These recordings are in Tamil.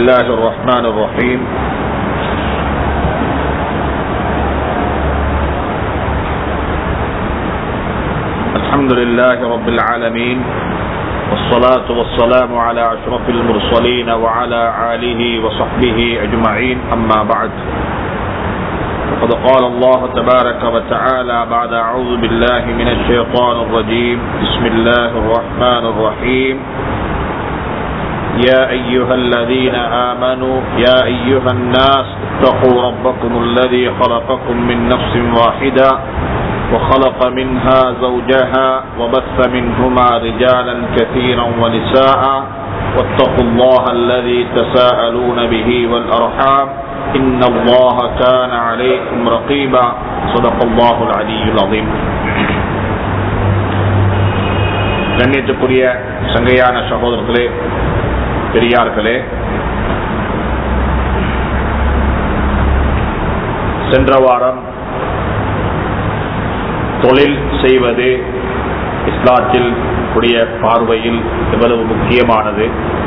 الله الرحمن الرحيم الحمد لله رب العالمين والصلاة والسلام على أشرف المرسلين وعلى آله وصحبه أجمعين أما بعد فقد قال الله تبارك وتعالى بعد أعوذ بالله من الشيطان الرجيم بسم الله الرحمن الرحيم يا أيها الذين آمنوا يا أيها الناس اتقوا ربكم الذي خلقكم من نفس واحدة وخلق منها زوجها وبث منهما رجالا كثيرا ونساء واتقوا الله الذي تساءلون به والأرحام إن الله كان عليكم رقيبا صدق الله العلي العظيم கண்ணியத்துக்குரிய சங்கையான சகோதரர்களே பெரியார்களே சென்ற வாரம் தொழில் செய்வது இஸ்லாத்தில் உடைய பார்வையில் எவ்வளவு முக்கியமானது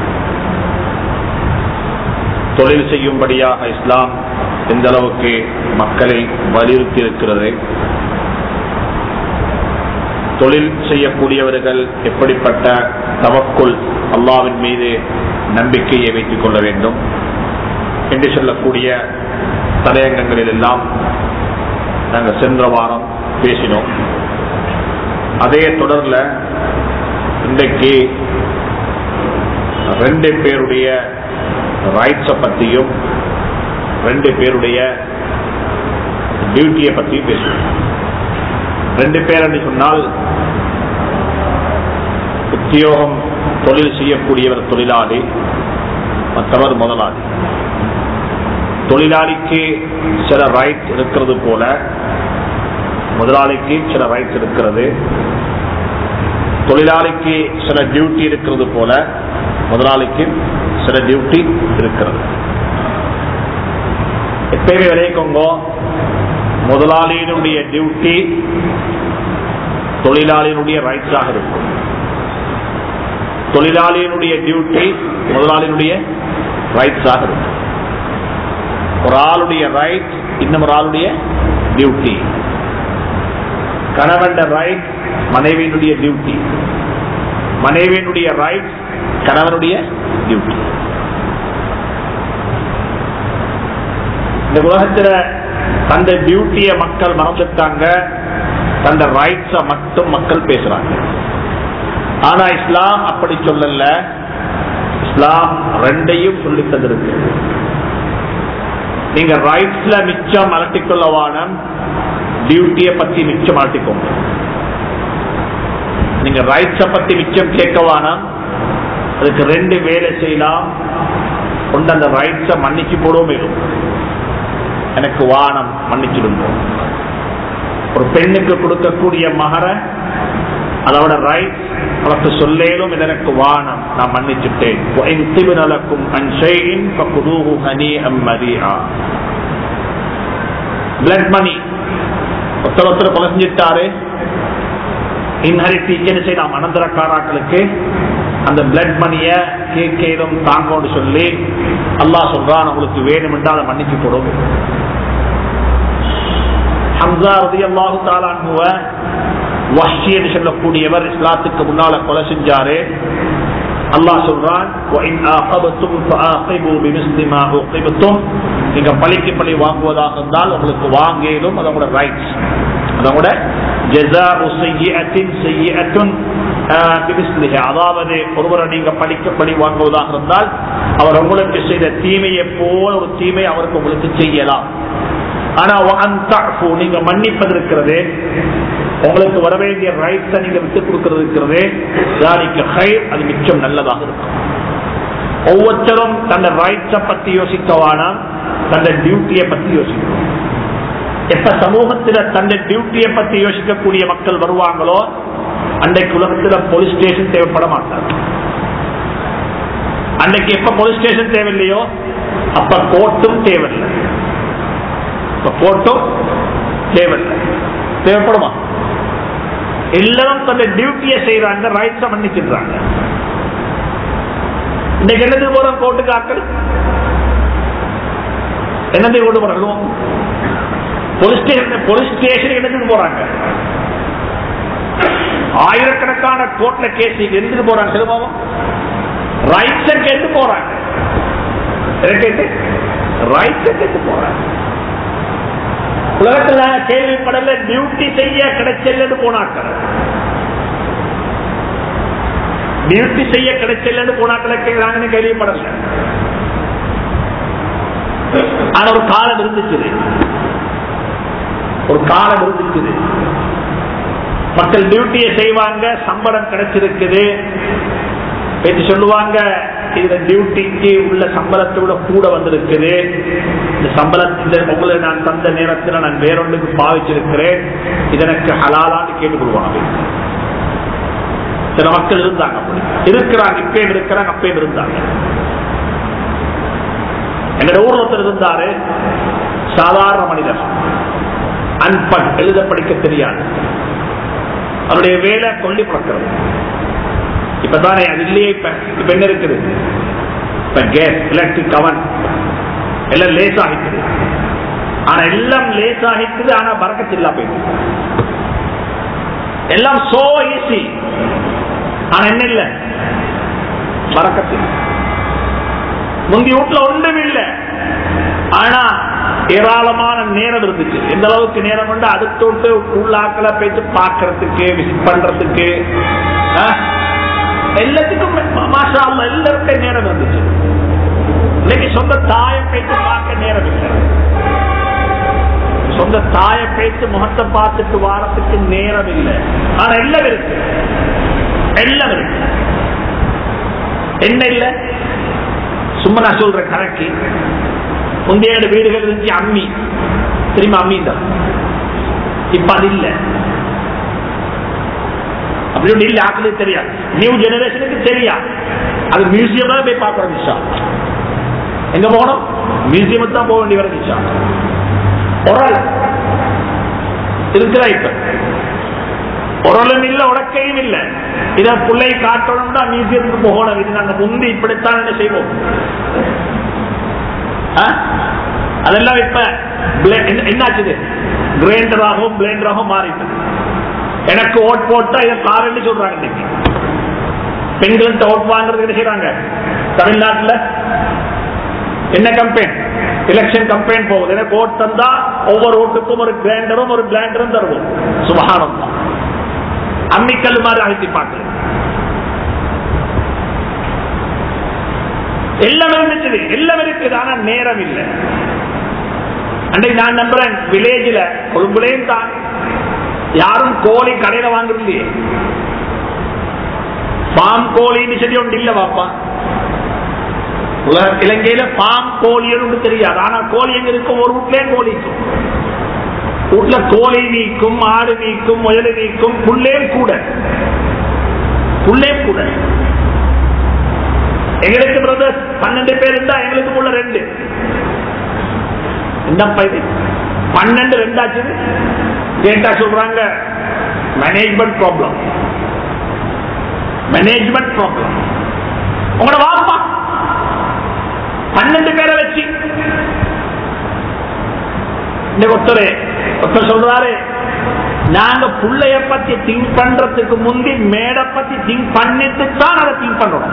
தொழில் செய்யும்படியாக இஸ்லாம் எந்த அளவுக்கு மக்களை வலியுறுத்தி இருக்கிறது தொழில் செய்யக்கூடியவர்கள் எப்படிப்பட்ட தவக்குள் அல்லாவின் மீது நம்பிக்கையை வைத்துக் கொள்ள வேண்டும் என்று சொல்லக்கூடிய தலையங்கங்களில் எல்லாம் நாங்கள் சென்ற வாரம் பேசினோம் அதே தொடர்ல இன்றைக்கு ரெண்டு பேருடைய ரைட்ஸை பற்றியும் ரெண்டு பேருடைய டியூட்டியை பற்றியும் பேசுவோம் ரெண்டு பேர் என்று சொன்னால் உத்தியோகம் தொழில் செய்யக்கூடியவர் தொழிலாளி மற்றவர் முதலாளி தொழிலாளிக்கு சில ரைட் இருக்கிறது போல முதலாளிக்கு சில ரைட்ஸ் இருக்கிறது தொழிலாளிக்கு சில டியூட்டி இருக்கிறது போல முதலாளிக்கு சில டியூட்டி இருக்கிறது எப்பயுமே விளைவிக்கோங்க முதலாளியினுடைய டியூட்டி தொழிலாளியினுடைய ரைட்ஸாக இருக்கும் தொழிலாளியினுடைய டியூட்டி முதலாளியினுடைய ரைட்ஸாக இருக்கும் ஒரு ஆளுடைய ரைட் இன்னும் ஒரு ஆளுடைய டியூட்டி கணவன் ரைட் மனைவியினுடைய டியூட்டி மனைவியினுடைய ரைட் கணவனுடைய டியூட்டி இந்த உலகத்துல தந்த டியூட்டிய மக்கள் மறந்துட்டாங்க தந்த ரைட்ஸ மட்டும் மக்கள் பேசுறாங்க ஆனா இஸ்லாம் அப்படி சொல்லல இஸ்லாம் ரெண்டையும் சொல்லி தந்திருக்கு நீங்க ரைட்ஸ்ல மிச்சம் அலட்டிக்கொள்ளவான டியூட்டியை பத்தி மிச்சம் அலட்டிக்கோங்க நீங்க ரைட்ஸ பத்தி மிச்சம் கேட்கவானா அதுக்கு ரெண்டு வேலை செய்யலாம் கொண்டு அந்த ரைட்ஸ மன்னிச்சு போடவும் இருக்கும் எனக்கு வானம் மன்னிச்சிடுங்க ஒரு பெண்ணுக்கு கொடுக்கக்கூடிய மகர அதோட ரைட் அவருக்கு சொல்லேலும் இது எனக்கு வானம் நான் மன்னிச்சுட்டேன் பிளட் மணி ஒருத்தர் ஒருத்தர் கொலை செஞ்சிட்டாரு இன்ஹரிட்டி செய்யலாம் அனந்தரக்காராக்களுக்கு அந்த பிளட் மணிய கேட்கலும் தாங்கன்னு சொல்லி அல்லா சொல்றான் உங்களுக்கு வேணும் என்று அதை மன்னிச்சு போடும் ஹம்சா ரதி அல்லாஹு தாலான்முவ வஹ்ஷி என்று சொல்லக்கூடியவர் இஸ்லாத்துக்கு முன்னால கொலை செஞ்சாரு அல்லாஹ் சொல்றான் நீங்க பழிக்கு பழி வாங்குவதாக இருந்தால் உங்களுக்கு வாங்கலும் அதோட ரைட்ஸ் அதோட அதாவது ஒருவரை நீங்க படிக்க பழி வாங்குவதாக இருந்தால் அவர் உங்களுக்கு செய்த தீமையை போல ஒரு தீமை அவருக்கு உங்களுக்கு செய்யலாம் ஆனா நீங்க மன்னிப்பது இருக்கிறது உங்களுக்கு வர வேண்டிய ரைட்ஸை நீங்க விட்டு கொடுக்கிறது இருக்கிறது அது மிச்சம் நல்லதாக இருக்கும் ஒவ்வொருத்தரும் தன்னை ரைட்ஸை பத்தி யோசிக்கவானா தன்னை டியூட்டியை பத்தி யோசிக்கணும் எப்ப சமூகத்துல தன்னை டியூட்டியை பத்தி யோசிக்கக்கூடிய மக்கள் வருவாங்களோ அன்றைக்கு உலகத்துல போலீஸ் ஸ்டேஷன் தேவைப்பட மாட்டாங்க அன்னைக்கு எப்ப போலீஸ் ஸ்டேஷன் தேவையில்லையோ அப்ப கோர்ட்டும் தேவையில்லை கோர்ட்டும் தேவையில்லை தேவைப்படுமா எல்லாரும் தன்னை டியூட்டியை செய்யறாங்க ரைட்ஸை மன்னிச்சிடுறாங்க இன்னைக்கு என்னது போறோம் கோர்ட்டுக்கு ஆக்கள் என்னதை கொண்டு போறோம் போலீஸ் ஸ்டேஷன் போலீஸ் ஸ்டேஷன் என்னதுக்கு போறாங்க ஆயிரக்கணக்கான கோர்ட்ல கேஸ் எந்துட்டு போறாங்க சிலபாவம் ரைட்ஸ கேட்டு போறாங்க கேட்டு ரைட்ஸ கேட்டு போறாங்க உலகத்துல கேள்விப்படல டியூட்டி செய்ய கிடைச்சல்லன்னு போனாக்கள் டியூட்டி செய்ய கிடைச்சல்லன்னு போனாக்களை கேட்கிறாங்கன்னு கேள்விப்படல ஆனா ஒரு காலம் இருந்துச்சு ஒரு காலம் இருந்துச்சு மக்கள் டியூட்டியை செய்வாங்க சம்பளம் கிடைச்சிருக்குது பேச்சு சொல்லுவாங்க இதுல டியூட்டிக்கு உள்ள சம்பளத்தை விட கூட வந்திருக்குது இந்த சம்பளத்தை உங்களை நான் தந்த நேரத்தில் நான் வேறொன்றுக்கு பாவிச்சிருக்கிறேன் இதற்கு ஹலாலான்னு கேட்டுக்கொள்வாங்க சில மக்கள் இருந்தாங்க அப்படி இருக்கிறாங்க இப்பயும் இருக்கிறாங்க அப்பயும் இருந்தாங்க எங்க ஊர்ல ஒருத்தர் இருந்தாரு சாதாரண மனிதர் அன்பன் எழுத படிக்க தெரியாது அவருடைய வேலை கொல்லி பறக்கிறது இப்பதானே அது இல்லையே இப்ப இப்ப என்ன இருக்குது இப்ப கேஸ் எலக்ட்ரிக் அவன் எல்லாம் லேஸ் ஆகிக்குது ஆனா எல்லாம் லேஸ் ஆகிக்குது ஆனா பறக்கத்தில்லா போயிடுது எல்லாம் சோ ஈஸி ஆனா என்ன இல்ல பறக்கத்தில் முந்தி வீட்டுல ஒன்றும் இல்லை ஆனா ஏராளமான நேரம் இருந்துச்சு எந்த அளவுக்கு நேரம் உண்டு அடுத்த விட்டு உள்ளாக்களை போயிட்டு பாக்குறதுக்கு விசிட் பண்றதுக்கு எல்லாத்துக்கும் மாஷா எல்லாருக்கும் நேரம் இருந்துச்சு இன்னைக்கு சொந்த தாயை போயிட்டு பார்க்க நேரம் இல்லை சொந்த தாயை பேச்சு முகத்தை பார்த்துட்டு வாரத்துக்கு நேரம் இல்லை ஆனா எல்லாம் இருக்கு எல்லாம் இருக்கு என்ன இல்லை சும்மா நான் சொல்றேன் கணக்கு முந்தைய வீடுகள் இருந்துச்சு அம்மி திரும்ப அம்மி தான் இப்ப அது இல்ல அப்படி ஒண்ணு இல்ல ஆக்களுக்கு தெரியாது நியூ ஜெனரேஷனுக்கு தெரியா அது மியூசியம் போய் பார்க்கற விஷயம் எங்க போகணும் மியூசியம் தான் போக வேண்டி வர விஷயம் ஒரு இருக்கிறா இப்ப உரலும் இல்ல உடக்கையும் இல்ல இத பிள்ளை காட்டணும்னா மியூசியத்துக்கு போகணும் இது நாங்க முந்தி இப்படித்தான் என்ன செய்வோம் அதெல்லாம் இப்ப என்னாச்சு கிரைண்டராகவும் பிளேண்டராகவும் மாறிட்டு எனக்கு ஓட் போட்டா இதை காரன்னு சொல்றாங்க இன்னைக்கு பெண்கள்கிட்ட ஓட் வாங்குறது என்ன செய்யறாங்க தமிழ்நாட்டில் என்ன கம்பெயின் எலெக்ஷன் கம்பெயின் போகுது எனக்கு ஓட் தந்தா ஒவ்வொரு ஓட்டுக்கும் ஒரு கிரைண்டரும் ஒரு பிளாண்டரும் தருவோம் சுபகானம் தான் அம்மிக்கல் மாதிரி அழைத்தி பார்க்கல எல்லாம் இருந்துச்சு எல்லாம் இருக்குது ஆனா நேரம் இல்லை அன்றைக்கு நான் நம்புறேன் வில்லேஜில் கொழும்புலையும் தான் யாரும் கோழி கடையில வாங்குறது பாம் கோழின்னு சொல்லி ஒன்று இல்ல பாப்பா இலங்கையில பாம் கோழி ஒன்று தெரியாது ஆனா கோழி எங்க இருக்கும் ஒரு வீட்லயே கோழி இருக்கும் வீட்டுல கோழி நீக்கும் ஆடு நீக்கும் முயல் நீக்கும் புள்ளே கூட புள்ளே கூட எங்களுக்கு பிரதர்ஸ் பன்னெண்டு பேர் இருந்தா எங்களுக்கு உள்ள ரெண்டு என்னப்பா இது பன்னெண்டு ரெண்டாச்சு கேட்டா சொல்றாங்க மேனேஜ்மெண்ட் ப்ராப்ளம் மேனேஜ்மெண்ட் ப்ராப்ளம் உங்களோட வாப்பா பன்னெண்டு பேரை வச்சு இந்த ஒருத்தர் ஒருத்தர் சொல்றாரு நாங்க புள்ளைய பத்தி திங்க் பண்றதுக்கு முந்தி மேடை பத்தி திங்க் பண்ணிட்டு தான் அதை திங்க் பண்றோம்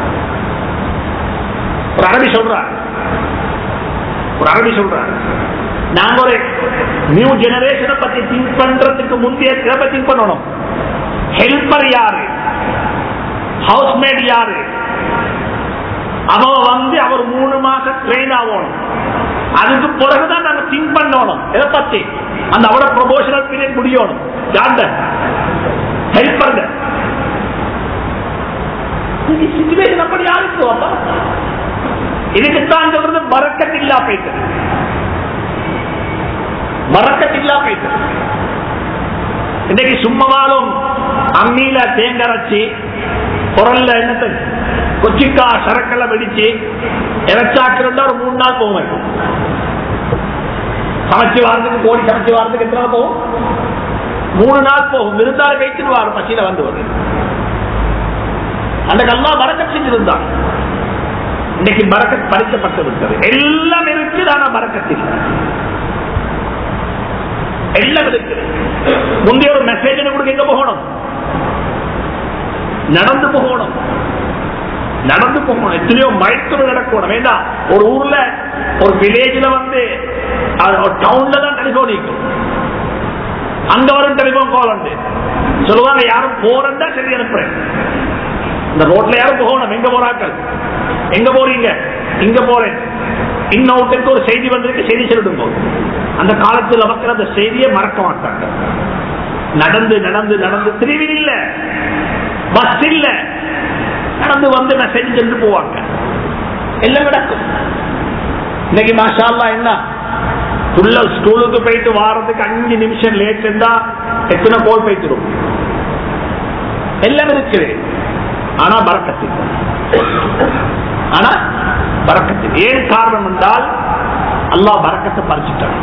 ஒரு அரபி சொல்றார் ஒரு அரபி சொல்றார் நாங்க ஒரு நியூ ஜெனரேஷனை பத்தி திங்க் பண்றதுக்கு முந்தைய திங்க் பண்ணணும் ஹெல்பர் யாரு ஹவுஸ்மேட் யாரு அவ வந்து அவர் மூணு மாசம் ட்ரெயின் ஆகணும் அதுக்கு பிறகுதான் நாங்க திங்க் பண்ணணும் எதை பத்தி அந்த அவட ப்ரொபோஷனல் பீரியட் முடியணும் யாண்ட ஹெல்பர் சிச்சுவேஷன் அப்படி யாருக்கு அப்பா இதுக்குத்தான் சொல்றது மறக்கத்தில்லா போயிட்டு மறக்கத்தில்லா போயிட்டு இன்னைக்கு சும்மாவாலும் அம்மியில தேங்கரைச்சி குரல்ல என்னத்தை கொச்சிக்கா சரக்கெல்லாம் வெடிச்சு இறைச்சாக்கிறதா ஒரு மூணு நாள் போகும் சமைச்சு வாரத்துக்கு கோடி சமைச்சு வாரத்துக்கு எத்தனை நாள் போகும் மூணு நாள் போகும் விருந்தாள் வைத்துருவார் பசியில வந்து வருது அந்த கல்லா வரக்க செஞ்சிருந்தான் இன்னைக்கு பறக்கத் பறிக்கப்பட்டு விட்டது எல்லாம் இருக்குது ஆனா பறக்கத்தில் எல்லாம் இருக்குது முந்தைய ஒரு மெசேஜ் கொடுக்க எங்க போகணும் நடந்து போகணும் நடந்து போகணும் எத்தனையோ மைக்ரோ நடக்கணும் வேண்டாம் ஒரு ஊர்ல ஒரு வில்லேஜ்ல வந்து டவுன்ல தான் டெலிபோன் நிற்கும் அங்க வரும் டெலிபோன் கால் வந்து சொல்லுவாங்க யாரும் போறதா சரி அனுப்புறேன் இந்த ரோட்ல யாரும் போகணும் எங்க போறாக்கள் எங்க போறீங்க இங்க போறேன் இன்னொருத்தருக்கு ஒரு செய்தி வந்திருக்கு செய்தி சொல்லிடுங்க அந்த காலத்துல மக்கள் அந்த செய்தியை மறக்க மாட்டாங்க நடந்து நடந்து நடந்து திருவில் இல்ல பஸ் இல்ல நடந்து வந்து மெசேஜ் சென்று போவாங்க எல்லாம் நடக்கும் இன்னைக்கு மாஷா என்ன புள்ள ஸ்கூலுக்கு போயிட்டு வாரத்துக்கு அஞ்சு நிமிஷம் லேட் இருந்தா எத்தனை கோல் போயிட்டு எல்லாம் இருக்குது ஆனா பறக்கத்தில் ஆனா பறக்கத்தில் ஏன் காரணம் என்றால் அல்லாஹ் பறக்கத்தை பறிச்சுட்டான்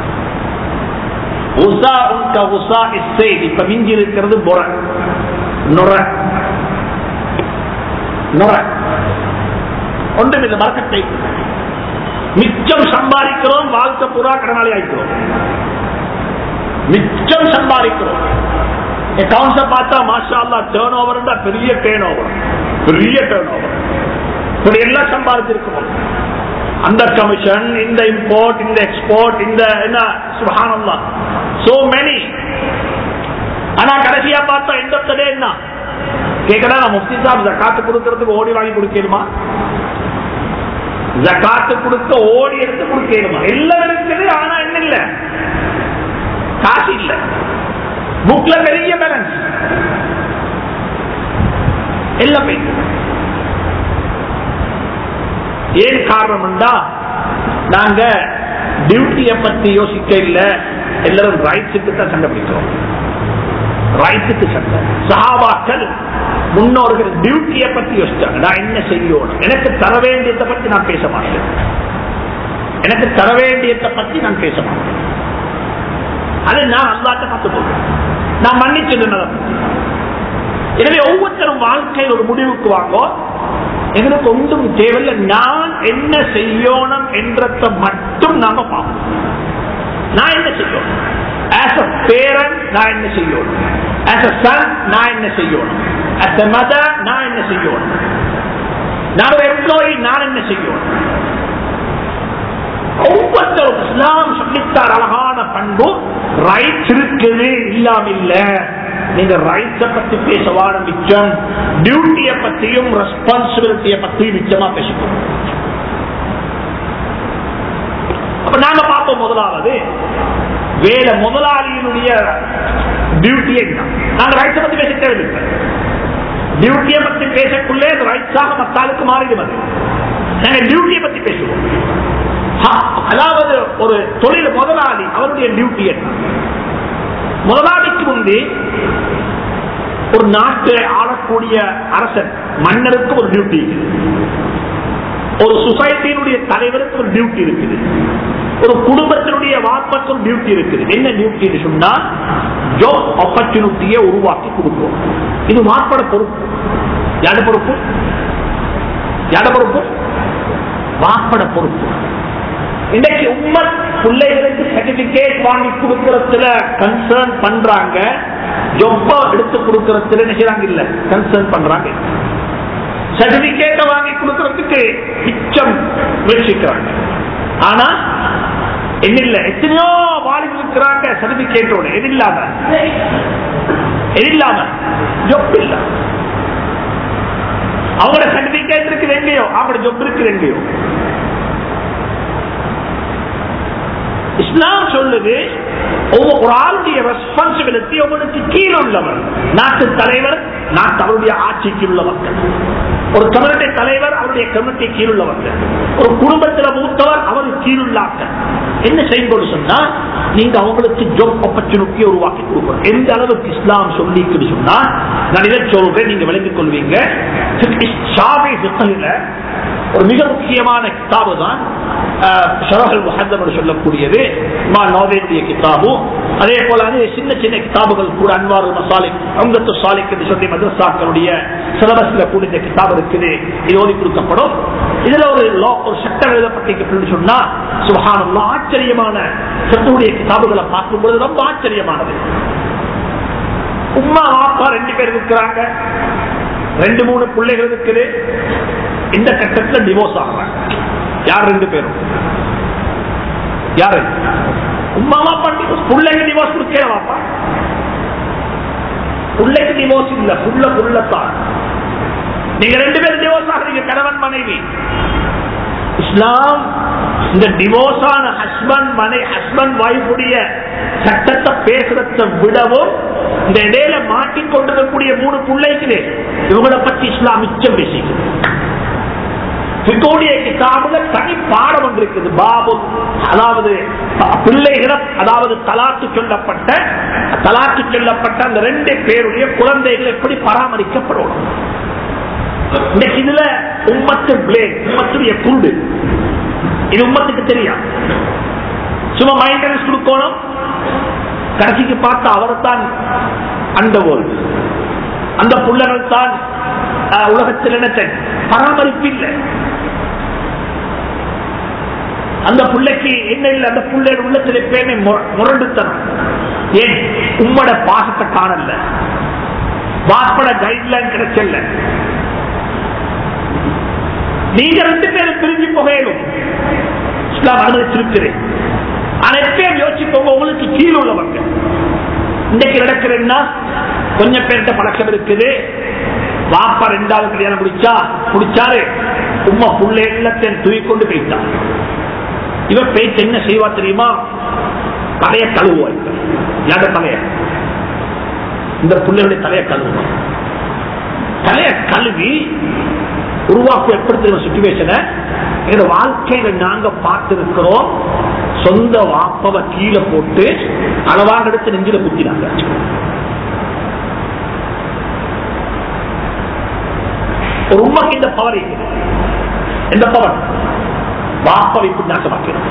உசா உங்க உசா இசை இப்ப மிஞ்சி இருக்கிறது பொற நுர நுர ஒன்றுமில்லை பறக்கத்தை மிச்சம் சம்பாதிக்கிறோம் வாழ்க்கை பூரா கடனாளி ஆயிக்கிறோம் மிச்சம் சம்பாதிக்கிறோம் அக்கௌண்ட்ஸ பார்த்தா மாஷா அல்லா டேர்ன் ஓவர் பெரிய டேர்ன் ஓவர் பெரிய டேர்ன் ஓவர் இப்படி எல்லாம் சம்பாதிச்சிருக்கிறோம் அந்த கமிஷன் இந்த இம்போர்ட் இந்த எக்ஸ்போர்ட் இந்த என்ன சுபஹானல்லா சோ மெனி ஆனா கடைசியா பார்த்தா எந்த என்ன கேட்கடா நான் முஃப்தி சாப் ஜக்காத்து கொடுக்கறதுக்கு ஓடி வாங்கி கொடுக்கணுமா ஜக்காத்து கொடுக்க ஓடி எடுத்து கொடுக்கணுமா எல்லாம் இருக்குது ஆனா என்ன இல்ல காசு இல்ல புக்ல பெரிய பேலன்ஸ் எல்லாம் போயிட்டு ஏன் காரணம்டா நாங்க டியூட்டியை பத்தி யோசிக்க இல்ல எல்லாரும் ரைட்ஸுக்கு தான் சண்டை பிடிக்கிறோம் ரைட்ஸுக்கு சண்டை சஹாபாக்கள் முன்னோர்கள் டியூட்டியை பத்தி யோசிச்சாங்க நான் என்ன செய்யணும் எனக்கு தர வேண்டியதை பத்தி நான் பேச மாட்டேன் எனக்கு தர வேண்டியதை பத்தி நான் பேச மாட்டேன் அதை நான் அல்லாட்ட பார்த்து போகிறேன் நான் மன்னிச்சிருந்தேன் எனவே ஒவ்வொருத்தரும் வாழ்க்கையில் ஒரு முடிவுக்கு வாங்கோ எங்களுக்கு ஒன்றும் தேவையில்லை நான் என்ன செய்யணும் என்றத மட்டும் நாம பார்ப்போம் நான் என்ன செய்யணும் ஆஸ் அ பேரன் நான் என்ன செய்யணும் ஆஸ் அ சன் நான் என்ன செய்யணும் ஆஸ் அ மதர் நான் என்ன செய்யணும் நான் ஒரு எம்ப்ளாயி நான் என்ன செய்யணும் ஒவ்வொருத்தரும் இஸ்லாம் சொல்லித்தார் அழகான பண்பு ரைட்ஸ் இருக்குது இல்லாம இல்ல நீங்க ரைட்ஸ பத்தி பேசவான மிச்சம் டியூட்டிய பத்தியும் ரெஸ்பான்சிபிலிட்டிய பத்தியும் மிச்சமா பேசிக்கணும் அப்ப நாங்க பார்ப்போம் முதலாவது வேலை முதலாளியினுடைய டியூட்டி என்ன நாங்க ரைட்ஸ பத்தி பேச தேவையில்லை டியூட்டியை பத்தி பேசக்குள்ளே ரைட்ஸாக மத்தாளுக்கு மாறிடுவது நாங்க டியூட்டியை பத்தி பேசுவோம் அதாவது ஒரு தொழில் முதலாளி அவருடைய டியூட்டி என்ன முதலாளிக்கு முந்தி ஒரு நாட்டை ஆளக்கூடிய அரசன் மன்னருக்கு ஒரு டியூட்டி இருக்குது ஒரு சொசைட்டியினுடைய தலைவருக்கு ஒரு டியூட்டி இருக்குது ஒரு குடும்பத்தினுடைய வாப்பக்கு ஒரு டியூட்டி இருக்குது என்ன டியூட்டி சொன்னா ஜாப் ஆப்பர்ச்சுனிட்டியை உருவாக்கி கொடுக்கும் இது மாற்பட பொறுப்பு யாட பொறுப்பு யாட பொறுப்பு வாப்பட பொறுப்பு இன்னைக்கு உண்மை பிள்ளைகளுக்கு சர்டிபிகேட் வாங்கி கொடுக்கறதுல கன்சர்ன் பண்றாங்க ஜொப்பா எடுத்து கொடுக்கறதுல நினைக்கிறாங்க இல்ல கன்சர்ன் பண்றாங்க சர்டிபிகேட்டை வாங்கி கொடுக்கறதுக்கு மிச்சம் முயற்சிக்கிறாங்க ஆனா என்ன இல்ல எத்தனையோ வாலிபு இருக்கிறாங்க சர்டிபிகேட்டோட எது இல்லாம எது இல்லாம ஜொப் இல்ல அவங்களோட சர்டிபிகேட் இருக்கு எங்கேயோ அவங்களோட ஜொப் இருக்கு எங்கேயோ இஸ்லாம் சொல்லுது ஒரு ஆளுடைய ரெஸ்பான்சிபிலிட்டி உங்களுக்கு கீழே உள்ளவர் நாட்டு தலைவர் நாட்டு அவருடைய ஆட்சிக்கு உள்ள மக்கள் ஒரு கம்யூனிட்டி தலைவர் அவருடைய கம்யூனிட்டி கீழுள்ளவர்கள் ஒரு குடும்பத்தில் மூத்தவர் அவர் கீழுள்ளாக்கள் என்ன செய்யும்போது சொன்னா நீங்க அவங்களுக்கு ஜாப் ஆப்பர்ச்சுனிட்டியை உருவாக்கி கொடுக்கணும் எந்த அளவுக்கு இஸ்லாம் சொல்லி சொன்னா நான் இதை சொல்றேன் நீங்க விளங்கிக் கொள்வீங்க ஒரு மிக முக்கியமான கிதாபு தான் ஷரஹல் முஹத்தம் என்று சொல்லக்கூடியது மா நோவேனுடைய கிதாபும் அதே போல அது சின்ன சின்ன கிதாபுகள் கூட அன்வார் மசாலிக் அங்கத்து சாலிக் என்று சொல்லி மதரசாக்களுடைய சிலபஸ்ல கூட இந்த கிதாப் இருக்குது இது ஓதி கொடுக்கப்படும் இதுல ஒரு லா ஒரு சட்டம் எழுதப்பட்டிருக்கு சொன்னா சுபஹானல்லாஹ் ஆச்சரியமான சத்துடைய கிதாபுகளை பார்க்கும் பொழுது ரொம்ப ஆச்சரியமானது உம்மா வாப்பா ரெண்டு பேர் இருக்கிறாங்க ரெண்டு மூணு பிள்ளைகள் இருக்குது இந்த கட்டத்தில் டிவோர்ஸ் ஆகிறாங்க யார் ரெண்டு பேரும் யாரு உம்மா வாப்பா டிவோர்ஸ் பிள்ளைங்க டிவோர்ஸ் கொடுக்கல வாப்பா பிள்ளைக்கு டிவோர்ஸ் இல்ல புள்ள புள்ளத்தான் நீங்க ரெண்டு பேரும் டிவோர்ஸ் ஆகிறீங்க கணவன் மனைவி இஸ்லாம் இந்த டிவோர்ஸ் ஆன ஹஸ்பண்ட் மனை ஹஸ்பண்ட் வைஃபுடைய சட்டத்தை பேசுறத விடவும் இந்த இடையில மாட்டிக்கொண்டிருக்கக்கூடிய மூணு பிள்ளைகளே இவங்களை பத்தி இஸ்லாம் மிச்சம் பேசிக்குது பிகோடைய கிதாபுல தனி பாடம் ஒன்று இருக்குது பாபு அதாவது பிள்ளைகளை அதாவது தலாக்கு சொல்லப்பட்ட தலாக்கு சொல்லப்பட்ட அந்த ரெண்டு பேருடைய குழந்தைகள் எப்படி பராமரிக்கப்படும் இன்னைக்கு இதுல உம்மத்து பிளேட் உம்மத்துடைய குருடு இது உம்மத்துக்கு தெரியும் சும்மா மைண்டனன்ஸ் கொடுக்கணும் கடைசிக்கு பார்த்து அவர் தான் அந்த வேர்ல்டு அந்த புள்ளகள் தான் உலகத்தில் என்ன பராமரிப்பு இல்லை அந்த பிள்ளைக்கு என்ன இல்லை அந்த பிள்ளை உள்ளத்தில் எப்பயுமே முரண்டுத்தனம் ஏன் உம்மோட பாசத்தை காணல வாப்பட கைட்லைன் கிடைச்சல நீங்க ரெண்டு பேரும் பிரிஞ்சு புகையிலும் இஸ்லாம் அனுமதிச்சிருக்கிறேன் ஆனா எப்பயும் யோசிப்போங்க உங்களுக்கு கீழே உள்ளவங்க இன்னைக்கு நடக்கிறேன்னா கொஞ்சம் பேர்கிட்ட பழக்கம் இருக்குது வாப்பா ரெண்டாவது கல்யாணம் முடிச்சா முடிச்சாரு உமா புள்ள எல்லாத்தையும் தூக்கி கொண்டு போயிட்டான் இவன் பேச்சு என்ன செய்வா தெரியுமா தலைய கழுவுவா யார தலைய இந்த பிள்ளைகளுடைய தலைய கழுவுவான் தலைய கழுவி உருவாக்க ஏற்படுத்துகிற சுச்சுவேஷனை எங்க வாழ்க்கையில நாங்க பார்த்திருக்கிறோம் சொந்த வாப்பவை கீழே போட்டு அளவாக எடுத்து நெஞ்சில குத்தினாங்க ஒரு உண்மைக்கு இந்த பவர் இந்த பவர் வாப்பவை நாசமாக்கிறது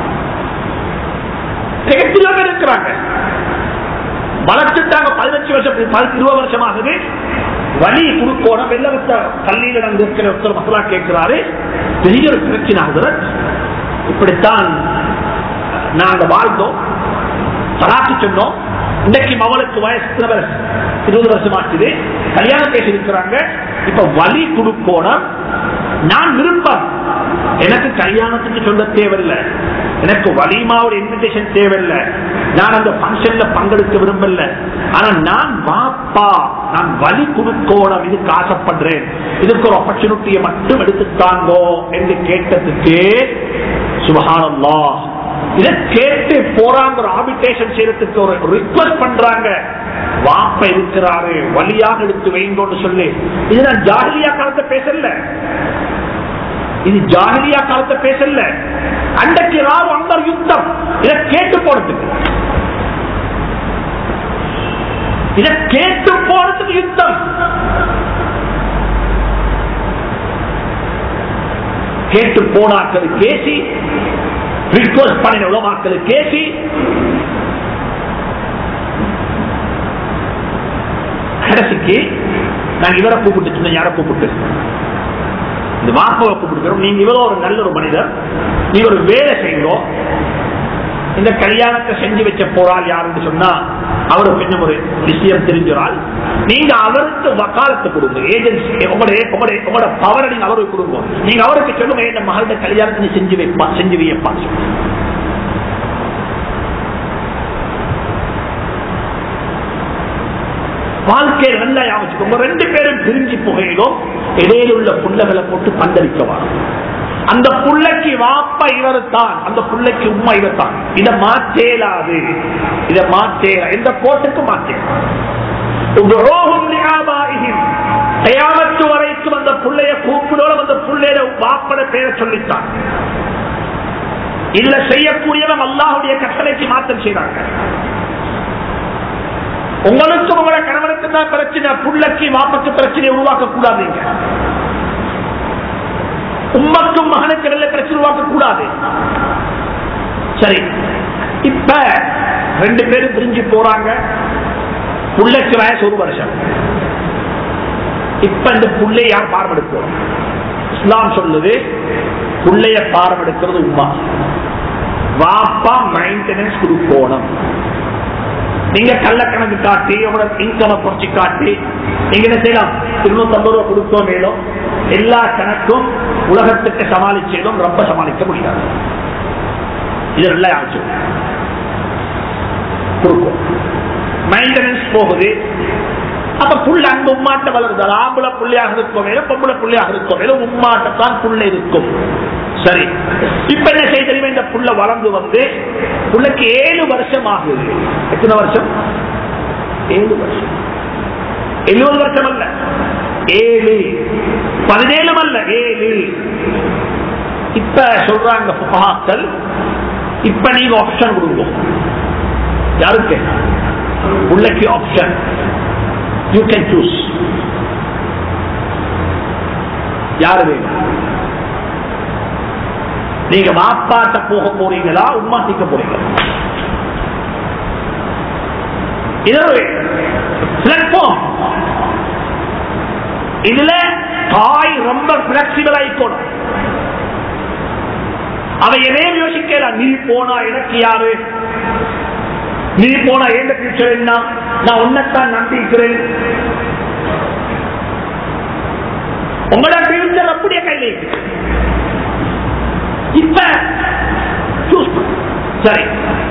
இருக்கிறாங்க வளர்த்துட்டாங்க பதினஞ்சு வருஷம் இருபது வருஷம் ஆகுது வழி குறுக்கோணம் வெள்ளவத்த பள்ளியில் நடந்து இருக்கிற ஒருத்தர் மசலா கேட்கிறாரு பெரிய ஒரு பிரச்சனை ஆகுது இப்படித்தான் நாங்க வாழ்ந்தோம் பராக்கு சொன்னோம் இன்னைக்கு மவளுக்கு வயசு இருபது வருஷம் ஆச்சுது கல்யாணம் பேசி இருக்கிறாங்க இப்ப வழி குடுக்கோணம் நான் விருப்பம் எனக்கு கல்யாணத்துக்கு சொல்ல தேவையில்லை எனக்கு வலிமாவோட இன்விடேஷன் தேவையில்லை நான் அந்த பங்கன்ல பங்கெடுக்க விரும்பல ஆனா நான் வாப்பா நான் வலி கொடுக்கோணும் இதுக்கு ஆசைப்படுறேன் இதுக்கு ஒரு ஆப்பர்ச்சுனிட்டியை மட்டும் எடுத்துட்டாங்கோ என்று கேட்டதுக்கு சுபகானல்லா இதை கேட்டு போறாங்க ஒரு ஆபிடேஷன் செய்யறதுக்கு ஒரு ரிக்வஸ்ட் பண்றாங்க வாப்ப இருக்கிறாரு வழியாக எடுத்து வைங்கன்னு சொல்லி இது நான் ஜாகிலியா காலத்தை பேசல இது ஜாகிலியா காலத்தை பேசல அன்றைக்கு ராவ் அந்த யுத்தம் இதை கேட்டு போறதுக்கு இதை கேட்டு போறதுக்கு யுத்தம் கேட்டு போனாக்கள் கேசி ரிக்வஸ்ட் பண்ணின உலமாக்கள் கேசி கடைசிக்கு நாங்க இவரை கூப்பிட்டு சொன்ன யாரை கூப்பிட்டு இந்த வாப்பவை கூப்பிட்டு நீங்க இவ்வளவு ஒரு நல்ல ஒரு மனிதர் நீங்க ஒரு வேலை செய்யுங்கோ இந்த கல்யாணத்தை செஞ்சு வச்ச போறாள் யாருன்னு சொன்னா அவரு பின்னும் ஒரு விஷயம் தெரிஞ்சால் நீங்க அவருக்கு வக்காலத்தை கொடுங்க ஏஜென்சி உங்களுடைய உங்களுடைய உங்களோட பவரை நீங்க அவருக்கு கொடுங்க நீங்க அவருக்கு சொல்லுங்க இந்த மகளுடைய கல்யாணத்தை நீ செஞ்சு வைப்பா செஞ்சு வைப்பா வாழ்க்கையை நல்லா யாவச்சுக்கோங்க ரெண்டு பேரும் பிரிஞ்சு புகையிலும் இடையில உள்ள புள்ளகளை போட்டு பந்தளிக்க அந்த புள்ளைக்கு வாப்பா இவர் தான் அந்த புள்ளைக்கு உண்மை இவர் தான் இதை மாற்றேலாது இதை மாற்றேலா இந்த போட்டுக்கு மாற்றேன் தயாமத்து வரைக்கும் அந்த புள்ளைய கூப்பிடோட அந்த புள்ளைய வாப்பட பேரை சொல்லித்தான் இல்ல செய்யக்கூடியவன் அல்லாஹுடைய கட்டளைக்கு மாற்றம் செய்றாங்க உங்களுக்கு உங்களோட கணவனுக்கு தான் பிரச்சனை புள்ளக்கு வாப்பக்கு பிரச்சனை உருவாக்க கூடாதுங்க உம்மக்கும் மகனுக்கு இடையில பிரச்சனை உருவாக்க கூடாது சரி இப்ப ரெண்டு பேரும் பிரிஞ்சு போறாங்க புள்ளைக்கு வயசு ஒரு வருஷம் இப்ப இந்த புள்ளை யார் பாரம் எடுக்கணும் இஸ்லாம் சொல்லுது புள்ளைய பாரம் எடுக்கிறது உமா வாப்பா மெயின்டெனன்ஸ் கொடுக்கணும் நீங்க கள்ளக்கணக்கு காட்டி உங்களோட இன்கம குறைச்சி காட்டி நீங்க என்ன செய்யலாம் இருநூத்தி ஐம்பது ரூபாய் கொடுத்தோம் மேலும் எல்லா கணக்கும் உலகத்துக்கு சமாளிச்சதும் ரொம்ப சமாளிக்க முடியாது இது நல்ல ஆச்சு கொடுக்கும் மெயின்டெனன்ஸ் போகுது அப்ப புள்ள அந்த உம்மாட்ட வளருது அது ஆம்பளை புள்ளையாக இருக்கும் மேலும் பொம்பளை புள்ளையாக இருக்கும் மேலும் உம்மாட்டத்தான் புள்ள இருக்கும் சரி இப்ப என்ன செய்ய தெரியுமா இந்த புள்ள வளர்ந்து வந்து புள்ளைக்கு ஏழு வருஷம் ஆகுது எத்தனை வருஷம் ஏழு வருஷம் எழுபது வருஷம் அல்ல ஏழு பதினேழு அல்ல ஏழு இப்ப சொல்றாங்க புகாக்கள் இப்ப நீங்க ஆப்ஷன் கொடுங்க யாருக்கு உள்ளக்கு ஆப்ஷன் யூ கேன் சூஸ் யாரு வேணும் நீங்க வாப்பாட்ட போக போறீங்களா உமா தீக்க போறீங்களா இது பிளாட்ஃபார்ம் இதுல தாய் ரொம்ப பிளெக்சிபிள் ஆயிக்கணும் அவ எதையும் யோசிக்கலாம் நீ போனா எனக்கு யாரு நீ போனா எந்த ஃபியூச்சர் என்ன நான் உன்னைத்தான் நம்பிக்கிறேன் உங்களோட ஃபியூச்சர் அப்படியே கையில் இருக்கு இப்ப சூஸ் பண்ண சரி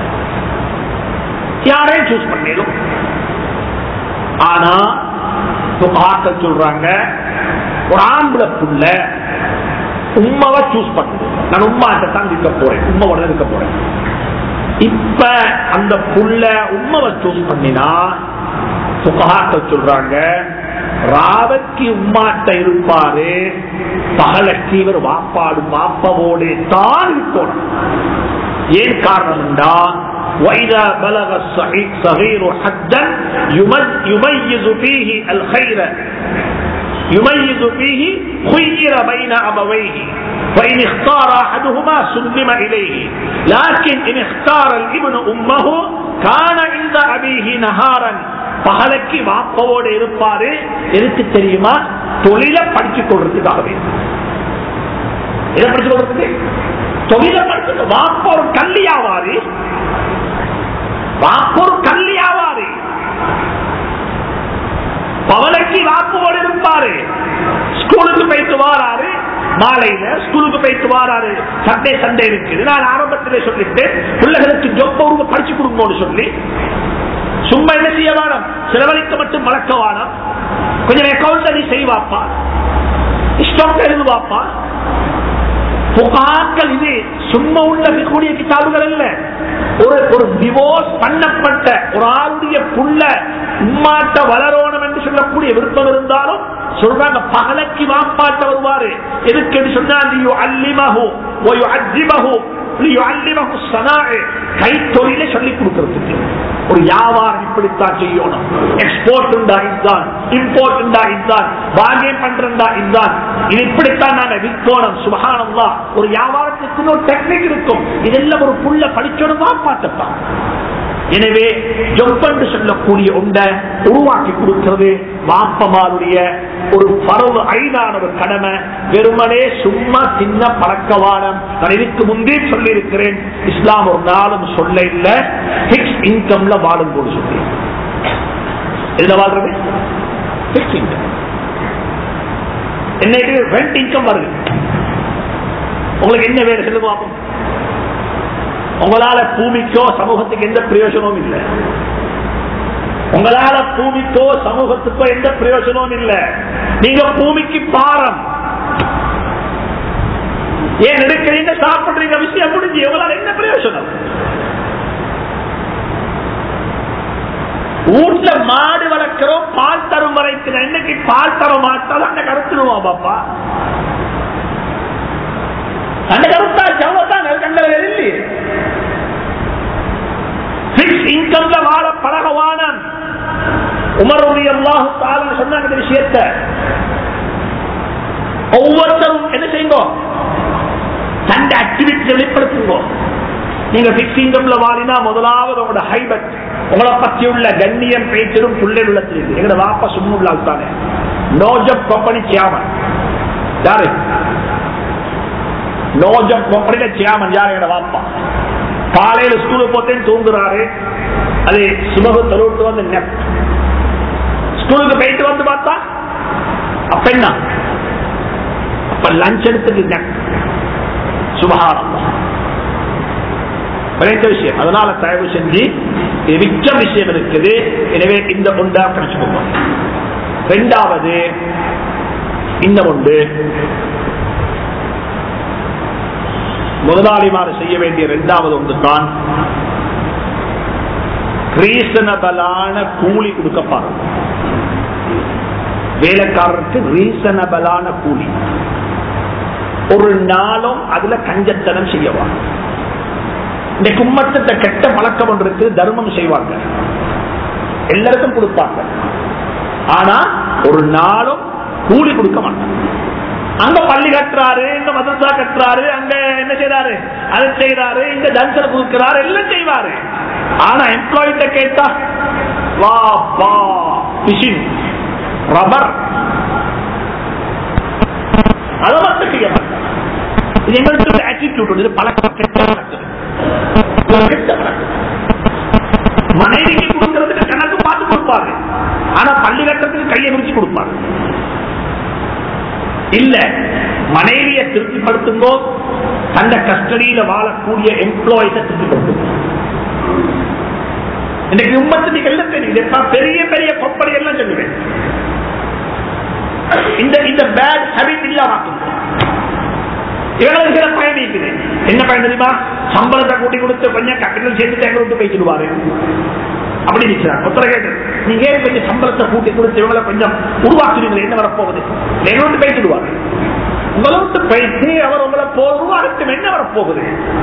யாரையும் சூஸ் பண்ணிடும் ஆனா பார்க்க சொல்றாங்க ஒரு ஆம்பளை புள்ள உண்மாவை சூஸ் பண்ணுது நான் உண்மாட்ட தான் இருக்க போறேன் உண்மாவோட இருக்க போறேன் இப்ப அந்த புள்ள உண்மாவை சூஸ் பண்ணினா சுகாக்கள் சொல்றாங்க ராவக்கு உம்மாட்ட இருப்பாரு பகலக்கு இவர் வாப்பாடு வாப்பவோடு தான் இருக்கணும் ஏன் காரணம் என்றா وإذا بلغ الصغير حدا يميز فيه الخير يميز فيه خير بين أبويه فإن اختار أحدهما سلم إليه لكن إن اختار الابن أمه كان عند أبيه نهارا பகலைக்கு வாப்பவோடு இருப்பாரு எதுக்கு தெரியுமா தொழில படிச்சு கொள்றதுக்காகவே எதை படிச்சு கொள்றதுக்கு தொழில படிச்சு வாப்ப ஒரு கல்வி ஆவாரு வாப்ப ஒரு கல்வி ஆவாரு பவலைக்கு வாப்போடு இருப்பாரு ஸ்கூலுக்கு போயிட்டு வாராரு மாலையில ஸ்கூலுக்கு போயிட்டு வாராரு சண்டே சண்டே இருக்குது நான் ஆரம்பத்திலே சொல்லிட்டு பிள்ளைகளுக்கு ஜொப்ப உருவ படிச்சு கொடுங்கன்னு சொல்லி சும்மா என்ன செய்ய வேணும் செலவழிக்க மட்டும் வளர்க்க வேணும் கொஞ்சம் அக்கௌண்ட் நீ செய்வாப்பா இஷ்டம் எழுதுவாப்பா புகாக்கள் இது சும்மா உள்ள கூடிய கிதாபுகள் அல்ல ஒரு ஒரு டிவோர்ஸ் பண்ணப்பட்ட ஒரு ஆளுடைய புள்ள உம்மாட்ட வளரணும் என்று சொல்லக்கூடிய விருப்பம் இருந்தாலும் சொல்றாங்க பகலைக்கு வாப்பாட்ட வருவாரு எதுக்கு சொன்னா அல்லிமஹு அஜிமஹு கைத்தொழிலை சொல்லிக் கொடுக்கறதுக்கு ஒரு வியாபாரம் இப்படித்தான் செய்யணும் எக்ஸ்போர்ட் இருந்தா இதுதான் இம்போர்ட் இருந்தா இதுதான் பாகியம் பண்றா இதுதான் இது இப்படித்தான் நாங்க விற்கணும் சுபகானம் தான் ஒரு வியாபாரத்துக்கு ஒரு டெக்னிக் இருக்கும் இதெல்லாம் ஒரு புள்ள படிச்சோடுமா பார்த்துப்பான் எனவே ஜொப்பென்று சொல்லக்கூடிய ஒன்றை உருவாக்கி கொடுக்கிறது வாப்பமாருடைய ஒரு பரவு ஐதான ஒரு கடமை வெறுமனே சும்மா சின்ன பழக்கவானம் நான் இதுக்கு முன்பே சொல்லி இருக்கிறேன் இஸ்லாம் ஒரு நாளும் சொல்ல இல்ல பிக்ஸ் இன்கம்ல வாழும் போது சொல்லி எதுல வாழ்றது பிக்ஸ் இன்கம் என்னைக்கு ரெண்ட் இன்கம் வருது உங்களுக்கு என்ன வேலை சொல்லுங்க பார்ப்போம் உங்களால பூமிக்கோ சமூகத்துக்கு எந்த பிரயோஜனமும் இல்லை உங்களால பூமிக்கோ சமூகத்துக்கோ எந்த பிரயோஜனமும் இல்லை நீங்க பூமிக்கு பாரம் ஏன் எடுக்கிறீங்க சாப்பிடுறீங்க விஷயம் முடிஞ்சு உங்களால என்ன பிரயோஜனம் வீட்டுல மாடு வளர்க்கிறோம் பால் தரும் வரைக்கும் இன்னைக்கு பால் தர மாட்டாலும் அந்த கருத்துருவோம் பாப்பா அந்த கருத்தா ஜவத்தான் கண்டது இல்லையே இன்கம்ல வாழ பழகவானம் உமருடைய அல்லாஹு சொன்னாங்க இந்த விஷயத்த ஒவ்வொருத்தரும் என்ன செய்யுங்க தந்த ஆக்டிவிட்டி வெளிப்படுத்துங்க நீங்க பிக்ஸ் இன்கம்ல வாழினா முதலாவது உங்களோட ஹைபட் உங்களை பத்தி உள்ள கண்ணியம் பேச்சிலும் புள்ளை உள்ளத்தில் இருக்கு எங்களோட வாப்பா சும்முள்ளால் தானே நோஜப் கம்பெனி சியாமன் யாரு நோஜப் கம்பெனில சியாமன் யாரு எங்களோட வாப்பா காலையில ஸ்கூலுக்கு போத்தேன் தூங்குறாரு அது சுமகு தொழுவிட்டு வந்து நெப் ஸ்கூலுக்கு போயிட்டு வந்து பார்த்தா அப்ப என்ன அப்ப லஞ்ச் எடுத்துக்கு நெப் சுபகாரம் விளைந்த விஷயம் அதனால தயவு செஞ்சு மிச்ச விஷயம் இருக்குது எனவே இந்த ஒன்றா கிடைச்சுக்கோங்க ரெண்டாவது இந்த ஒன்று முதலாளிமாறு செய்ய வேண்டிய இரண்டாவது ஒன்று தான் ரீசனபிளான கூலி கொடுக்க பாருங்க வேலைக்காரருக்கு ரீசனபிளான கூலி ஒரு நாளும் அதுல கஞ்சத்தனம் செய்யவா இந்த கும்மத்தத்தை கெட்ட பழக்கம் ஒன்று இருக்கு தர்மம் செய்வாங்க எல்லாருக்கும் கொடுப்பாங்க ஆனா ஒரு நாளும் கூலி கொடுக்க மாட்டாங்க அங்க பள்ளி கட்டுறாரு இங்க மதரசா கட்டுறாரு அங்க என்ன செய்யறாரு அதை செய்யறாரு இங்க தன்சனை கொடுக்கிறாரு எல்லாம் செய்வாரு ஆனா எம்ப்ளாயிட்ட கேட்டா வா வா மிஷின் ரப்பர் அதை மட்டும் செய்ய மாட்டாங்க இது எங்களுக்கு ஆட்டிடியூட் வந்து பழக்கம் கெட்ட பழக்கம் கெட்ட பழக்கம் மனைவிக்கு கொடுக்கறதுக்கு கணக்கு பார்த்து கொடுப்பாரு ஆனா பள்ளி கட்டுறதுக்கு கையை விரிச்சு கொடுப்பாரு இல்ல மனைவியை திருப்திப்படுத்துங்கோ தந்த கஸ்டடியில வாழக்கூடிய எம்ப்ளாயிஸ திருப்திப்படுத்துங்க இன்னைக்கு உம்மத்துக்கு எல்லாம் தெரியுது பெரிய பெரிய கொப்படி எல்லாம் சொல்லுவேன் இந்த இந்த பேட் ஹேபிட் இல்லாம இவங்களுக்கு சில பயன் இருக்குது என்ன பயன் தெரியுமா சம்பளத்தை கூட்டி கொடுத்து கொஞ்சம் கேபிட்டல் சேர்த்து எங்க விட்டு போயிடுவாரு அப்படி நிற்கிறார் ஒருத்தர கேட்டு நீங்க ஏன் கொஞ்சம் சம்பளத்தை கூட்டி கொடுத்து இவங்களை கொஞ்சம் உருவாக்குறீங்க என்ன வரப்போகுது எங்க விட்டு போயிடுவாரு உங்களை விட்டு போயிட்டு அவர் உங்களை போ உருவாகட்டும் என்ன வரப்போகுது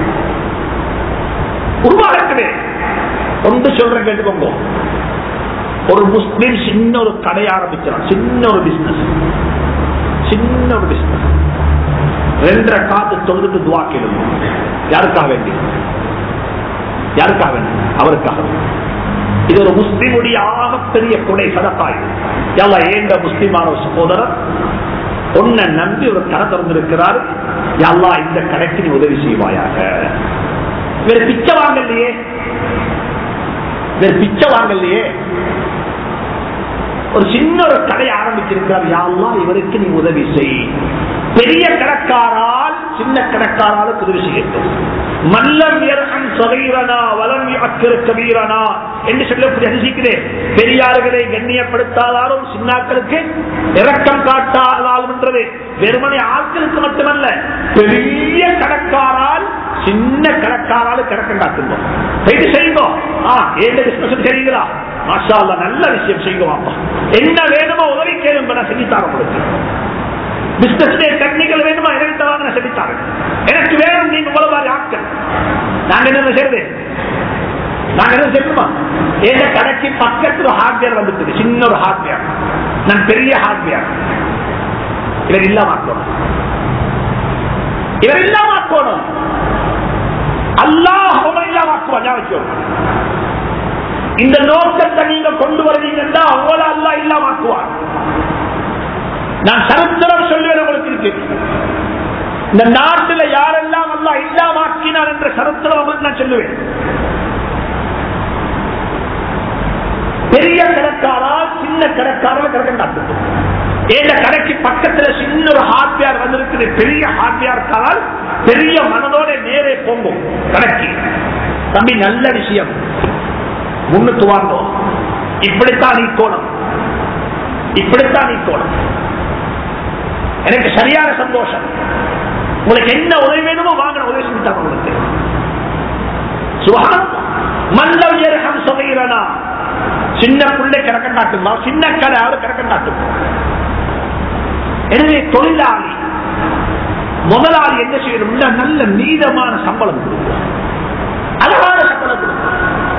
உருவாகட்டுமே ஒன்று சொல்ற கேட்டுக்கோங்க ஒரு முஸ்லீம் சின்ன ஒரு கடை ஆரம்பிக்கிறான் சின்ன ஒரு பிசினஸ் சின்ன ஒரு பிசினஸ் ரெண்டரை காத்து தொழுதுட்டு துவா கேளுங்க யாருக்காக வேண்டி யாருக்காக வேண்டி அவருக்காக இது ஒரு முஸ்லிமுடைய ஆகப்பெரிய கொடை சதத்தாய் எல்லா ஏண்ட முஸ்லிமான ஒரு சகோதரர் ஒன்ன நம்பி ஒரு கடை திறந்திருக்கிறார் எல்லா இந்த கடைக்கு நீ உதவி செய்வாயாக வேற பிச்சை வாங்கலையே வேற பிச்சை வாங்கலையே ஒரு சின்ன ஒரு கடை ஆரம்பிச்சிருக்கிறார் யாரெல்லாம் இவருக்கு நீ உதவி செய் பெரிய கடற்காரால் சின்ன கடற்காரால் உதவி செய்யட்டும் மல்லம் எரகம் சகைரனா வலம் அக்கிர கபீரனா என்று சொல்லக்கூடிய அதிசிக்கிறேன் பெரியார்களை கண்ணியப்படுத்தாதாலும் சின்னாக்களுக்கு இரக்கம் காட்டாதாலும் என்றது வெறுமனை ஆட்களுக்கு மட்டுமல்ல பெரிய கடற்காரால் சின்ன கடற்காரால் கிடக்கம் காட்டுங்க போயிட்டு செய்யுங்க ஆ ஏந்த பிசினஸ் செய்யுங்களா மாஷா நல்ல விஷயம் செய்யுங்க என்ன வேணுமோ உதவி கேளுங்க நான் செஞ்சுத்தார உங்களுக்கு பிசினஸ் டெக்னிக்கல் வேணுமா எனக்கு வாங்க செஞ்சுத்தாரு எனக்கு வேணும் நீங்க உங்களவாரி ஆட்கள் நாங்க என்ன செய்யுது நாங்க என்ன செய்யணுமா எந்த கடைக்கு பக்கத்துல ஹார்ட்வேர் வந்துட்டு சின்ன ஒரு ஹார்ட்வேர் நான் பெரிய ஹார்ட்வேர் இவர் இல்லாம ஆக்கணும் இவர் இல்லாம ஆக்கணும் அல்லாஹ் இல்லாம ஆக்குவான் ஞாபகம் இந்த நோக்கத்தை நீங்க கொண்டு வருவீங்கன்னா அவங்கள அல்லா இல்லாம ஆக்குவான் நான் சரித்திரம் சொல்லுவேன் உங்களுக்கு இருக்கு இந்த நாட்டில் யாரெல்லாம் அல்லா இல்லாம ஆக்கினார் என்ற சரித்திரம் உங்களுக்கு நான் சொல்லுவேன் பெரிய கணக்காரா சின்ன கணக்காரா கிடக்க ஏழ கடைக்கு பக்கத்துல சின்ன ஒரு ஹார்ட்வேர் வந்திருக்குது பெரிய ஹார்ட்வேர் பெரிய மனதோட நேரே போங்கும் கடைக்கு தம்பி நல்ல விஷயம் முன்னுக்கு வாங்கும் இப்படித்தான் நீ கோணம் இப்படித்தான் நீ கோணம் எனக்கு சரியான சந்தோஷம் உங்களுக்கு என்ன உதவி வேணுமோ வாங்கின உதவி செஞ்சுட்டாங்க உங்களுக்கு சுகானம் மல்லம் எரகம் சமைகிறனா சின்ன பிள்ளை கிடக்க நாட்டுமா சின்ன கடை அவரு கிடக்க நாட்டும் எனவே தொழிலாளி முதலாளி என்ன செய்யணும்னா நல்ல மீதமான சம்பளம் கொடுக்கும் அழகான சம்பளம் கொடுக்கும்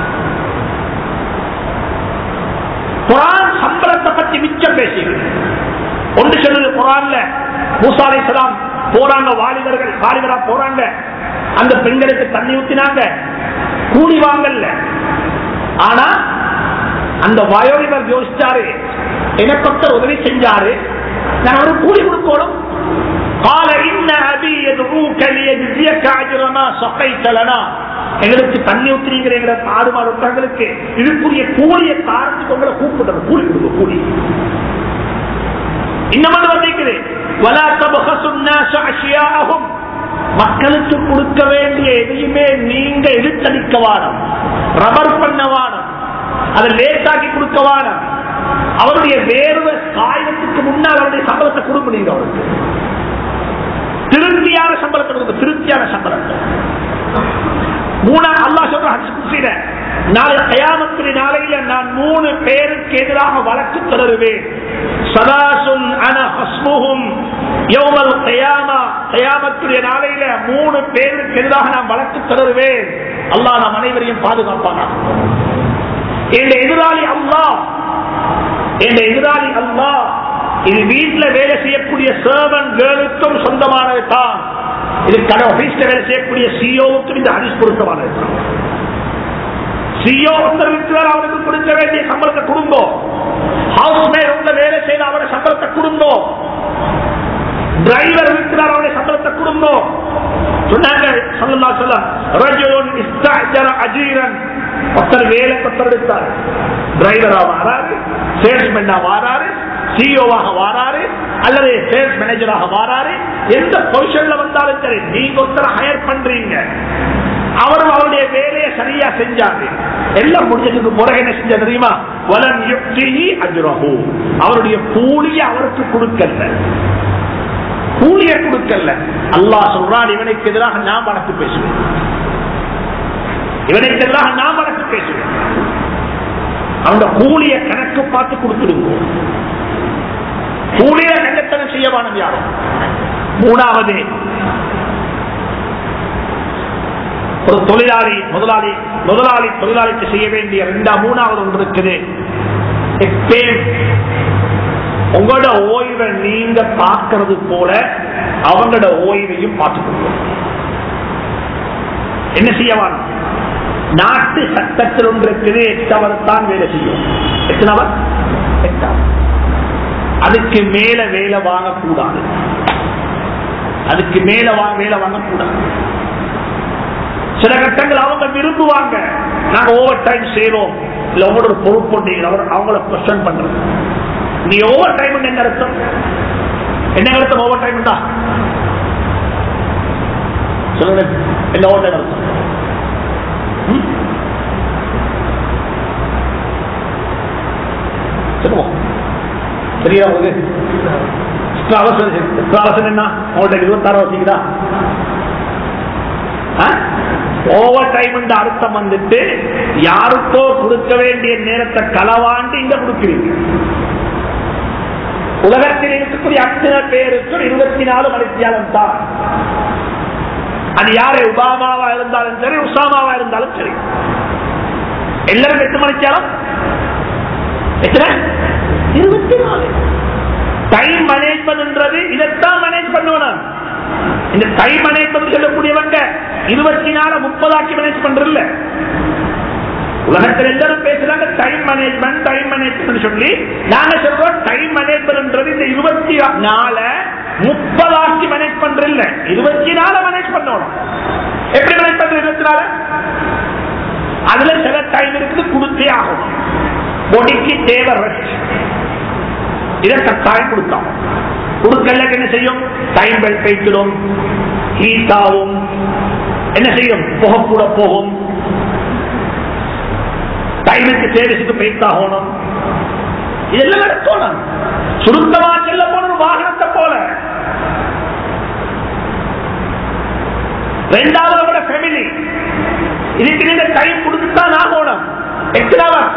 குரான் சம்பளத்தை பற்றி மிச்சம் பேசுகிறது ஒன்று சொல்லுது குரான்ல மூசாலை சலாம் போறாங்க வாலிபர்கள் வாலிபரா போறாங்க அந்த பெண்களுக்கு தண்ணி ஊத்தினாங்க கூலி வாங்கல்ல ஆனா அந்த வயோதிபர் யோசிச்சாரு எனக்கொத்த உதவி செஞ்சாரு நான் ஒரு கூலி கொடுக்கணும் قال إن أبي يدعوك ليجزيك أجر ما سقيت لنا எங்களுக்கு தண்ணி ஊத்துறீங்கிற எங்களை ஆடு மாடு ஒட்டங்களுக்கு இதுக்குரிய கூலிய காரணத்துக்கு உங்களை கூப்பிடுறது கூலி கொடுங்க கூலி இன்னும் வந்திருக்குது ولا تبخسوا الناس أشياءهم மக்களுக்கு கொடுக்க வேண்டிய எதையுமே நீங்க இழுத்தடிக்க வாரம் ரப்பர் பண்ண வாரம் அதை லேட்டாக்கி கொடுக்க வாரம் அவருடைய வேர்வை காயத்துக்கு முன்னால் அவருடைய சம்பளத்தை கொடுக்க நீங்க அவருக்கு திருப்தியான சம்பளத்தை கொடுக்க திருப்தியான சம்பளத்தை மூணா அல்லா சொல்ற நாளை கயாமத்திரி நாளையில நான் மூணு பேருக்கு எதிராக வழக்கு தொடருவேன் சதாசுன் அன ஹஸ்முகும் யௌமல் கயாமா கயாமத்துடைய நாளையில மூணு பேருக்கு எதிராக நான் வழக்கு தொடருவேன் அல்லாஹ் நாம் அனைவரையும் பாதுகாப்பானா என் எதிராளி அல்லாஹ் என் எதிராளி அல்லாஹ் இது வீட்டுல வேலை செய்யக்கூடிய சர்வன் கேர்ளுக்கும் சொந்தமானது தான் இது கடை ஆபீஸ்ல வேலை செய்யக்கூடிய சிஓவுக்கும் இந்த ஹரிஸ் பொருத்தமானது தான் சிஓ ஒருத்தர் இருக்கிறார் அவருக்கு கொடுக்க வேண்டிய சம்பளத்தை கொடுங்கோ ஹவுஸ் மேட் உங்க வேலை செய்த அவருடைய சம்பளத்தை கொடுங்கோ டிரைவர் இருக்கிறார் அவருடைய சம்பளத்தை கொடுங்கோ சொன்னாங்க சொல்லலாம் சொல்ல ரஜுன் இஸ்தாஜர அஜீரன் ஒருத்தர் வேலை கொத்தர் எடுத்தார் டிரைவரா வாராரு சேல்ஸ்மேனா வாராரு சிஓவாக வாராரு அல்லது சேல்ஸ் மேனேஜராக வாராரு எந்த பொசிஷன்ல வந்தாலும் சரி நீங்க ஒருத்தரை ஹயர் பண்றீங்க அவரும் அவருடைய வேலையை சரியா செஞ்சாரு எல்லாம் முடிஞ்சதுக்கு பிறகு என்ன செஞ்ச தெரியுமா வலம் யுக்திஹி அஜ்ரஹு அவருடைய கூலியை அவருக்கு கொடுக்கல கூலியை கொடுக்கல அல்லாஹ் சொல்றான் இவனுக்கு எதிராக நான் வழக்கு பேசுவேன் இவனுக்கு எதிராக நான் வழக்கு பேசுவேன் அவனோட கூலிய கணக்கு பார்த்து கொடுத்துடுங்க கூலிய கண்டத்தனம் செய்யவானது யாரும் மூணாவது ஒரு தொழிலாளி முதலாளி முதலாளி தொழிலாளிக்கு செய்ய வேண்டிய ரெண்டாம் மூணாவது ஒன்று இருக்குது எப்பேன் உங்களோட ஓய்வை நீங்க பார்க்கறது போல அவங்களோட ஓய்வையும் பார்த்துக்கணும் என்ன செய்யவான் நாட்டு சட்டத்தில் ஒன்று இருக்குது எட்டவர் தான் வேலை செய்யும் எத்தனவர் எட்டவர் அதுக்கு மேல வேலை வாங்கக்கூடாது அதுக்கு மேல வா- வேலை வாங்கக்கூடாது சில கட்டங்கள் அவங்க விரும்புவாங்க நாங்க ஓவர் டைம் செய்யறோம் இல்ல உங்களோட ஒரு பொறுப்பு உண்டு, அவர் அவங்கள கொஸ்டன் பண்றது நீ ஓவர் டைம் என்ன அர்த்தம் என்ன அர்த்தம் ஓவர் டைம் தான் சொல்லுங்க என்ன ஓவர் டைம் அர்த்தம் ம்? சொல்லுவோம் சரியா உங்களுக்கு எக்ஸ்ட்ரா அவசரம் எக்ஸ்ட்ரா அவசரம் என்ன உங்கள்ட்ட இருபத்தாறு வசதிக்குதா ஓவர் டைம் அர்த்தம் வந்துட்டு யாருக்கோ கொடுக்க வேண்டிய நேரத்தை களவாண்டு இங்க கொடுக்கிறீங்க உலகத்தில் இருக்கக்கூடிய அத்தனை பேருக்கு இருபத்தி நாலு மணித்தியாலம் தான் அது யாரு உபாமாவா இருந்தாலும் சரி உசாமாவா இருந்தாலும் சரி எல்லாரும் எட்டு மணித்தியாலம் எத்தனை இருபத்தி நாலு டைம் மேனேஜ்மெண்ட் இதைத்தான் மேனேஜ் பண்ணுவனும் இந்த டைம் மேனேஜ்மெண்ட் சொல்லக்கூடியவங்க இருபத்தி நாலு முப்பதாக்கி மேனேஜ் பண்றதில்ல உலகத்தில் எல்லாரும் பேசுறாங்க டைம் மேனேஜ்மெண்ட் டைம் மேனேஜ்மெண்ட் சொல்லி நாங்க சொல்றோம் டைம் மேனேஜ்மெண்ட் இந்த இருபத்தி நாலு முப்பதாக்கி மேனேஜ் பண்றதில்ல இருபத்தி நாலு மேனேஜ் பண்ணணும் எப்படி மேனேஜ் பண்ற இருபத்தி நாலு அதுல சில டைம் இருக்குது கொடுத்தே ஆகும் பொடிக்கு தேவை ரெஸ்ட் இதை கட்டாயம் கொடுத்தோம் கொடுக்கல என்ன செய்யும் டைம் பெல் கைத்திடும் ஹீட் ஆகும் என்ன செய்யும் புகை கூட போகும் டைமுக்கு சேவிச்சுட்டு பெய்த்தாகணும் இதெல்லாம் நடக்கணும் சுருக்கமா செல்ல போன ஒரு வாகனத்தை போல ரெண்டாவது அவரோட ஃபேமிலி இதுக்கு நீங்க டைம் கொடுத்துதான் ஆகணும் எத்தனை hours?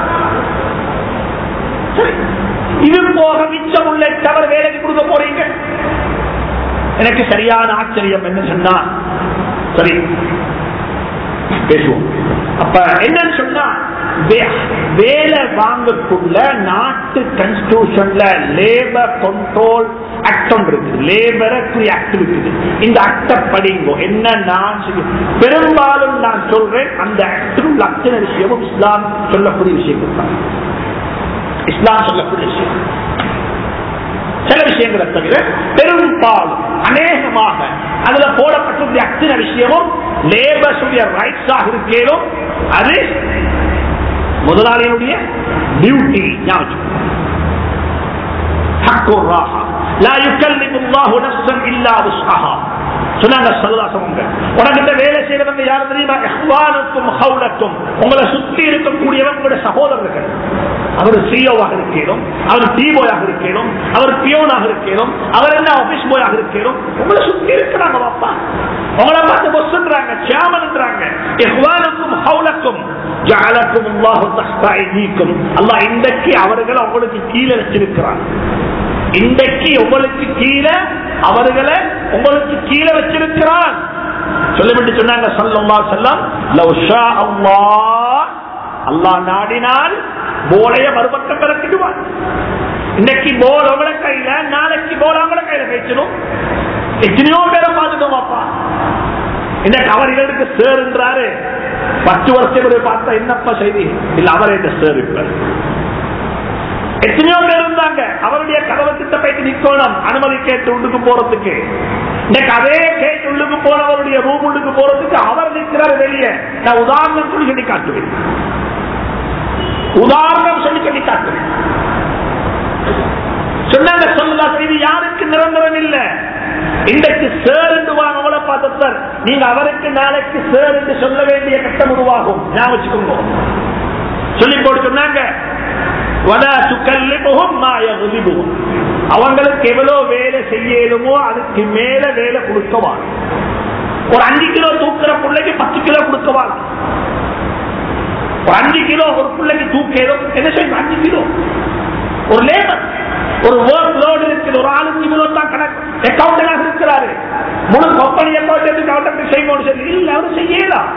சரி. இது போக மிச்சம் உள்ள தவறு வேலைக்கு கொடுக்க போறீங்க எனக்கு சரியான ஆச்சரியம் என்ன சொன்னா சரி பேசுவோம் அப்ப என்னன்னு சொன்னா வே- வேலை வாங்கக்குள்ள நாட்டு கான்ஸ்டியூஷன்ல லேபர் கண்ட்ரோல் ஆக்ட் ஒன்று இருக்குது லேபருக்குரிய ஆக்ட் இருக்குது இந்த ஆக்ட படிங்கோ என்ன நான் செய்ய- பெரும்பாலும் நான் சொல்றேன் அந்த ஆக்டில் உள்ள அத்தனை விஷயமும் இஸ்லாம் சொல்லக்கூடிய விஷயங்கள் தான் இஸ்லாம் சொல்லக்கூடிய விஷயம் சில விஷயங்களை தவிர பெரும்பாலும் அநேகமாக அதுல போடப்பட்டிருந்த அத்தனை விஷயமும் லேபர்ஸ் ரைட்ஸாக இருக்கேனும் அது முதலாளியினுடைய டியூட்டி ஞாபகம் حق الراحة لا يكلم الله نفسا إلا وسعها சொன்னாங்க சல்லாசவங்க உனக்கிட்ட வேலை செய்யறவங்க யார் தெரியுமா இஹ்வானுக்கும் ஹவுலக்கும் உங்களை சுத்தி இருக்கக்கூடியவங்க உங்களுடைய சகோதரர்கள் அவர் சிஓவாக இருக்கணும் அவர் டிஓயாக இருக்கணும் அவர் பியோனாக இருக்கணும் அவர் என்ன ஆபீஸ் போயாக இருக்கணும் உங்களை சுத்தி இருக்கிறாங்க பாப்பா உங்களை பார்த்து பொசுன்றாங்க சேமன்ன்றாங்க இஹ்வானுக்கும் ஹவுலக்கும் ஜஅலக்கும் அல்லாஹு தஹ்தா ஐதீக்கும் அல்லாஹ் இன்றைக்கு அவர்களை உங்களுக்கு கீழே வச்சிருக்கிறான் இன்றைக்கு உங்களுக்கு கீழே அவர்களை உங்களுக்கு கீழே வச்சிருக்கிறான் சொல்லிவிட்டு சொன்னாங்க சல்லல்லா செல்லம் லவ் ஷா அல்லாஹ் அல்லாஹ் நாடினால் போலைய மறுபக்கம் பிறக்கிடுவான் இன்னைக்கு போல் உங்கள கையில நாளைக்கு போல் அவங்கள கையில பேசணும் எத்தனையோ பேரை பார்த்துட்டோம் அப்பா இன்னைக்கு அவர்களுக்கு சேருன்றாரு பத்து வருஷம் பார்த்தா என்னப்பா செய்தி இல்ல அவர் என்ன சேர் இருப்பார் எத்தனையோ பேர் இருந்தாங்க அவருடைய கதவை கிட்ட போயிட்டு நிக்கணும் அனுமதி கேட்டு உள்ளுக்கு போறதுக்கு இன்னைக்கு அதே கேட்டு உள்ளுக்கு போனவருடைய ரூம் உள்ளுக்கு போறதுக்கு அவர் நிற்கிறார் வெளியே நான் உதாரணம் சொல்லி சொல்லி காட்டுவேன் உதாரணம் சொல்லி சொல்லி காட்டுவேன் சொன்னாங்க சொல்லலா செய்தி யாருக்கு நிரந்தரம் இல்ல இன்றைக்கு சேர் என்று வாங்க பார்த்தவர் நீங்க அவருக்கு நாளைக்கு சேர் என்று சொல்ல வேண்டிய கட்டம் உருவாகும் ஞாபகம் வச்சுக்கோங்க சொல்லி போட்டு சொன்னாங்க வலா துக்கல்லிபுகும் மா யக்லிபுகும். அவங்களுக்கு எவ்வளவு வேலை செய்யலுமோ அதுக்கு மேல வேலை கொடுக்கவான் ஒரு அஞ்சு கிலோ தூக்குற பிள்ளைக்கு பத்து கிலோ கொடுக்கவான் ஒரு அஞ்சு கிலோ ஒரு பிள்ளைக்கு தூக்கேதோ என்ன செய்யும் அஞ்சு கிலோ ஒரு லேபர் ஒரு ஒர்க் லோடு இருக்குது ஒரு ஆளுக்கு இவ்வளவு தான் கணக்கு அக்கௌண்டலாக இருக்கிறாரு முழு கம்பெனி அக்கௌண்ட் அக்கௌண்ட் செய்யணும் சொல்லி இல்ல அவர் செய்யலாம்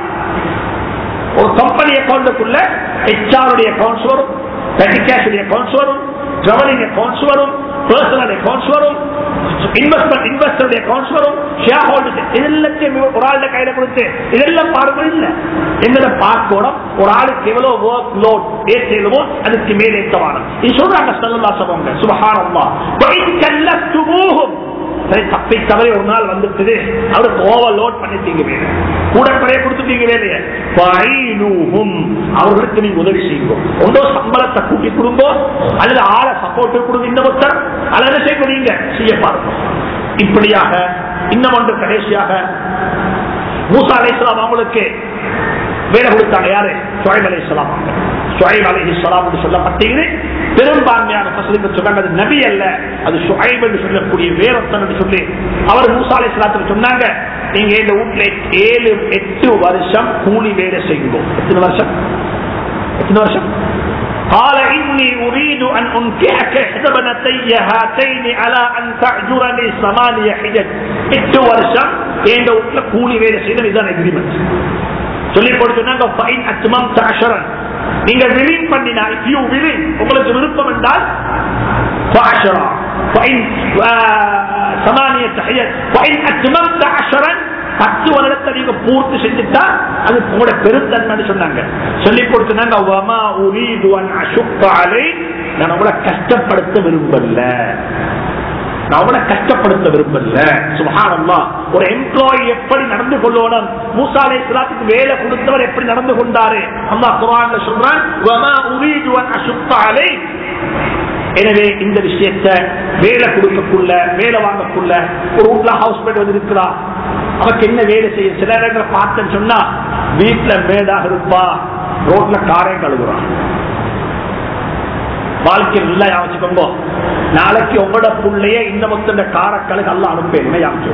ஒரு கம்பெனி அக்கௌண்ட்டுக்குள்ள ஹெச்ஆருடைய அக்கௌண்ட்ஸ் வரும் பெட்டி கேஷுடைய அக்கௌண்ட்ஸ் வரும் ட்ராவலிங் அக்கௌண்ட்ஸ் வரும் பர்சனல் அக்கௌண்ட்ஸ் வரும் இன்வெஸ்ட்மெண்ட் இன்வெஸ்டருடைய அக்கௌண்ட்ஸ் வரும் ஷேர் ஹோல்டர்ஸ் இதெல்லாத்தையும் ஒரு ஆளுடைய கையில கொடுத்து இதெல்லாம் பார்க்கணும் இல்ல எங்களை பார்க்கணும் ஒரு ஆளுக்கு எவ்வளவு ஒர்க் லோட் ஏற்றலுமோ அதுக்கு மேலே ஏற்றவானம் இது சொல்றாங்க சொல்லலா சொல்லுவாங்க சுபஹானல்லா கல்லத்துமூகும் சரி தப்பி தவறி ஒரு நாள் வந்துட்டு அவருக்கு ஓவர் லோட் பண்ணிட்டீங்க வேலை கூட குறைய கொடுத்துட்டீங்க வேலைய பைனூஹும். அவர்களுக்கு நீங்க உதவி செய்யுங்க ஒன்றோ சம்பளத்தை கூட்டி கொடுங்க அல்லது ஆளை சப்போர்ட் கொடுங்க இந்த மொத்தம் அல்லது செய்ய நீங்க செய்ய பாருங்க இப்படியாக இன்னும் ஒன்று கடைசியாக மூசா அலைஹிஸ்ஸலாம் அவங்களுக்கு வேலை கொடுத்தாங்க யாரு சுவைப் அலைஹிஸ்ஸலாம் அவங்க சுவைப் அலைஹிஸ்ஸலாம் என்று சொல்லப்பட்டீங்க பெரும்பான்மையான பசங்க சொன்னாங்க அது நபி அல்ல அது சுவைப் என்று சொல்லக்கூடிய வேறொத்தன் என்று சொல்லி அவர் மூசா அலைஹிஸ்ஸலாத்துக்கு சொன்னாங்க நீங்க இந்த வீட்டுல ஏழு எட்டு வருஷம் கூலி வேலை செய்யுங்க எத்தனை வருஷம் எத்தனை வருஷம் قال إني أريد أن أنكحك إحدى بنتي هاتين على أن تعجرني ثمانية حجج எட்டு வருஷம் என் வீட்டுல கூலி வேலை செய்யணும் இதுதான் அக்ரிமெண்ட் சொல்லி போட்டு சொன்னாங்க ஃபைன் அத்மம் தாஷரன் நீங்க விலிங் பண்ணினா இஃப் யூ விலிங் உங்களுக்கு விருப்பம் என்றால் فعشرة فإن ثمانية حجج فإن أتممت عشرا பத்து வருடத்தை நீங்க பூர்த்தி செஞ்சுட்டா அது உங்களோட பெருந்தன்மை சொன்னாங்க சொல்லி கொடுத்தாங்க வமா உரீது அன் அசுக்க அலை நான் உங்களை கஷ்டப்படுத்த விரும்பல நான் உங்களை கஷ்டப்படுத்த விரும்பல சுபஹானல்லாஹ் ஒரு எம்ப்ளாயி எப்படி நடந்து கொள்ளணும் மூசா அலைஹிஸ்ஸலாத்துக்கு வேலை கொடுத்தவர் எப்படி நடந்து கொண்டாரு அல்லாஹ் குர்ஆன்ல சொல்றான் வமா உரீது அன் அசுக்க அலை எனவே இந்த விஷயத்தை வேலை கொடுக்கக்குள்ள வேலை வாங்கக்குள்ள ஒரு வீட்டுல ஹவுஸ் மேட் வந்து இருக்கிறா அவருக்கு என்ன வேலை செய்ய சில இடங்களை பார்த்தேன்னு சொன்னா வீட்டுல மேடாக இருப்பா ரோட்ல காரை கழுவுறான் வாழ்க்கை நல்லா யாவச்சுக்கோங்க நாளைக்கு உங்களோட புள்ளைய இந்த மொத்த காரக்கழுகு அல்ல அனுப்பேன் யாவச்சு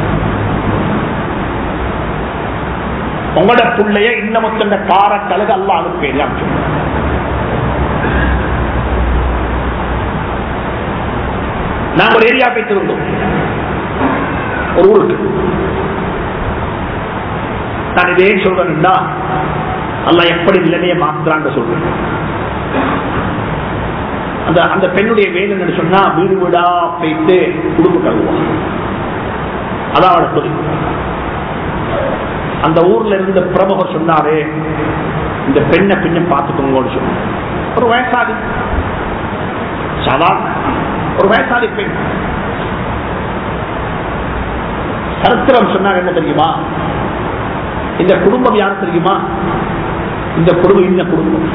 உங்களோட புள்ளைய இந்த மொத்த காரக்கழுகு அல்ல அனுப்பேன் யாவச்சு நாங்க ஒரு ஏரியா போயிட்டு இருந்தோம் ஒரு ஊருக்கு நான் இதே சொல்றேன்னா அல்ல எப்படி நிலைமையை மாத்துறாங்க சொல்றேன் அந்த அந்த பெண்ணுடைய வேலை என்னன்னு சொன்னா வீடு வீடா போயிட்டு உடுப்பு கழுவுவான் அதான் அவட தொழில் அந்த ஊர்ல இருந்த பிரமுகர் சொன்னாரு இந்த பெண்ணை பின்ன பார்த்துக்கோங்கன்னு சொன்னார் ஒரு வயசாதி சாதாரண ஒரு வயசாதி பெண் சரித்திரம் சொன்னாங்க என்ன தெரியுமா இந்த குடும்பம் யார் தெரியுமா இந்த குடும்பம் இந்த குடும்பம்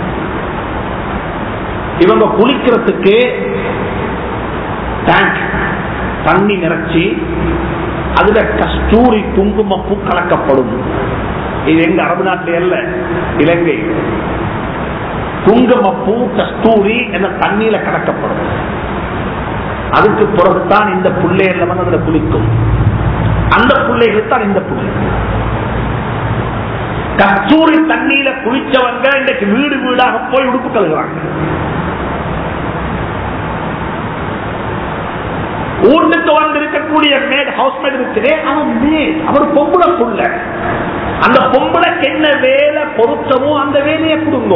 இவங்க குளிக்கிறதுக்கு டேங்க் தண்ணி நிறைச்சி அதுல கஸ்தூரி குங்குமப்பூ கலக்கப்படும் இது எங்க அரபு நாட்டிலே அல்ல இலங்கை குங்குமப்பூ கஸ்தூரி என்ற தண்ணீர கலக்கப்படும் அதுக்கு பிறகுதான் இந்த புள்ளையில வந்து அதுல குளிக்கும் அந்த பிள்ளைகள் தான் இந்த புள்ளை கஸ்தூரி தண்ணீர குளிச்சவங்க இன்றைக்கு வீடு வீடாக போய் உடுப்பு கழுகுறாங்க ஊருக்கு வந்து இருக்கக்கூடிய மேட் ஹவுஸ் மேட் இருக்கிறே அவன் மேட் அவர் பொம்பளை புள்ள அந்த பொம்பளைக்கு என்ன வேலை பொருத்தமோ அந்த வேலையை கொடுங்கோ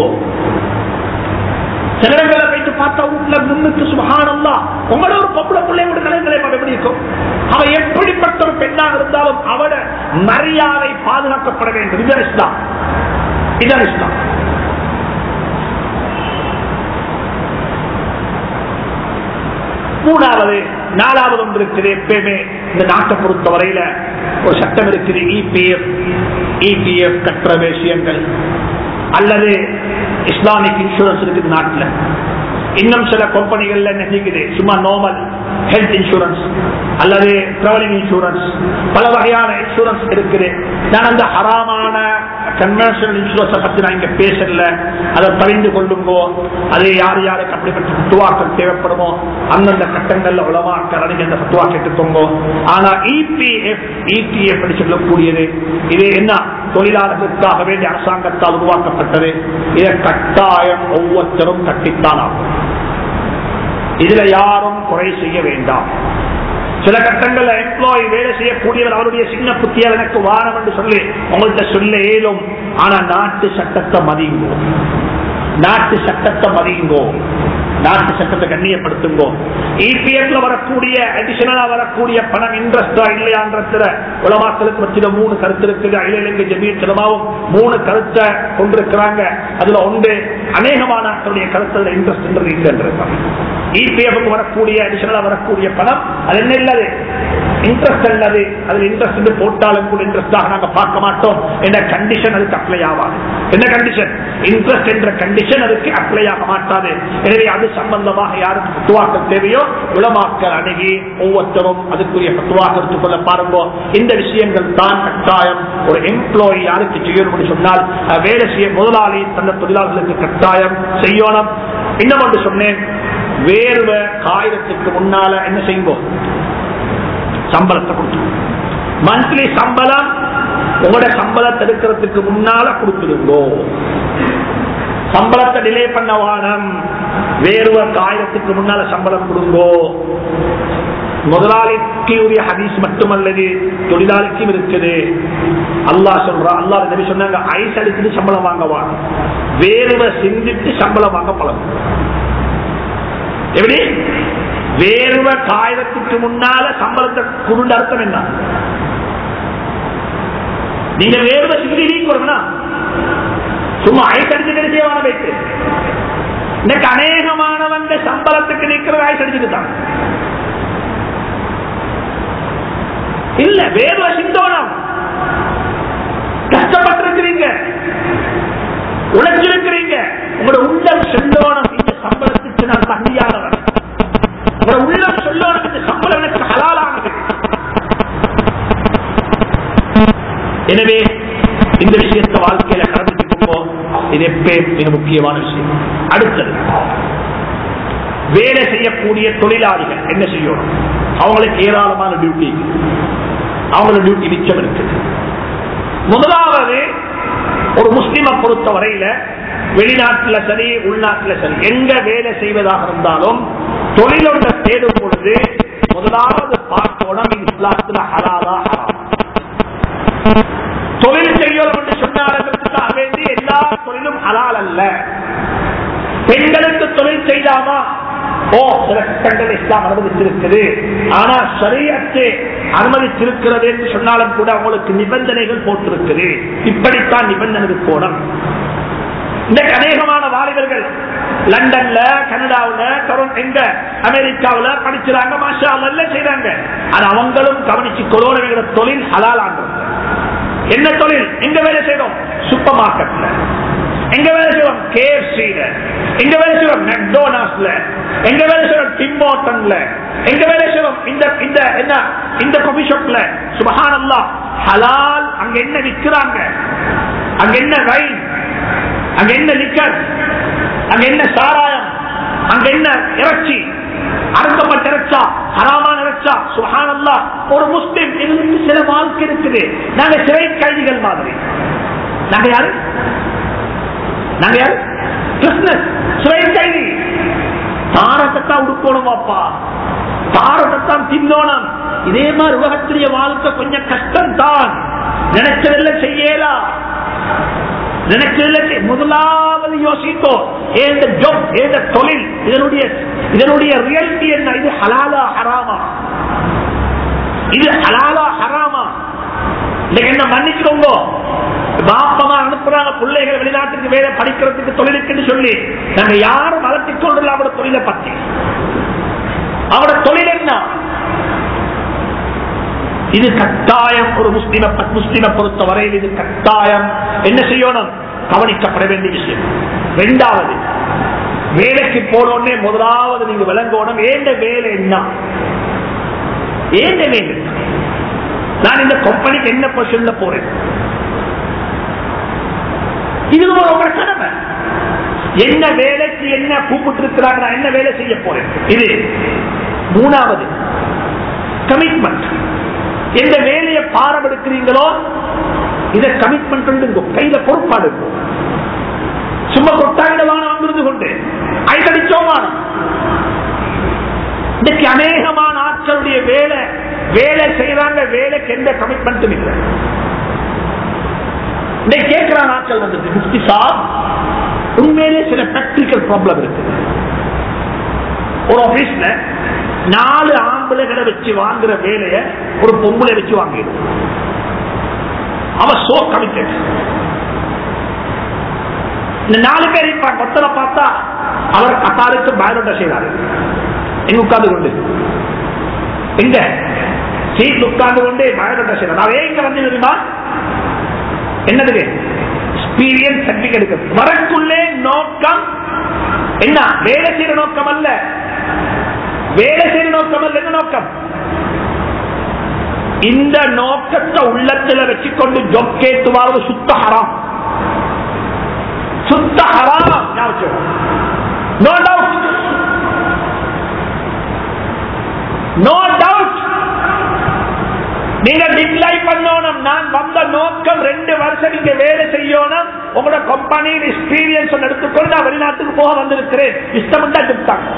சில இடங்களை போயிட்டு பார்த்தா வீட்டுல முன்னுக்கு சுகானந்தா உங்களோட ஒரு பொம்பளை பிள்ளையோட கலைகளை எப்படி இருக்கும் அவ எப்படிப்பட்ட ஒரு பெண்ணாக இருந்தாலும் அவட மரியாதை பாதுகாக்கப்பட வேண்டும் இதான் இஸ்லாம் இதான் இஸ்லாம் மூணாவது நாலாவது ஒன்று இருக்குது எப்பயுமே இந்த நாட்டை பொறுத்த வரையில ஒரு சட்டம் இருக்குது இபிஎஃப் இபிஎஃப் கட்டுற விஷயங்கள் அல்லது இஸ்லாமிக் இன்சூரன்ஸ் இருக்குது நாட்டில் இன்னும் சில கம்பெனிகள்ல என்ன செய்யுது சும்மா நார்மல் ஹெல்த் இன்சூரன்ஸ் அல்லது டிராவலிங் இன்சூரன்ஸ் பல வகையான இன்சூரன்ஸ் இருக்குது நான் அந்த ஹராமான கன்வென்ஷனல் இன்சூரன்ஸ் பத்தி நான் இங்க பேசல அதை பறிந்து கொள்ளுங்கோ அது யார் யாருக்கு அப்படிப்பட்ட பத்துவாக்கள் தேவைப்படுமோ அந்தந்த கட்டங்கள்ல உளமாக்க நீங்க அந்த பத்துவா கேட்டுக்கோங்க ஆனா இபிஎஃப் இடிஎஃப் சொல்லக்கூடியது இது என்ன தொழிலாளர்களுக்காக வேண்டிய அரசாங்கத்தால் உருவாக்கப்பட்டது இதை கட்டாயம் ஒவ்வொருத்தரும் கட்டித்தான் ஆகும் இதுல யாரும் குறை செய்ய வேண்டாம் சில கட்டங்கள்ல எம்ப்ளாயி வேலை செய்யக்கூடியவர் அவருடைய சின்ன புத்தியால் எனக்கு வாரம் என்று சொல்லி உங்கள்கிட்ட சொல்ல இயலும் ஆனா நாட்டு சட்டத்தை மதியுங்கோ நாட்டு சட்டத்தை மதியுங்கோ நாட்டு சட்டத்தை கண்ணியப்படுத்துங்கோ இபிஎஃப்ல வரக்கூடிய அடிஷனலா வரக்கூடிய பணம் இன்ட்ரெஸ்டா இல்லையான்றதுல உலமாக்களுக்கு மத்தியில மூணு கருத்து இருக்குது அகில இலங்கை ஜமீச்சலமாவும் மூணு கருத்தை கொண்டிருக்கிறாங்க அதுல ஒன்று அநேகமான கருத்துல இன்ட்ரெஸ்ட் இல்லைன்றது இபிஎஃப் வரக்கூடிய அடிஷனலா வரக்கூடிய பணம் அது என்ன இல்லது இன்ட்ரெஸ்ட் அல்லது அதுல இன்ட்ரெஸ்ட் போட்டாலும் கூட இன்ட்ரெஸ்டாக நாங்க பார்க்க மாட்டோம் என்ற கண்டிஷன் அதுக்கு அப்ளை ஆகாது என்ன கண்டிஷன் இன்ட்ரெஸ்ட் என்ற கண்டிஷன் அதுக்கு அப்ளை ஆக மாட்டாது எனவே அது சம்பந்தமாக யாருக்கு பத்துவாக்கள் தேவையோ உளமாக்கல் அணுகி ஒவ்வொருத்தரும் அதுக்குரிய பத்துவாக எடுத்துக்கொள்ள பாருங்க இந்த விஷயங்கள் தான் கட்டாயம் ஒரு எம்ப்ளாயி யாருக்கு செய்யணும் சொன்னால் வேலை செய்ய முதலாளி தந்த தொழிலாளர்களுக்கு கட்டாயம் செய்யணும் இன்னும் ஒன்று சொன்னேன் வேர்வ காயிரத்துக்கு முன்னால என்ன செய்யுங்க சம்பளத்தை கொடுத்து மந்த்லி சம்பளம் உங்களோட சம்பளத்தை எடுக்கிறதுக்கு முன்னால கொடுத்துருங்கோ சம்பளத்தை டிலே பண்ண வானம் வேறுவ ஆயிரத்துக்கு முன்னால சம்பளம் கொடுங்கோ முதலாளிக்கு உரிய ஹதீஸ் மட்டுமல்லது தொழிலாளிக்கும் இருக்குது அல்லாஹ் சொல்றா அல்லா நபி சொன்னாங்க ஐஸ் அடிச்சுட்டு சம்பளம் வாங்கவா வேறுவ சிந்திட்டு சம்பளம் வாங்க பழகும் எப்படி வேறுவ காயத்துக்கு முன்னால சம்பளத்தை குருண்ட அர்த்தம் என்ன நீங்க வேறுவ சிந்தி நீக்கணும்னா சும்மா ஐசடிச்சு கிடைச்சேவான வைத்து இன்னைக்கு அநேகமானவங்க சம்பளத்துக்கு நிக்கிறது ஐசடிச்சுட்டு தான் இல்ல வேறுவ சிந்தோனம் கஷ்டப்பட்டிருக்கிறீங்க உழைச்சிருக்கிறீங்க உங்களோட உள்ளம் செல்லோனம் இந்த சம்பளத்துக்கு நான் தகுதியானவன் உங்களோட உள்ளம் சொல்லோனம் இந்த சம்பளம் எனக்கு ஹலாலானது எனவே இந்த விஷயத்தை வாழ்க்கையில கடந்துட்டு இது எப்பயும் மிக முக்கியமான விஷயம் அடுத்தது வேலை செய்யக்கூடிய தொழிலாளிகள் என்ன செய்யணும் அவங்களுக்கு ஏராளமான டியூட்டி அவங்களோட டியூட்டி மிச்சம் இருக்கு முதலாவது ஒரு முஸ்லிமை பொறுத்த வரையில வெளிநாட்டுல சரி உள்நாட்டுல சரி எங்க வேலை செய்வதாக இருந்தாலும் தொழிலொன்றை தேடும் பொழுது முதலாவது பார்க்கணும் இஸ்லாத்துல ஹலாலா ஹராம் தொழில் செய்யணும் என்று சொன்னார்களுக்காக வேண்டி எல்லா தொழிலும் ஹலால் அல்ல பெண்களுக்கு தொழில் செய்யலாமா ஓ சில சட்டங்கள் இஸ்லாம் அனுமதித்திருக்குது ஆனா சரியத்து அனுமதித்திருக்கிறது என்று சொன்னாலும் கூட அவங்களுக்கு நிபந்தனைகள் போட்டிருக்குது இப்படித்தான் நிபந்தனை போனோம் இந்த அநேகமான வாலிபர்கள் லண்டன்ல கனடாவுல டொரண்டோ எங்க அமெரிக்காவுல படிச்சுறாங்க மாஷா எல்லாம் செய்றாங்க அது அவங்களும் கவனிச்சு கொரோனா தொழில் ஹலாலான்றது என்ன தொழில் எங்க வேலை செய்யறோம் சூப்பர் மார்க்கெட்ல எங்க வேலை செய்யறோம் கேஎஃப்சில எங்க வேலை செய்யறோம் மெக்டோனாஸ்ல எங்க வேலை செய்யறோம் டிம்போட்டன்ல எங்க வேலை செய்யறோம் இந்த இந்த என்ன இந்த காபி ஷாப்ல சுபஹானல்லா ஹலால் அங்க என்ன விற்கிறாங்க அங்க என்ன வைன் அங்க என்ன லிக்கர் அங்க என்ன சாராயம் அங்க என்ன இறைச்சி அறுக்கப்பட்ட இறைச்சா ஹராமான இறைச்சா சுஹானல்லா ஒரு முஸ்லிம் எங்களுக்கு சில வாழ்க்கை இருக்குது நாங்க சிறை கைதிகள் மாதிரி நாங்க யாரு நாங்க யாரு கிறிஸ்துமஸ் சிறை கைதி தாரத்தைத்தான் உடுக்கணும் அப்பா தாரத்தைத்தான் தின்னோணும் இதே மாதிரி உலகத்துடைய வாழ்க்கை கொஞ்சம் கஷ்டம் தான் நினைச்சதெல்லாம் செய்யலாம் நினைச்சதில்லை முதலாவது யோசித்தோ ஏந்த ஜோப் ஏந்த தொழில் இதனுடைய இதனுடைய ரியாலிட்டி என்ன இது ஹலாலா ஹராமா இது ஹலாலா ஹராமா இன்னைக்கு என்ன மன்னிச்சுக்கோங்க பாப்பமா அனுப்புறாங்க பிள்ளைகள் வெளிநாட்டுக்கு வேலை படிக்கிறதுக்கு தொழிலுக்குன்னு சொல்லி நாங்க யாரும் வளர்த்திக் கொண்டுள்ள அவரோட தொழிலை பத்தி அவரோட தொழில் என்ன இது கட்டாயம் ஒரு முஸ்லிம முஸ்லிம பொறுத்த வரையில் இது கட்டாயம் என்ன செய்யணும் கவனிக்கப்பட வேண்டிய விஷயம் இரண்டாவது வேலைக்கு போனோடனே முதலாவது நீங்க விளங்கணும் ஏண்ட வேலை என்ன ஏண்ட வேலை நான் இந்த கம்பெனிக்கு என்ன பொசிஷன்ல போறேன் இது ஒரு உங்க கடமை என்ன வேலைக்கு என்ன கூப்பிட்டு இருக்கிறாங்க நான் என்ன வேலை செய்ய போறேன் இது மூணாவது கமிட்மெண்ட் எந்த வேலையை பாரம் எடுக்கிறீங்களோ இதை கமிட்மெண்ட் கையில பொறுப்பாடு இருக்கும் சும்மா கொட்டாவிடமான அங்கிருந்து கொண்டு ஐதடிச்சோமான இன்னைக்கு அநேகமான ஆட்களுடைய வேலை வேலை செய்யறாங்க வேலைக்கு எந்த கமிட்மெண்ட்டும் இல்லை இன்னைக்கு கேட்கிறான் ஆட்கள் வந்துட்டு முஃப்தி சாப் உண்மையிலே சில பிராக்டிக்கல் ப்ராப்ளம் இருக்கு ஒரு ஆபீஸ்ல நாலு ஆம்பளைகளை வச்சு வாங்குற வேலைய ஒரு பொம்பளை வச்சு வாங்கிடும் அவ சோ கமிட்டட் இந்த நாலு பேர் இப்ப கொத்தனை பார்த்தா அவர் கத்தாருக்கு பயோடேட்டா செய்யறாரு எங்க உட்கார்ந்து கொண்டு எங்க சீட் உட்கார்ந்து கொண்டு பயோடேட்டா செய்யறாரு அவ எங்க வந்து தெரியுமா என்னதுக்கு எக்ஸ்பீரியன்ஸ் சர்டிபிகேட் இருக்கு வரக்குள்ளே நோக்கம் என்ன வேலை செய்யற நோக்கம் அல்ல வேலை செய்யற நோக்கம் அல்ல என்ன நோக்கம் இந்த நோக்கத்தை உள்ளத்துல வச்சுக்கொண்டு ஜொப் கேட்டு வாழ்வது சுத்த ஹராம் சுத்த ஹராம் நோ டவுட் நோ டவுட் நீங்க டிப்ளை பண்ணணும் நான் வந்த நோக்கம் ரெண்டு வருஷம் நீங்க வேலை செய்யணும் உங்களோட கம்பெனியில் எக்ஸ்பீரியன்ஸ் எடுத்துக்கொண்டு நான் வெளிநாட்டுக்கு போக வந்திருக்கிறேன் இஷ்டம் தான் கொடுத்தாங்க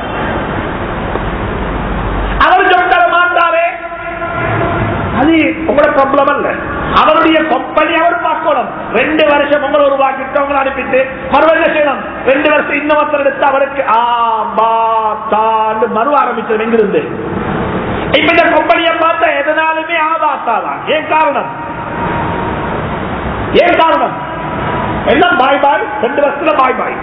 அவர் சொல்ல மாட்டாரே அது உங்களோட ப்ராப்ளம் அல்ல அவருடைய கம்பெனி அவர் பார்க்கணும் ரெண்டு வருஷம் உங்களை உருவாக்கிட்டு உங்களை அனுப்பிட்டு மறுபடியும் செய்யணும் ரெண்டு வருஷம் இன்னொருத்தர் எடுத்து அவருக்கு ஆ பா தாண்டு மறு ஆரம்பிச்சது எங்கிருந்து இப்ப இந்த கம்பெனியை பார்த்தா எதனாலுமே ஆபாத்தாதான் ஏன் காரணம் ஏன் காரணம் எல்லாம் பாய் பாய் ரெண்டு வருஷத்துல பாய் பாய்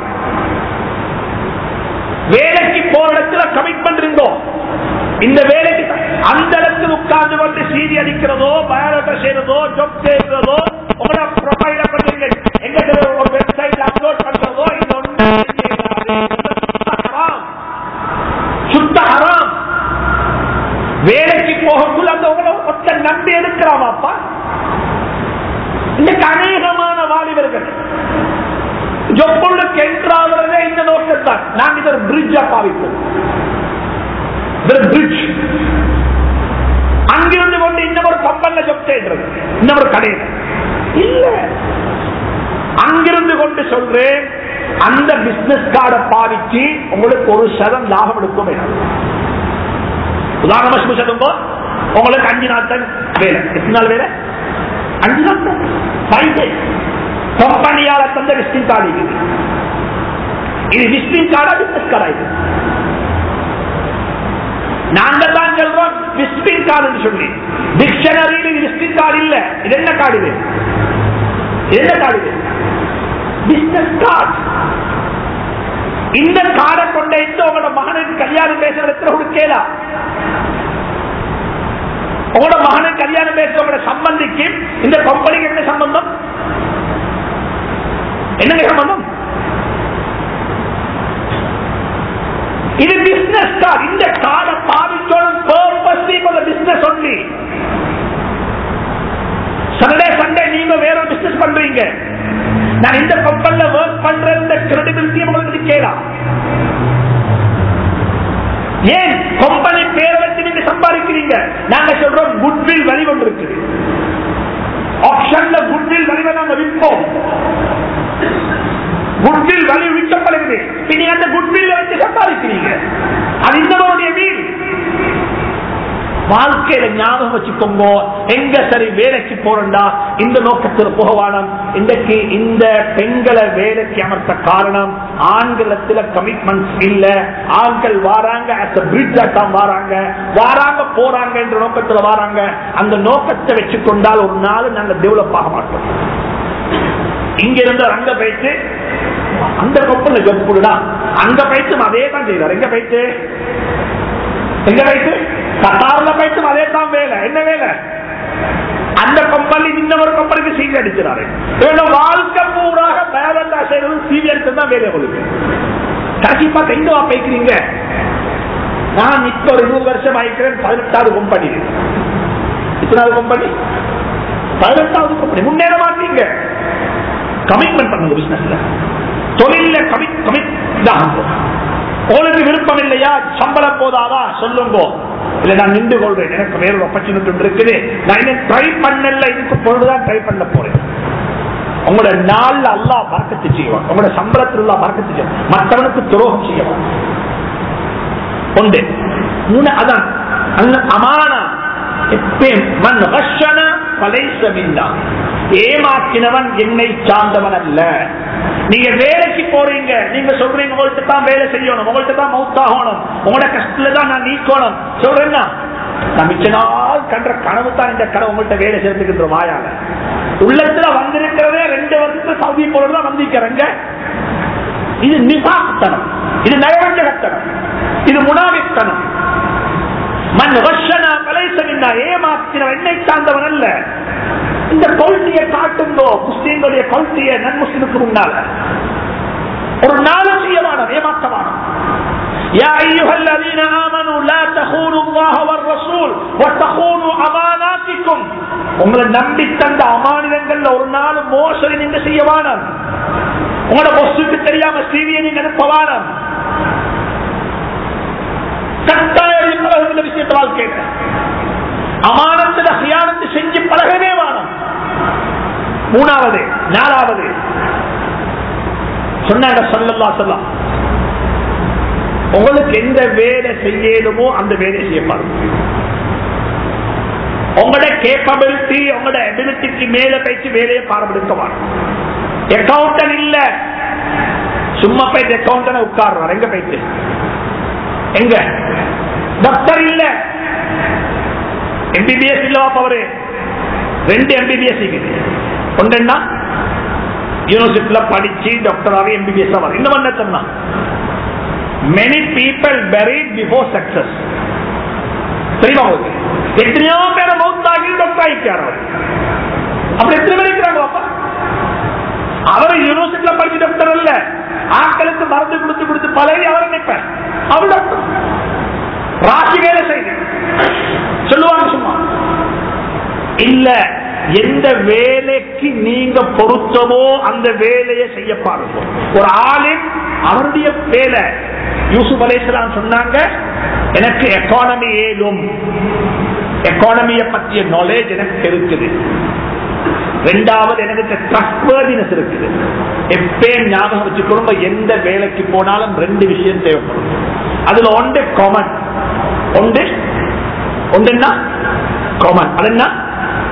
வேலைக்கு போற இடத்துல கமிட்மெண்ட் இருந்தோம் இந்த வேலைக்கு அந்த இடத்துல உட்கார்ந்து கொண்டு சீதி அடிக்கிறதோ பயோடேட்டா செய்யறதோ ஜப் செய்யறதோ உங்களோட ப்ரொஃபைல பண்ணுங்க எங்க ஒரு வெப்சைட்ல அப்லோட் பண்றதோ இது சுத்த ஹராம் வேலைக்கு போகக்குள்ள அந்த உங்களை ஒத்த நம்பி எடுக்கிறாமாப்பா இன்னைக்கு அநேகமான வாலிபர்கள் ஜொப்புள்ளுக்கு என்றாவதே இந்த நோக்கம் தான் நான் இதை பிரிட்ஜா பாவிப்போம் பிரிட்ஜ் அங்கிருந்து கொண்டு இன்னொரு கப்பல்ல ஜொப் செய்யறது இன்னொரு கடையில் இல்ல அங்கிருந்து கொண்டு சொல்றேன் அந்த பிசினஸ் கார்டை பாவிச்சு உங்களுக்கு ஒரு சதம் லாபம் எடுக்கும் உதாரணமா சும்மா சொல்லுங்க உங்களுக்கு அஞ்சு நாள் தான் வேலை எத்தனை நாள் வேலை அஞ்சு நாள் தான் ஃபைவ் டேஸ் கம்பெனியால தந்த விசிட்டிங் கார்டு இது விஸ்டிங் கார்டா பிசினஸ் கார்டா இது நாங்க தான் சொல்றோம் விஸ்டிங் கார்டு சொல்லி டிக்ஷனரியில் இது விஸ்டிங் கார்டு இல்ல இது என்ன கார்டு இது இது என்ன கார்டு இது பிசினஸ் கார்டு இந்த கார்டை கொண்ட இந்த உங்களோட மகனுக்கு கல்யாணம் பேசுற இடத்துல கொடுக்கலா உங்களோட மகனுக்கு கல்யாணம் பேசுற உங்களோட சம்பந்திக்கு இந்த கம்பெனிக்கு என்ன சம்பந்தம் என்னங்க சம்பந்தம் இது பிசினஸ் கார்டு இந்த கார்டை பாவிக்கணும் purposely for business only Sunday Sunday நீங்க வேற பிசினஸ் பண்றீங்க நான் இந்த கம்பெனில ஒர்க் பண்ற இந்த கிரெடிபிலிட்டி உங்களுக்கு கேட்கலாம் ஏன் கம்பெனி பேரை வச்சு நீங்க சம்பாதிக்கிறீங்க நாங்க சொல்றோம் குட்வில் வரி கொண்டு இருக்குது ஆப்ஷன்ல குட்வில் வரிவை நாங்க விற்போம் குட்வில் வலி விற்கப்படுகிறது நீங்க அந்த குட்வில் வச்சு சம்பாதிக்கிறீங்க அது இன்னொருடைய மீன் வாழ்க்கையில ஞாபகம் வச்சுக்கோங்க எங்க சரி வேலைக்கு போறண்டா இந்த நோக்கத்தில் போகவானம் இன்றைக்கு இந்த பெண்களை வேலைக்கு அமர்த்த காரணம் ஆண்களத்துல கமிட்மெண்ட் இல்ல ஆண்கள் வாராங்க அஸ் பிரிட்ஜ் தான் வாராங்க வாராங்க போறாங்க என்ற நோக்கத்துல வாராங்க அந்த நோக்கத்தை வச்சுக்கொண்டால் ஒரு நாள் நாங்க டெவலப் ஆக மாட்டோம் இங்க இருந்து அங்க போயிட்டு அந்த கப்பல் ஜப்புடா அங்க போயிட்டு அதே தான் செய்வார் எங்க போயிட்டு எங்க போயிட்டு கட்டார்ல போயிட்டு அதே தான் வேலை என்ன வேலை அந்த கம்பெனி இன்னொரு கம்பெனிக்கு சீவி அடிக்கிறாரு வாழ்க்கை பூராக பேலண்டா செய்யறது சீவி அடிச்சு தான் வேலை உங்களுக்கு கடைசி பார்த்து எங்க வா போய்க்கிறீங்க நான் இப்ப ஒரு இருபது வருஷம் ஆயிக்கிறேன் பதினெட்டாவது கம்பெனி இத்தனாவது கம்பெனி பதினெட்டாவது கம்பெனி முன்னேற மாட்டீங்க கமிட்மெண்ட் பண்ணுங்க பிசினஸ்ல தொழில கமிட் கமிட் உங்களுக்கு விருப்பம் இல்லையா சம்பளம் போதாதா சொல்லுங்க இல்ல நான் நின்று கொள்றேன் எனக்கு வேற ஆப்பர்ச்சுனிட்டி இருக்குது நான் இன்னும் ட்ரை பண்ணல இதுக்கு பொழுதுதான் ட்ரை பண்ண போறேன் உங்களோட நாள்ல அல்லா பறக்கத்து செய்வான் உங்களோட சம்பளத்தில் அல்லா பறக்கத்து செய்வான் மற்றவனுக்கு துரோகம் செய்வான் ஒன்று மூணு அதான் அமானா ஏமாற்றினவன் என்னை சார்ந்தவன் அல்ல நீங்க வேலைக்கு போறீங்க நீங்க சொல்றீங்க உங்கள்கிட்ட தான் வேலை செய்யணும் உங்கள்கிட்ட தான் மவுத்தாகணும் உங்களோட கஷ்டத்துல தான் நான் நீக்கணும் சொல்றேன்னா நான் மிச்ச நாள் கண்ட கனவு தான் இந்த கனவு உங்கள்கிட்ட வேலை சேர்த்துக்கின்ற வாயால உள்ளத்துல வந்திருக்கிறதே ரெண்டு வருஷத்துல சவுதி போலதான் வந்திருக்கிறேங்க இது நிசாத்தனம் இது நயவஞ்சகத்தனம் இது முனாவித்தனம் மண் வர்ஷனா கலைசமின்னா ஏமாத்தின என்னை சார்ந்தவன் அல்ல இந்த கொள்கையை காட்டுங்கோ முஸ்லீம்களுடைய கொள்கையை நன் முஸ்லிமுக்கு முன்னால ஒரு நாள் செய்யமான ஏமாற்றமான يا أيها الذين آمنوا لا تخونوا الله والرسول وتخونوا أماناتكم உங்களை நம்பி தந்த அமானிதங்கள்ல ஒரு நாள் மோசடி நீங்க செய்யவானம் உங்களோட பொசுக்கு தெரியாம சீவியை நீங்க அனுப்பவானம் கட்டாயம் பழகுகிற விஷயத்தை வாழ்க்கையில அமானத்துல சியானத்து செஞ்சு பழகவே வானம் மூணாவது நாலாவது சொன்னாங்க சொல்லல்லா சொல்லலாம் உங்களுக்கு எந்த வேலை செய்யணுமோ அந்த வேலை செய்யப்படும் உங்களோட கேப்பபிலிட்டி உங்களோட எபிலிட்டிக்கு மேல பேச்சு வேலையை பாரம்பெடுக்க அக்கௌண்டன் இல்ல சும்மா போயிட்டு அக்கௌண்டனை உட்கார்றார் எங்க போயிட்டு எங்க டாக்டர் இல்ல எம்பிபிஎஸ் இல்லவா அவரு ரெண்டு எம்பிபிஎஸ் ஒன்றுன்னா யூனிவர்சிட்டியில படிச்சு டாக்டர் ஆகி எம்பிபிஎஸ் ஆவார் இன்னும் என்ன சொன்னா many people buried before success தெரியுமா உங்களுக்கு எத்தனையோ பேரை மௌத்தாகி டாக்டர் ஆகிக்கார் அவர் அப்படி எத்தனை பேர் இருக்கிறாங்க அப்பா அவர் யூனிவர்சிட்டியில படிச்ச டாக்டர் அல்ல ஆட்களுக்கு மருந்து கொடுத்து கொடுத்து பழகி அவர் நினைப்பார் அவர் டாக்டர் ராசி வேலை செய்து சொல்லுவாங்க சும்மா இல்ல எந்த வேலைக்கு நீங்க பொருத்தமோ அந்த வேலையை செய்ய பாருங்க ஒரு ஆளின் அவருடைய வேலை யூசுப் அலேஸ்லாம் சொன்னாங்க எனக்கு எக்கானமி ஏதும் எக்கானமிய பற்றிய நாலேஜ் எனக்கு இருக்குது ரெண்டாவது எனக்கு ட்ரஸ்ட்வர்தினஸ் இருக்குது எப்பயும் ஞாபகம் வச்சுக்கொள்ள எந்த வேலைக்கு போனாலும் ரெண்டு விஷயம் தேவைப்படும் அதுல ஒன்று காமன் ஒன்று ஒன்றுன்னா காமன் அது என்ன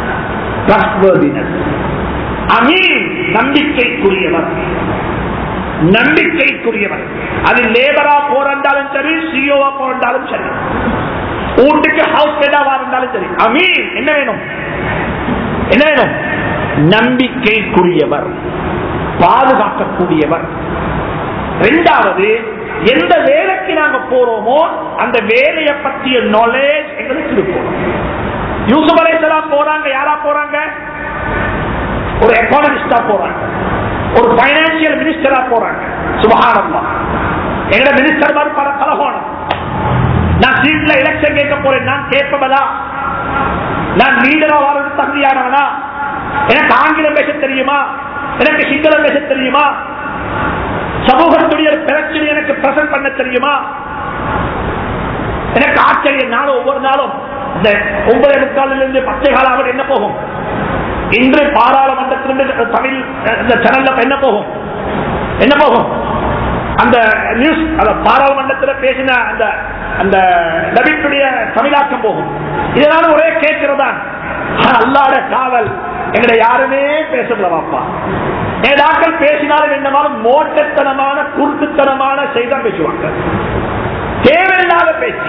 ட்ரஸ்ட்வர்தினஸ் அமீன் நம்பிக்கைக்குரியவர் நம்பிக்கைக்குரியவர் அது லேபரா போறாலும் சரி சிஓவா போறாலும் சரி வீட்டுக்கு ஹவுஸ் ஹெட்டாவா இருந்தாலும் சரி அமீன் என்ன வேணும் என்ன வேணும் நம்பிக்கைக்குரியவர் பாதுகாக்கக்கூடியவர் இரண்டாவது எந்த வேலைக்கு நாங்க போறோமோ அந்த வேலையை பற்றிய நாலேஜ் எங்களுக்கு இருக்கும் யூசுப் அலைசலாம் போறாங்க யாரா போறாங்க ஒரு எக்கானமிஸ்டா போறாங்க ஒரு பைனான்சியல் மினிஸ்டரா போறாங்க சுபகானம்மா எங்க மினிஸ்டர் மாதிரி பல பலகோணம் நான் சீட்ல எலெக்ஷன் கேட்க போறேன் நான் கேட்பதா நான் லீடரா வாழ்றது தகுதியானவனா எனக்கு ஆங்கிலம் பேச தெரியுமா எனக்கு சிங்களம் பேச தெரியுமா சமூகத்துடைய பிரச்சனை எனக்கு பிரசன்ட் பண்ண தெரியுமா எனக்கு ஆச்சரியம் நாளும் ஒவ்வொரு நாளும் இந்த ஒன்பது முக்காலில் இருந்து பச்சை காலாவது என்ன போகும் இன்று பாராளுமன்றத்திலிருந்து தமிழ் இந்த சேனல்ல என்ன போகும் என்ன போகும் அந்த நியூஸ் அந்த பாராளுமன்றத்தில் பேசின அந்த அந்த நபித்துடைய தமிழாக்கம் போகும் இதனால ஒரே கேட்கிறதான் அல்லாட காவல் எங்களை யாருமே பேசல வாப்பா ஏதாக்கள் பேசினாலும் என்னமாலும் மோட்டத்தனமான குருட்டுத்தனமான செய்தா பேசுவாங்க தேவையில்லாத பேச்சு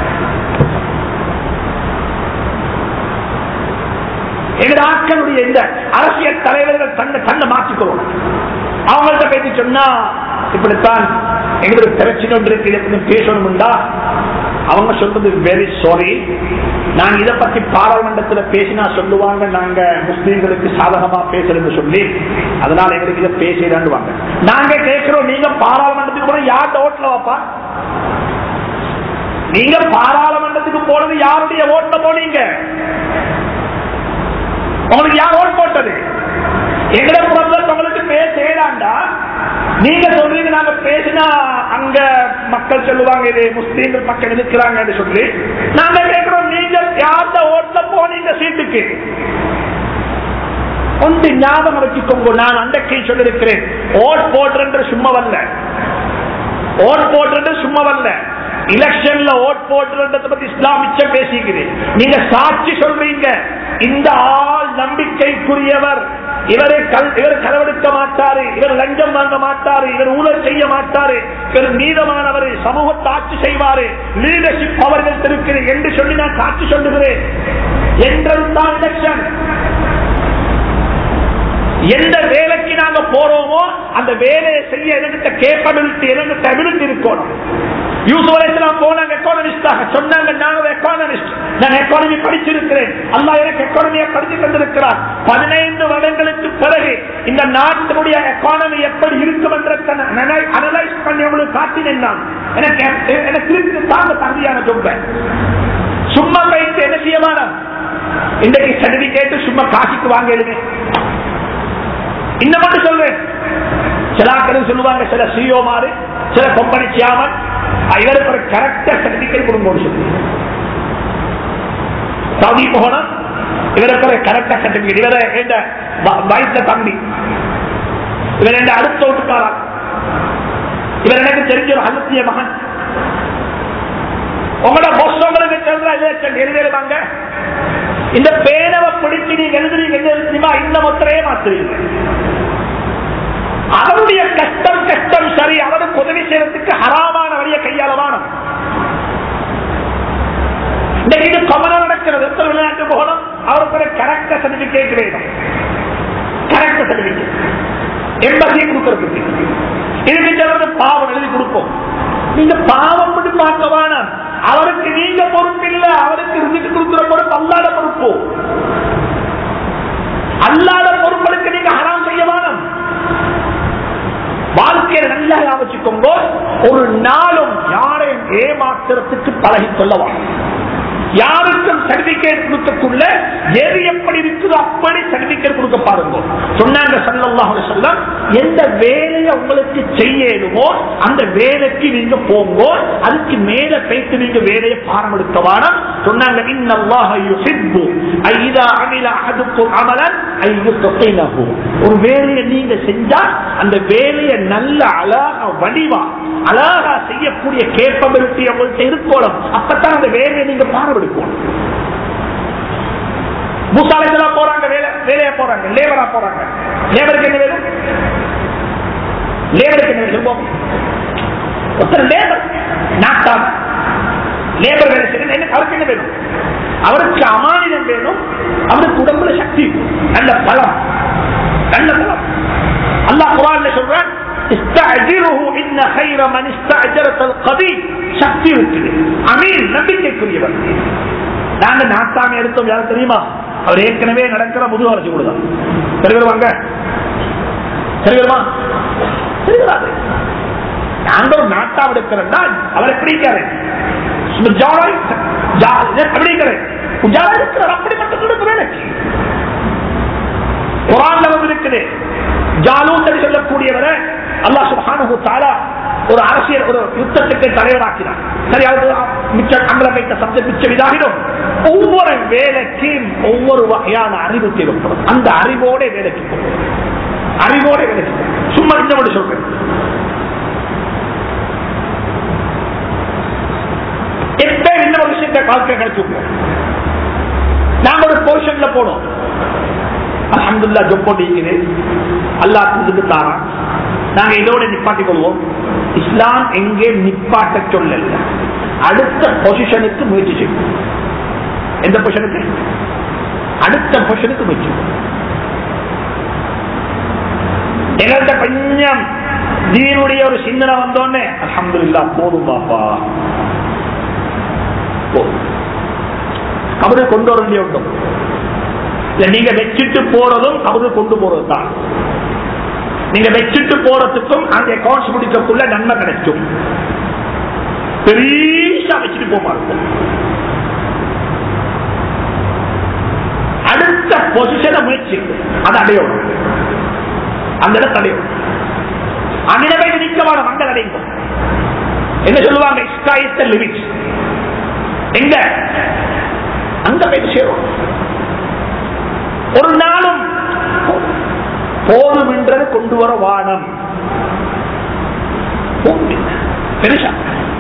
எங்கள் ஆட்களுடைய இந்த அரசியல் தலைவர்கள் தன்னை தன்னை மாற்றிக்கொள்ளும் அவங்கள்ட்ட பேசி சொன்னா இப்படித்தான் எங்களுக்கு பிரச்சனை ஒன்று இருக்கு இதை கொஞ்சம் பேசணும்டா அவங்க சொல்றது வெரி சாரி நாங்க இதை பத்தி பாராளுமன்றத்தில் பேசினா சொல்லுவாங்க நாங்க முஸ்லீம்களுக்கு சாதகமா பேசுறேன்னு சொல்லி அதனால எங்களுக்கு இதை பேசிடாண்டுவாங்க நாங்க கேட்கிறோம் நீங்க பாராளுமன்றத்துக்கு போன யார்கிட்ட ஓட்டுல வாப்பா நீங்க பாராளுமன்றத்துக்கு போனது யாருடைய ஓட்டுல போனீங்க உங்களுக்கு யார் ஓட் போட்டது எங்களை புறத்துல உங்களுக்கு பேச ஏடாண்டா நீங்க சொல்றீங்க நாங்க பேசினா அங்க மக்கள் சொல்லுவாங்க இது முஸ்லீம்கள் மக்கள் இருக்கிறாங்க சொல்லி நாங்க கேட்கிறோம் நீங்க யார்த ஓட்ல போனீங்க சீட்டுக்கு ஒன்று ஞாபகம் வச்சுக்கோங்க நான் அன்றைக்கு சொல்லிருக்கிறேன் ஓட் போடுற சும்மா வரல ஓட் போடுறது சும்மா வரல எலெக்ஷன்ல ஓட் போடுறத பத்தி இஸ்லாம் மிச்சம் பேசிக்கிறேன் நீங்க சாட்சி சொல்றீங்க இந்த ஆள் நம்பிக்கைக்குரியவர் இவரை கல் இவர் களவெடுக்க மாட்டாரு இவர் லஞ்சம் வாங்க மாட்டாரு இவர் ஊழல் செய்ய மாட்டாரு இவர் நீதமானவர் சமூகத்தை ஆட்சி செய்வாரு லீடர்ஷிப் அவர்கள் இருக்கிறேன் என்று சொல்லி நான் சாட்சி சொல்லுகிறேன் என்றதுதான் எலெக்ஷன் எந்த வேலைக்கு நாங்க போறோமோ அந்த வேலையை செய்ய என்கிட்ட கேப்பபிலிட்டி என்கிட்ட அபிலிட்டி இருக்கணும் யூசுப் அலைஹிஸ்ஸலாம் போனாங்க எக்கானமிஸ்டாக சொன்னாங்க நான் ஒரு எக்கானமிஸ்ட் நான் எக்கானமி படிச்சிருக்கிறேன் அல்லாஹ் எனக்கு எக்கானமியை படித்து தந்திருக்கிறார் பதினைந்து வருடங்களுக்கு பிறகு இந்த நாட்டினுடைய எக்கானமி எப்படி இருக்கும் என்ற அனலைஸ் பண்ணி உங்களுக்கு காட்டினேன் நான் எனக்கு எனக்கு திருப்பி தாங்க தகுதியான சொல்ல சும்மா கைக்கு என்ன செய்யமான இன்றைக்கு சர்டிபிகேட் சும்மா காசிக்கு வாங்க எழுது இன்னும் மட்டும் சொல்றேன் சில ஆட்கள் சொல்லுவாங்க சில சிஓ மாறு சில கம்பெனி சியாமன் இவருக்கு ஒரு கரெக்டா சர்டிபிகேட் கொடுங்க சொல்லி சவுதி போகணும் இவருக்கு ஒரு கரெக்டா சர்டிபிகேட் இவரை எந்த வயசுல தம்பி இவர் எந்த அடுத்த விட்டுக்காரா இவர் எனக்கு தெரிஞ்ச ஒரு அழுத்திய மகன் உங்களோட பொஸ் உங்களுக்கு சொல்ற எழுதிருவாங்க இந்த பேனவை பிடிச்சு நீங்க எழுதுறீங்க என்ன எழுதுமா இந்த முத்திரையே மாத்துறீங்க அவருடைய கஷ்டம் கஷ்டம் சரி அவருக்கு உதவி செய்யறதுக்கு ஹராமான வழிய கையாளவான இன்னைக்கு இது கொமனா நடக்கிறது எத்தனை விளையாட்டு போகணும் அவருக்கு கரெக்டா சர்டிபிகேட் வேணும் கரெக்ட் சர்டிபிகேட் எம்பசி கொடுக்கறதுக்கு இதுக்கு சிலர் பாவம் எழுதி கொடுப்போம் நீங்க பாவம் மட்டும் பார்க்க வேணாம் அவருக்கு நீங்க பொறுப்பு இல்ல அவருக்கு ரிசிக்கு கொடுக்கிற பொறுப்பு அல்லாத பொறுப்பு அல்லாத பொறுப்புகளுக்கு நீங்க ஹராம் செய்ய வேணும் வாழ்க்கையை நல்லா வச்சுக்கோங்க ஒரு நாளும் யாரையும் ஏமாத்துறதுக்கு பழகி சொல்லவா யாருக்கும் சர்டிபிகேட் கொடுக்கக்குள்ள எது எப்படி இருக்குதோ அப்படி சர்டிபிகேட் கொடுக்க பாருங்க சொன்னாங்க சல்லாஹ் சொல்ல எந்த வேலையை உங்களுக்கு செய்யணுமோ அந்த வேலைக்கு நீங்க போங்க அதுக்கு மேல போயிட்டு நீங்க வேலையை பாரம் எடுக்க வேணாம் சொன்னாங்க இன்னல்லாஹ யுஹிப்பு ஐதா அமில அஹதுக்கும் அமலன் ஐயுத்தகைனஹு ஒரு வேலையை நீங்க செஞ்சா அந்த வேலையை நல்ல அழகா வடிவா அழகா செய்யக்கூடிய கேப்பபிலிட்டி அவங்கள்ட்ட இருக்கணும் அப்பதான் அந்த வேலையை நீங்க பாரம் எடுக்கணும் பூசாலைகளா போறாங்க வேலை வேலையா போறாங்க லேபரா போறாங்க லேபருக்கு என்ன வேலை லேபருக்கு என்ன சொல்லுவோம் ஒருத்தர் லேபர் நாட்டாம லேபர் வேலை செய்யணும் என்ன அவருக்கு என்ன வேணும் அவருக்கு அமானிதம் வேணும் அவருக்கு உடம்புல சக்தி நல்ல பலம் நல்ல பலம் அல்லாஹ் குரான்ல சொல்றான் استعجله ان خير من استعجلت القبيل சக்தி இருக்குது அமீன் நம்பிக்கைக்குரியவர் நாங்க நாட்டாம எடுத்தோம் யாரும் தெரியுமா அவர் ஏற்கனவே நடக்கிற முதுகு வரைச்சு கொடுதான் தெரிவிடுவாங்க தெரியுமா தெரியாது நாங்க ஒரு நாட்டாம் எடுக்கிறோம்னா அவர் எப்படி இருக்காரு அப்படி இருக்கிறேன் உஜாலா இருக்கிறார் அப்படி மட்டும் கொடுக்குற எனக்கு குரான்ல வந்து இருக்குது ஜாலூத் சொல்லக்கூடியவரை அல்லாஹ் சுப்ஹானஹு தஆலா ஒரு அரசியல் ஒரு யுத்தத்துக்கு தலைவராக்கினார் சரி அது மிச்ச அங்கல வைத்த சப்த மிச்ச விதாகிடும் ஒவ்வொரு வேலைக்கும் ஒவ்வொரு வகையான அறிவு தேவைப்படும் அந்த அறிவோட வேலைக்கு போகும் அறிவோட வேலைக்கு போகும் சும்மா இந்த மட்டும் சொல்றேன் எப்ப இந்த ஒரு விஷயத்தை கால்க கிடைச்சிருக்கோம் நாங்க ஒரு போர்ஷன்ல போனோம் அஹமதுல்லா ஜொப் போட்டிருக்குது அல்லா இதுக்கு தாரான் நாங்க இதோட நிப்பாட்டிக் கொள்வோம் இஸ்லாம் எங்கே நிப்பாட்ட சொல்லல அடுத்த பொசிஷனுக்கு முயற்சி செய்வோம் எந்த பொசிஷனுக்கு அடுத்த பொசிஷனுக்கு முயற்சி எங்கள்கிட்ட கொஞ்சம் தீனுடைய ஒரு சிந்தனை வந்தோடனே அலமதுல்லா போதும் பாப்பா கபரு கொண்டு வர வேண்டிய ஒன்றும் நீங்க வச்சுட்டு போறதும் கபரு கொண்டு போறது தான் நீங்க வச்சுட்டு போறதுக்கும் அந்த அக்கௌண்ட்ஸ் முடிக்கக்குள்ள நன்மை கிடைக்கும் பெரிய வச்சுட்டு போமா இருக்கும் அடுத்த பொசிஷனை முயற்சி அது அடையணும் அந்த இடத்தை அடையணும் அங்கே நிற்க வேணும் அங்க அடையும் என்ன சொல்லுவாங்க எக்ஸ்ட்ரா இஸ் லிமிட் எங்க அங்க போய் சேரும் ஒரு நாளும் போதும் என்றது கொண்டு வர வானம் பெருசா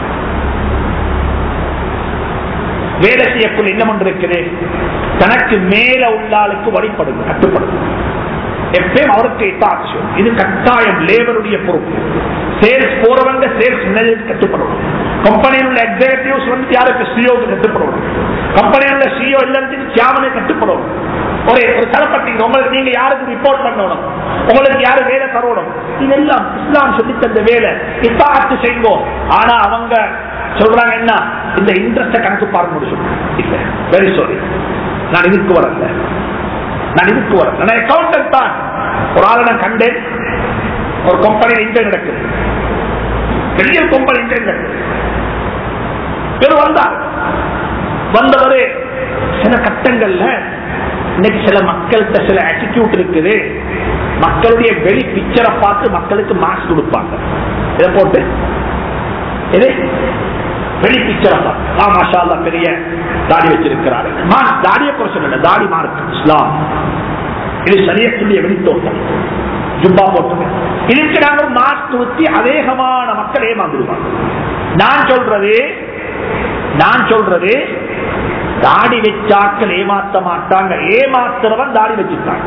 வேலை செய்யக்குள் என்ன ஒன்று இருக்குது தனக்கு மேல உள்ள ஆளுக்கு வழிபடுது கட்டுப்படுது எப்பயும் அவருக்கு இத்தாட்சி இது கட்டாயம் லேபருடைய பொறுப்பு சேல்ஸ் போறவங்க சேல்ஸ் மேனேஜர் கட்டுப்படணும் கம்பெனியில் உள்ள எக்ஸிகூட்டிவ்ஸ் வந்து யாருக்கு சிஓக்கு கட்டுப்படணும் கம்பெனியில் உள்ள சிஓ எல்லாத்துக்கும் சியாமனே கட்டுப்படணும் ஒரு ஒரு தளப்பட்டி உங்களுக்கு நீங்க யாருக்கு ரிப்போர்ட் பண்ணணும் உங்களுக்கு யாரு வேலை தரணும் இதெல்லாம் இஸ்லாம் சொல்லி தந்த வேலை இத்தாத்து செய்வோம் ஆனா அவங்க சொல்றாங்க என்ன இந்த இன்ட்ரெஸ்ட கணக்கு பார்க்க முடியும் இல்ல வெரி சாரி நான் இதுக்கு வரல நான் இதுக்கு வரல நான் அக்கௌண்டன்ட் தான் ஒரு ஆளை நான் கண்டேன் ஒரு கம்பெனியில் இன்டர்ன் நடக்குது பெரிய கம்பெனி இன்டர்ன் நடக்குது பேர் வந்தார் வந்தவரு சில கட்டங்கள்ல இன்னைக்கு சில மக்கள்கிட்ட சில ஆட்டிடியூட் இருக்குது மக்களுடைய வெளி பிக்சரை பார்த்து மக்களுக்கு மார்க்ஸ் கொடுப்பாங்க இதை போட்டு இது வெளி பிக்சரை பார்த்து மாஷா பெரிய தாடி வச்சிருக்கிறாரு தாடியை குறை சொல்லல தாடி மார்க் இஸ்லாம் இது சரியக்கூடிய வெளித்தோட்டம் ஜுப்பா போட்டு இதுக்கு நாங்க மாஸ்க் ஊத்தி அநேகமான மக்கள் ஏமாந்துருவாங்க நான் சொல்றது நான் சொல்றது தாடி வச்சாக்கள் ஏமாத்த மாட்டாங்க ஏமாத்துறவன் தாடி வச்சுட்டாங்க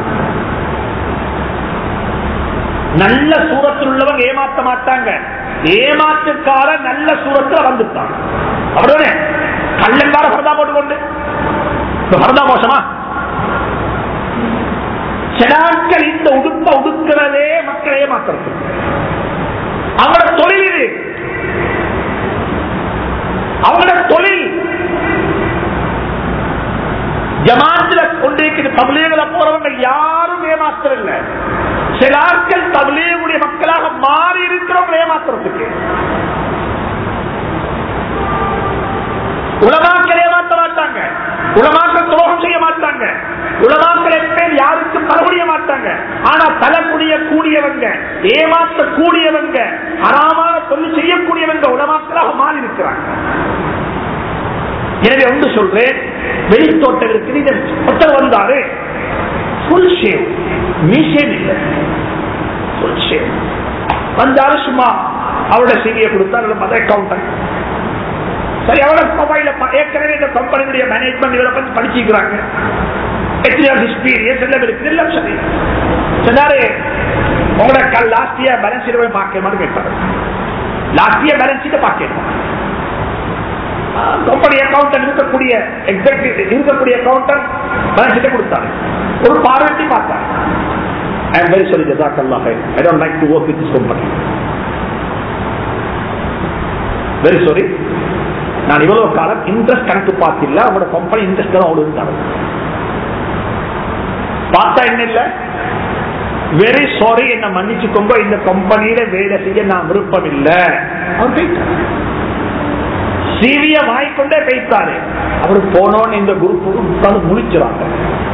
நல்ல சூரத்தில் உள்ளவங்க ஏமாத்த மாட்டாங்க ஏமாத்துக்கார நல்ல சூரத்தில் வந்துட்டாங்க அப்படியே கள்ளங்கார பரதா போட்டுக்கொண்டு பரதா மோசமா சிலாக்கள் இந்த உடுப்ப உடுக்கிறதே மக்கள் ஏமாத்துறது அவங்களோட தொழில் இது அவங்களோட தொழில் ஜமாத்துல கொண்டிருக்கிற தபிலேகளை போறவங்க யாரும் ஏமாத்துறதில்ல சில ஆட்கள் தபிலேயுடைய மக்களாக மாறி இருக்கிறவங்க ஏமாத்துறதுக்கு உலமாக்கள் ஏமாற்ற மாட்டாங்க உலமாக்கள் துரோகம் செய்ய மாட்டாங்க உலமாக்கள் எப்பேர் யாருக்கும் தலைமுடிய மாட்டாங்க ஆனா தலைமுடிய கூடியவங்க ஏமாற்ற கூடியவங்க அறாமான தொழில் செய்யக்கூடியவங்க உலமாக்களாக மாறி இருக்கிறாங்க எனவே ஒன்று சொல்றேன் வெளித்தோட்டம் இருக்குது ஒருத்தர் வந்தாரு ஃபுல் ஷேவ் மீசேன் இல்லை ஃபுல் ஷேவ் வந்தாரு சும்மா அவரோட செய்தியை கொடுத்தாரு மத அக்கௌண்டன்ட் சரி அவரோட மொபைல ஏற்கனவே இந்த கம்பெனியுடைய மேனேஜ்மெண்ட் இவரை பத்தி படிச்சுக்கிறாங்க எக்ஸ்பீரியன்ஸ் எல்லாம் இருக்குது எல்லாம் சரி சொன்னாரு உங்களோட லாஸ்ட் இயர் பேலன்ஸ் ஷீட் போய் பார்க்கணுமான்னு கேட்பாரு லாஸ்ட் இயர் பேலன்ஸ் ஷீட்டை பார்க்கணும் கம்பெனி அக்கௌண்டன்ட் இருக்கக்கூடிய எக்ஸிக்யூட்டிவ் இருக்கக்கூடிய அக்கௌண்டன்ட் பேலன்ஸ் ஷீட்டை கொடுத்தாரு ஒரு பார்வையை பார்த்தாரு ஐ எம் வெரி சாரி ஜசாக் அல்லாஹ் I don't like to work with this company very sorry நான் இவ்வளவு காலம் இன்ட்ரெஸ்ட் கணக்கு பார்த்தில்ல அவங்களோட கம்பெனி இன்ட்ரெஸ்ட் தான் அவ்வளவு இருந்தாங்க பார்த்தா என்ன இல்ல வெரி சாரி என்ன மன்னிச்சுக்கோங்க இந்த கம்பெனியில வேலை செய்ய நான் விருப்பம் இல்ல அவர் போயிட்டார் சிவிய வாய்க்கொண்டே போயிட்டாரு அவர் போனோன்னு இந்த குரூப் உட்கார்ந்து முழிச்சுறாங்க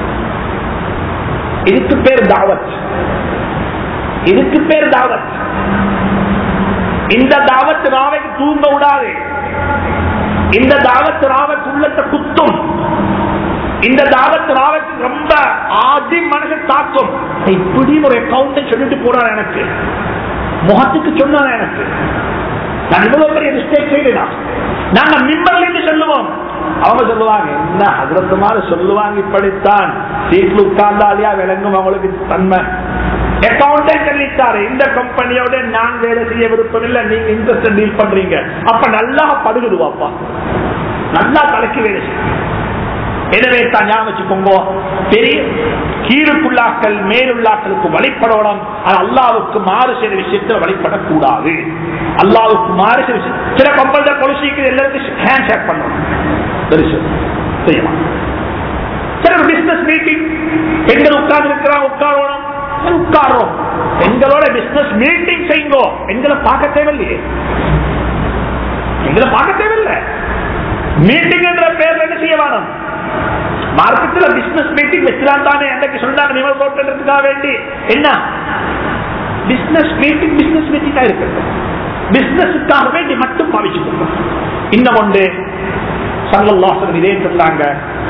இதுக்கு பேர் தாவத் இதுக்கு பேர் தாவத் இந்த தாவத் ராவைக்கு தூங்க விடாது இந்த தாவத் ராவத் உள்ளத்தை குத்தும் இந்த தாவத் ராவத் ரொம்ப ஆதி மனசை தாக்கும் இப்படி ஒரு அக்கௌண்ட் சொல்லிட்டு போறார் எனக்கு முகத்துக்கு சொன்னார் எனக்கு நான் இவ்வளவு பெரிய மிஸ்டேக் செய்யலா நாங்க மிம்பர்ல இருந்து சொல்லுவோம் அவங்க சொல்லுவாங்க என்ன அதிரத்துமாறு சொல்லுவாங்க இப்படித்தான் சீட்ல உட்கார்ந்தாலியா விளங்கும் அவங்களுக்கு தன்மை அக்கௌண்டன்ட் சொல்லிட்டாரு இந்த கம்பெனியோட நான் வேலை செய்ய விருப்பம் இல்ல நீங்க இன்ட்ரெஸ்ட் டீல் பண்றீங்க அப்ப நல்லா படுகுதுவாப்பா நல்லா தலைக்கு வேலை செய்யும் எனவே தான் ஞாபகம் வச்சுக்கோங்க பெரிய கீழுக்குள்ளாக்கள் மேலுள்ளாக்களுக்கு வழிபடணும் அது அல்லாவுக்கு மாறு செய்த விஷயத்தில் வழிபடக்கூடாது அல்லாவுக்கு மாறு செய்த விஷயம் சில கம்பெனி கொலிசிக்கு எல்லாருக்கும் ஹேண்ட் ஷேக் பண்ணணும் செய்யலாம் சில பிசினஸ் மீட்டிங் பெண்கள் உட்கார்ந்து இருக்கிறாங்க உட்காரணும் உட்காரோம் எங்களோட பிசினஸ் மீட்டிங் செய்யுங்கோ எங்களை பார்க்க தேவையில்லையே எங்களை பார்க்க தேவையில்லை மீட்டிங் என்ற பேர்ல என்ன செய்ய வேணும் மார்க்கெட்ல பிசினஸ் மீட்டிங் வச்சுலாம் தானே அன்றைக்கு சொன்னாங்க நிமல் போட்டுறதுக்காக வேண்டி என்ன பிசினஸ் மீட்டிங் பிசினஸ் மீட்டிங்கா இருக்கிறது பிசினஸுக்காக வேண்டி மட்டும் பாவிச்சுக்கோங்க இன்னும் ஒன்று சங்கல்லாசன் இதே சொன்னாங்க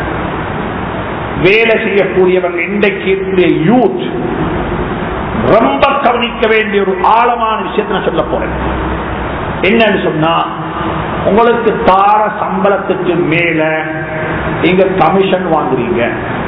வேலை செய்யக்கூடியவங்க இன்றைக்கு யூத் ரொம்ப கவனிக்க வேண்டிய ஒரு ஆழமான விஷயத்தை நான் சொல்ல போறேன் என்னன்னு சொன்னா உங்களுக்கு தார சம்பளத்துக்கு மேல நீங்க கமிஷன் வாங்குறீங்க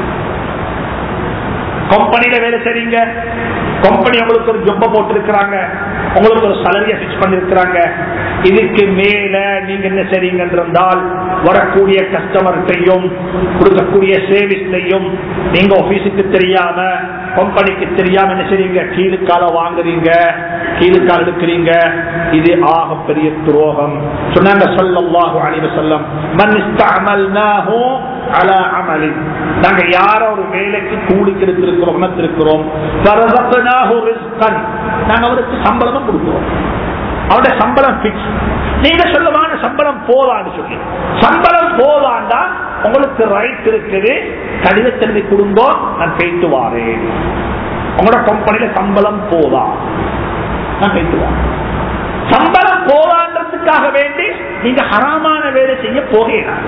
கம்பெனியில வேலை செய்றீங்க கம்பெனி உங்களுக்கு ஒரு ஜொப்ப போட்டிருக்கிறாங்க உங்களுக்கு ஒரு சலரியை பிக்ஸ் பண்ணிருக்கிறாங்க இதுக்கு மேல நீங்க என்ன செய்றீங்க என்றால் வரக்கூடிய கஸ்டமர்கிட்டையும் கொடுக்கக்கூடிய சேவிஸ்லையும் நீங்க ஆபீஸுக்கு தெரியாம கம்பெனிக்கு தெரியாம என்ன செய்றீங்க கீழுக்கால வாங்குறீங்க கீழுக்கால் எடுக்கிறீங்க இது ஆக பெரிய துரோகம் சொன்னாங்க சொல்லல்லாஹு அலைஹி வஸல்லம் மன் இஸ்தஅமல்னாஹு அலா அமலின் நாங்க யார ஒரு வேலைக்கு கூலிக்கு எடுத்திருக்கிறோம் உணர்த்திருக்கிறோம் ஃபரஸக்னாஹு ரிஸ்கன் நாங்க அவருக்கு சம்பளமும் கொடுக்கிறோம் அவருடைய சம்பளம் பிக்ஸ் நீங்க சொல்லுவான சம்பளம் போதான்னு சொல்லி சம்பளம் போதாண்டா உங்களுக்கு ரைட் இருக்குது கடிதத்தெழுதி கொடுங்கோ நான் போயிட்டு வாரேன் உங்களோட கம்பெனியில சம்பளம் போதா நான் போயிட்டு வாரேன் சம்பளம் போதான்றதுக்காக வேண்டி நீங்க ஹராமான வேலை செய்ய போகிறார்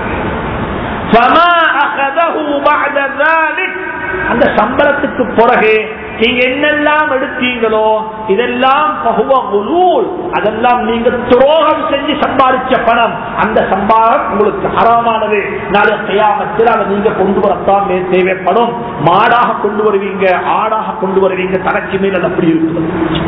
அந்த சம்பளத்துக்கு பிறகு நீங்க என்னெல்லாம் எடுத்தீங்களோ இதெல்லாம் அதெல்லாம் நீங்க துரோகம் செஞ்சு சம்பாதிச்ச பணம் அந்த சம்பாதம் உங்களுக்கு அறமானது நாளை கையாமத்தில் அதை நீங்க கொண்டு வரத்தான் தேவைப்படும் மாடாக கொண்டு வருவீங்க ஆடாக கொண்டு வருவீங்க தலைக்கு மேல் அப்படி இருக்கிறது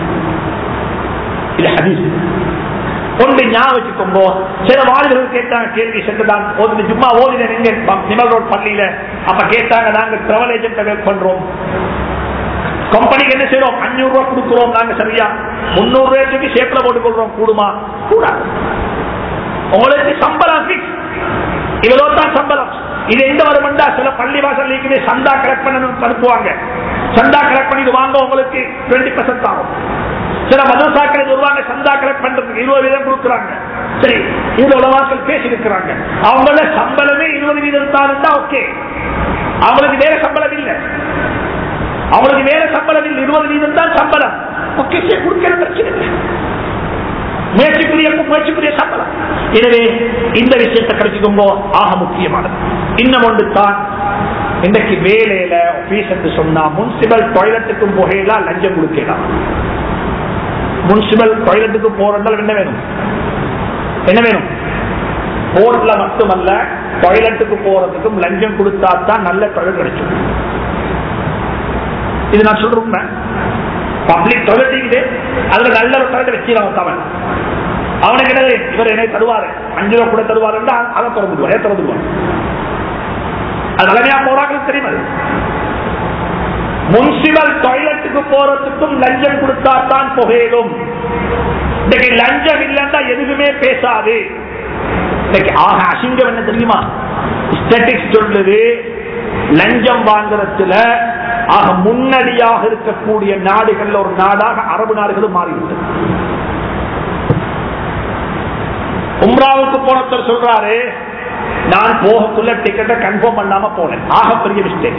இது ஹதீஸ் ஒன்று ஞாபகம் வச்சுக்கோங்க சில வாலிபர்கள் கேட்டாங்க கேள்வி சென்றுதான் ஓதின சும்மா ஓதின நீங்க நிமல் ரோட் பள்ளியில அப்ப கேட்டாங்க நாங்க டிராவல் ஏஜென்ட் பண்றோம் கம்பெனிக்கு என்ன செய்யறோம் அஞ்சூறு ரூபாய் கொடுக்கிறோம் நாங்க சரியா முன்னூறு ரூபாய்க்கு சேப்பில் போட்டுக் கொள்றோம் கூடுமா கூடாது உங்களுக்கு சம்பளம் பிக்ஸ் இவ்வளவு தான் சம்பளம் இது எந்த வருமெண்டா சில பள்ளி வாசல் நீங்க சந்தா கலெக்ட் பண்ண அனுப்புவாங்க சந்தா கலெக்ட் பண்ணிட்டு வாங்க உங்களுக்கு டுவெண்ட்டி பர்சன்ட் ஆகும் சில மதசாக்கள் வருவாங்க சந்தா கலெக்ட் பண்றதுக்கு இருபது வீதம் கொடுக்குறாங்க சரி இருபது உலவாக்கள் பேசி இருக்கிறாங்க அவங்கள சம்பளமே இருபது வீதம் தான் ஓகே அவங்களுக்கு வேற சம்பளம் இல்லை அவங்களுக்கு வேற சம்பளம் இல்லை இருபது வீதம் தான் சம்பளம் ஓகே சரி கொடுக்கிற பிரச்சனை இல்லை முயற்சிக்குரிய முயற்சிக்குரிய சம்பளம் எனவே இந்த விஷயத்தை கிடைச்சிக்கோங்க ஆக முக்கியமானது இன்னும் ஒன்று தான் இன்றைக்கு வேலையில ஆபீஸ் என்று சொன்னா முன்சிபல் டாய்லெட்டுக்கும் போகலாம் லஞ்சம் கொடுக்கலாம் முன்சிபல் டாய்லெட்டுக்கு போறதால் என்ன வேணும் என்ன வேணும் போர்ட்ல மட்டுமல்ல டாய்லெட்டுக்கு போறதுக்கும் லஞ்சம் கொடுத்தா தான் நல்ல டாய்லெட் கிடைக்கும் இது நான் சொல்றேன் பப்ளிக் டாய்லெட் அதுல நல்ல ஒரு டாய்லெட் வச்சிருக்கான் அவன் அவனுக்கு என்ன இவர் என்ன தருவாரு அஞ்சு ரூபா கூட தருவாரு அதை திறந்துடுவார் ஏன் திறந்துடுவான் அது நிலைமையா போறாங்கன்னு தெரியும் அது முன்சிபல் டாய்லெட்டுக்கு போறதுக்கும் லஞ்சம் கொடுத்தா தான் புகையிடும் இன்னைக்கு லஞ்சம் இல்லைன்னா எதுவுமே பேசாது இன்னைக்கு ஆக அசிங்கம் என்ன தெரியுமா ஸ்டேட்டிக்ஸ் சொல்லுது லஞ்சம் வாங்குறதுல ஆக முன்னடியாக இருக்கக்கூடிய நாடுகள்ல ஒரு நாடாக அரபு நாடுகளும் மாறிவிட்டது உம்ராவுக்கு போனத்தர் சொல்றாரு நான் போகக்குள்ள டிக்கெட்டை கன்ஃபார்ம் பண்ணாம போனேன் ஆக பெரிய மிஸ்டேக்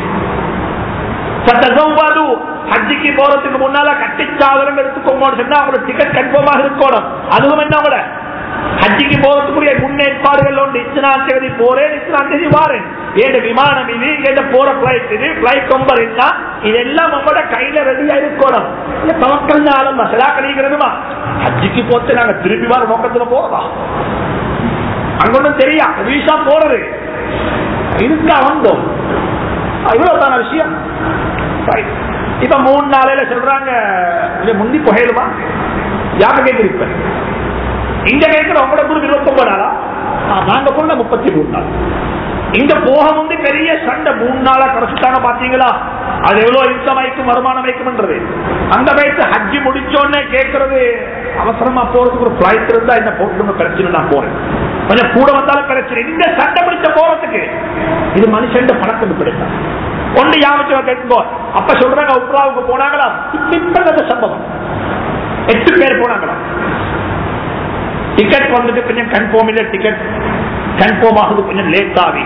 ஹஜ்ஜிக்கு போறதுக்கு முன்னால கட்டிச்சாவரம் எடுத்துக்கோங்க சொன்னா அவங்களோட டிக்கெட் கன்ஃபார்மாக இருக்கணும் அதுவும் என்ன கூட ஹஜ்ஜிக்கு போறதுக்குரிய முன்னேற்பாடுகள் ஒன்று இத்தனாம் தேதி போறேன் இத்தனாம் தேதி வாரேன் ஏன் விமானம் இது ஏன் போற பிளைட் இது பிளைட் நம்பர் என்ன இதெல்லாம் உங்களோட கையில ரெடியா இருக்கணும் தமக்கள் நாளும் மசலா கழிக்கிறதுமா ஹஜ்ஜிக்கு போட்டு நாங்க திருப்பி வர நோக்கத்துல போறதா அங்க ஒன்றும் தெரியா வீசா போறது இருக்கா வந்தோம் இவ்வளவுதான விஷயம் இப்ப மூணு நாளையில சொல்றாங்க இதை முந்தி புகையிலுமா யாரு கேட்கிருப்பேன் இங்க கேட்கிற உங்களோட குரு இருபத்தி ஒன்பது நாளா நாங்க போன முப்பத்தி மூணு நாள் இங்க போக முந்தி பெரிய சண்டை மூணு நாளா கிடைச்சிட்டாங்க பாத்தீங்களா அது எவ்வளவு இன்கம் வைக்கும் வருமானம் வைக்கும்ன்றது அந்த வயசு ஹஜ்ஜி முடிச்சோடனே கேட்கறது அவசரமா போறதுக்கு ஒரு பிளைட் இருந்தா என்ன போட்டு பிரச்சனை நான் போறேன் கொஞ்சம் கூட வந்தாலும் பிரச்சனை இந்த சண்டை பிடிச்ச போறதுக்கு இது மனுஷன் பணத்துக்கு பிடித்தா ஒன்று யாவச்சவ கேட்கும்போ அப்ப சொல்றாங்க உப்ராவுக்கு போனாங்களா இப்ப சம்பவம் எட்டு பேர் போனாங்களா டிக்கெட் வந்துட்டு கொஞ்சம் கன்ஃபார்ம் இல்ல டிக்கெட் கன்ஃபார்ம் ஆகுது கொஞ்சம் லேட் ஆகி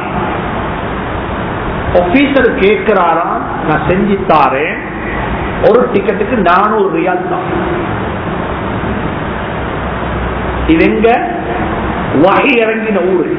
ஆபீசர் கேட்கிறாராம் நான் செஞ்சு தாரேன் ஒரு டிக்கெட்டுக்கு நானூறு ரியால் தான் இது எங்க வகை இறங்கின ஊரு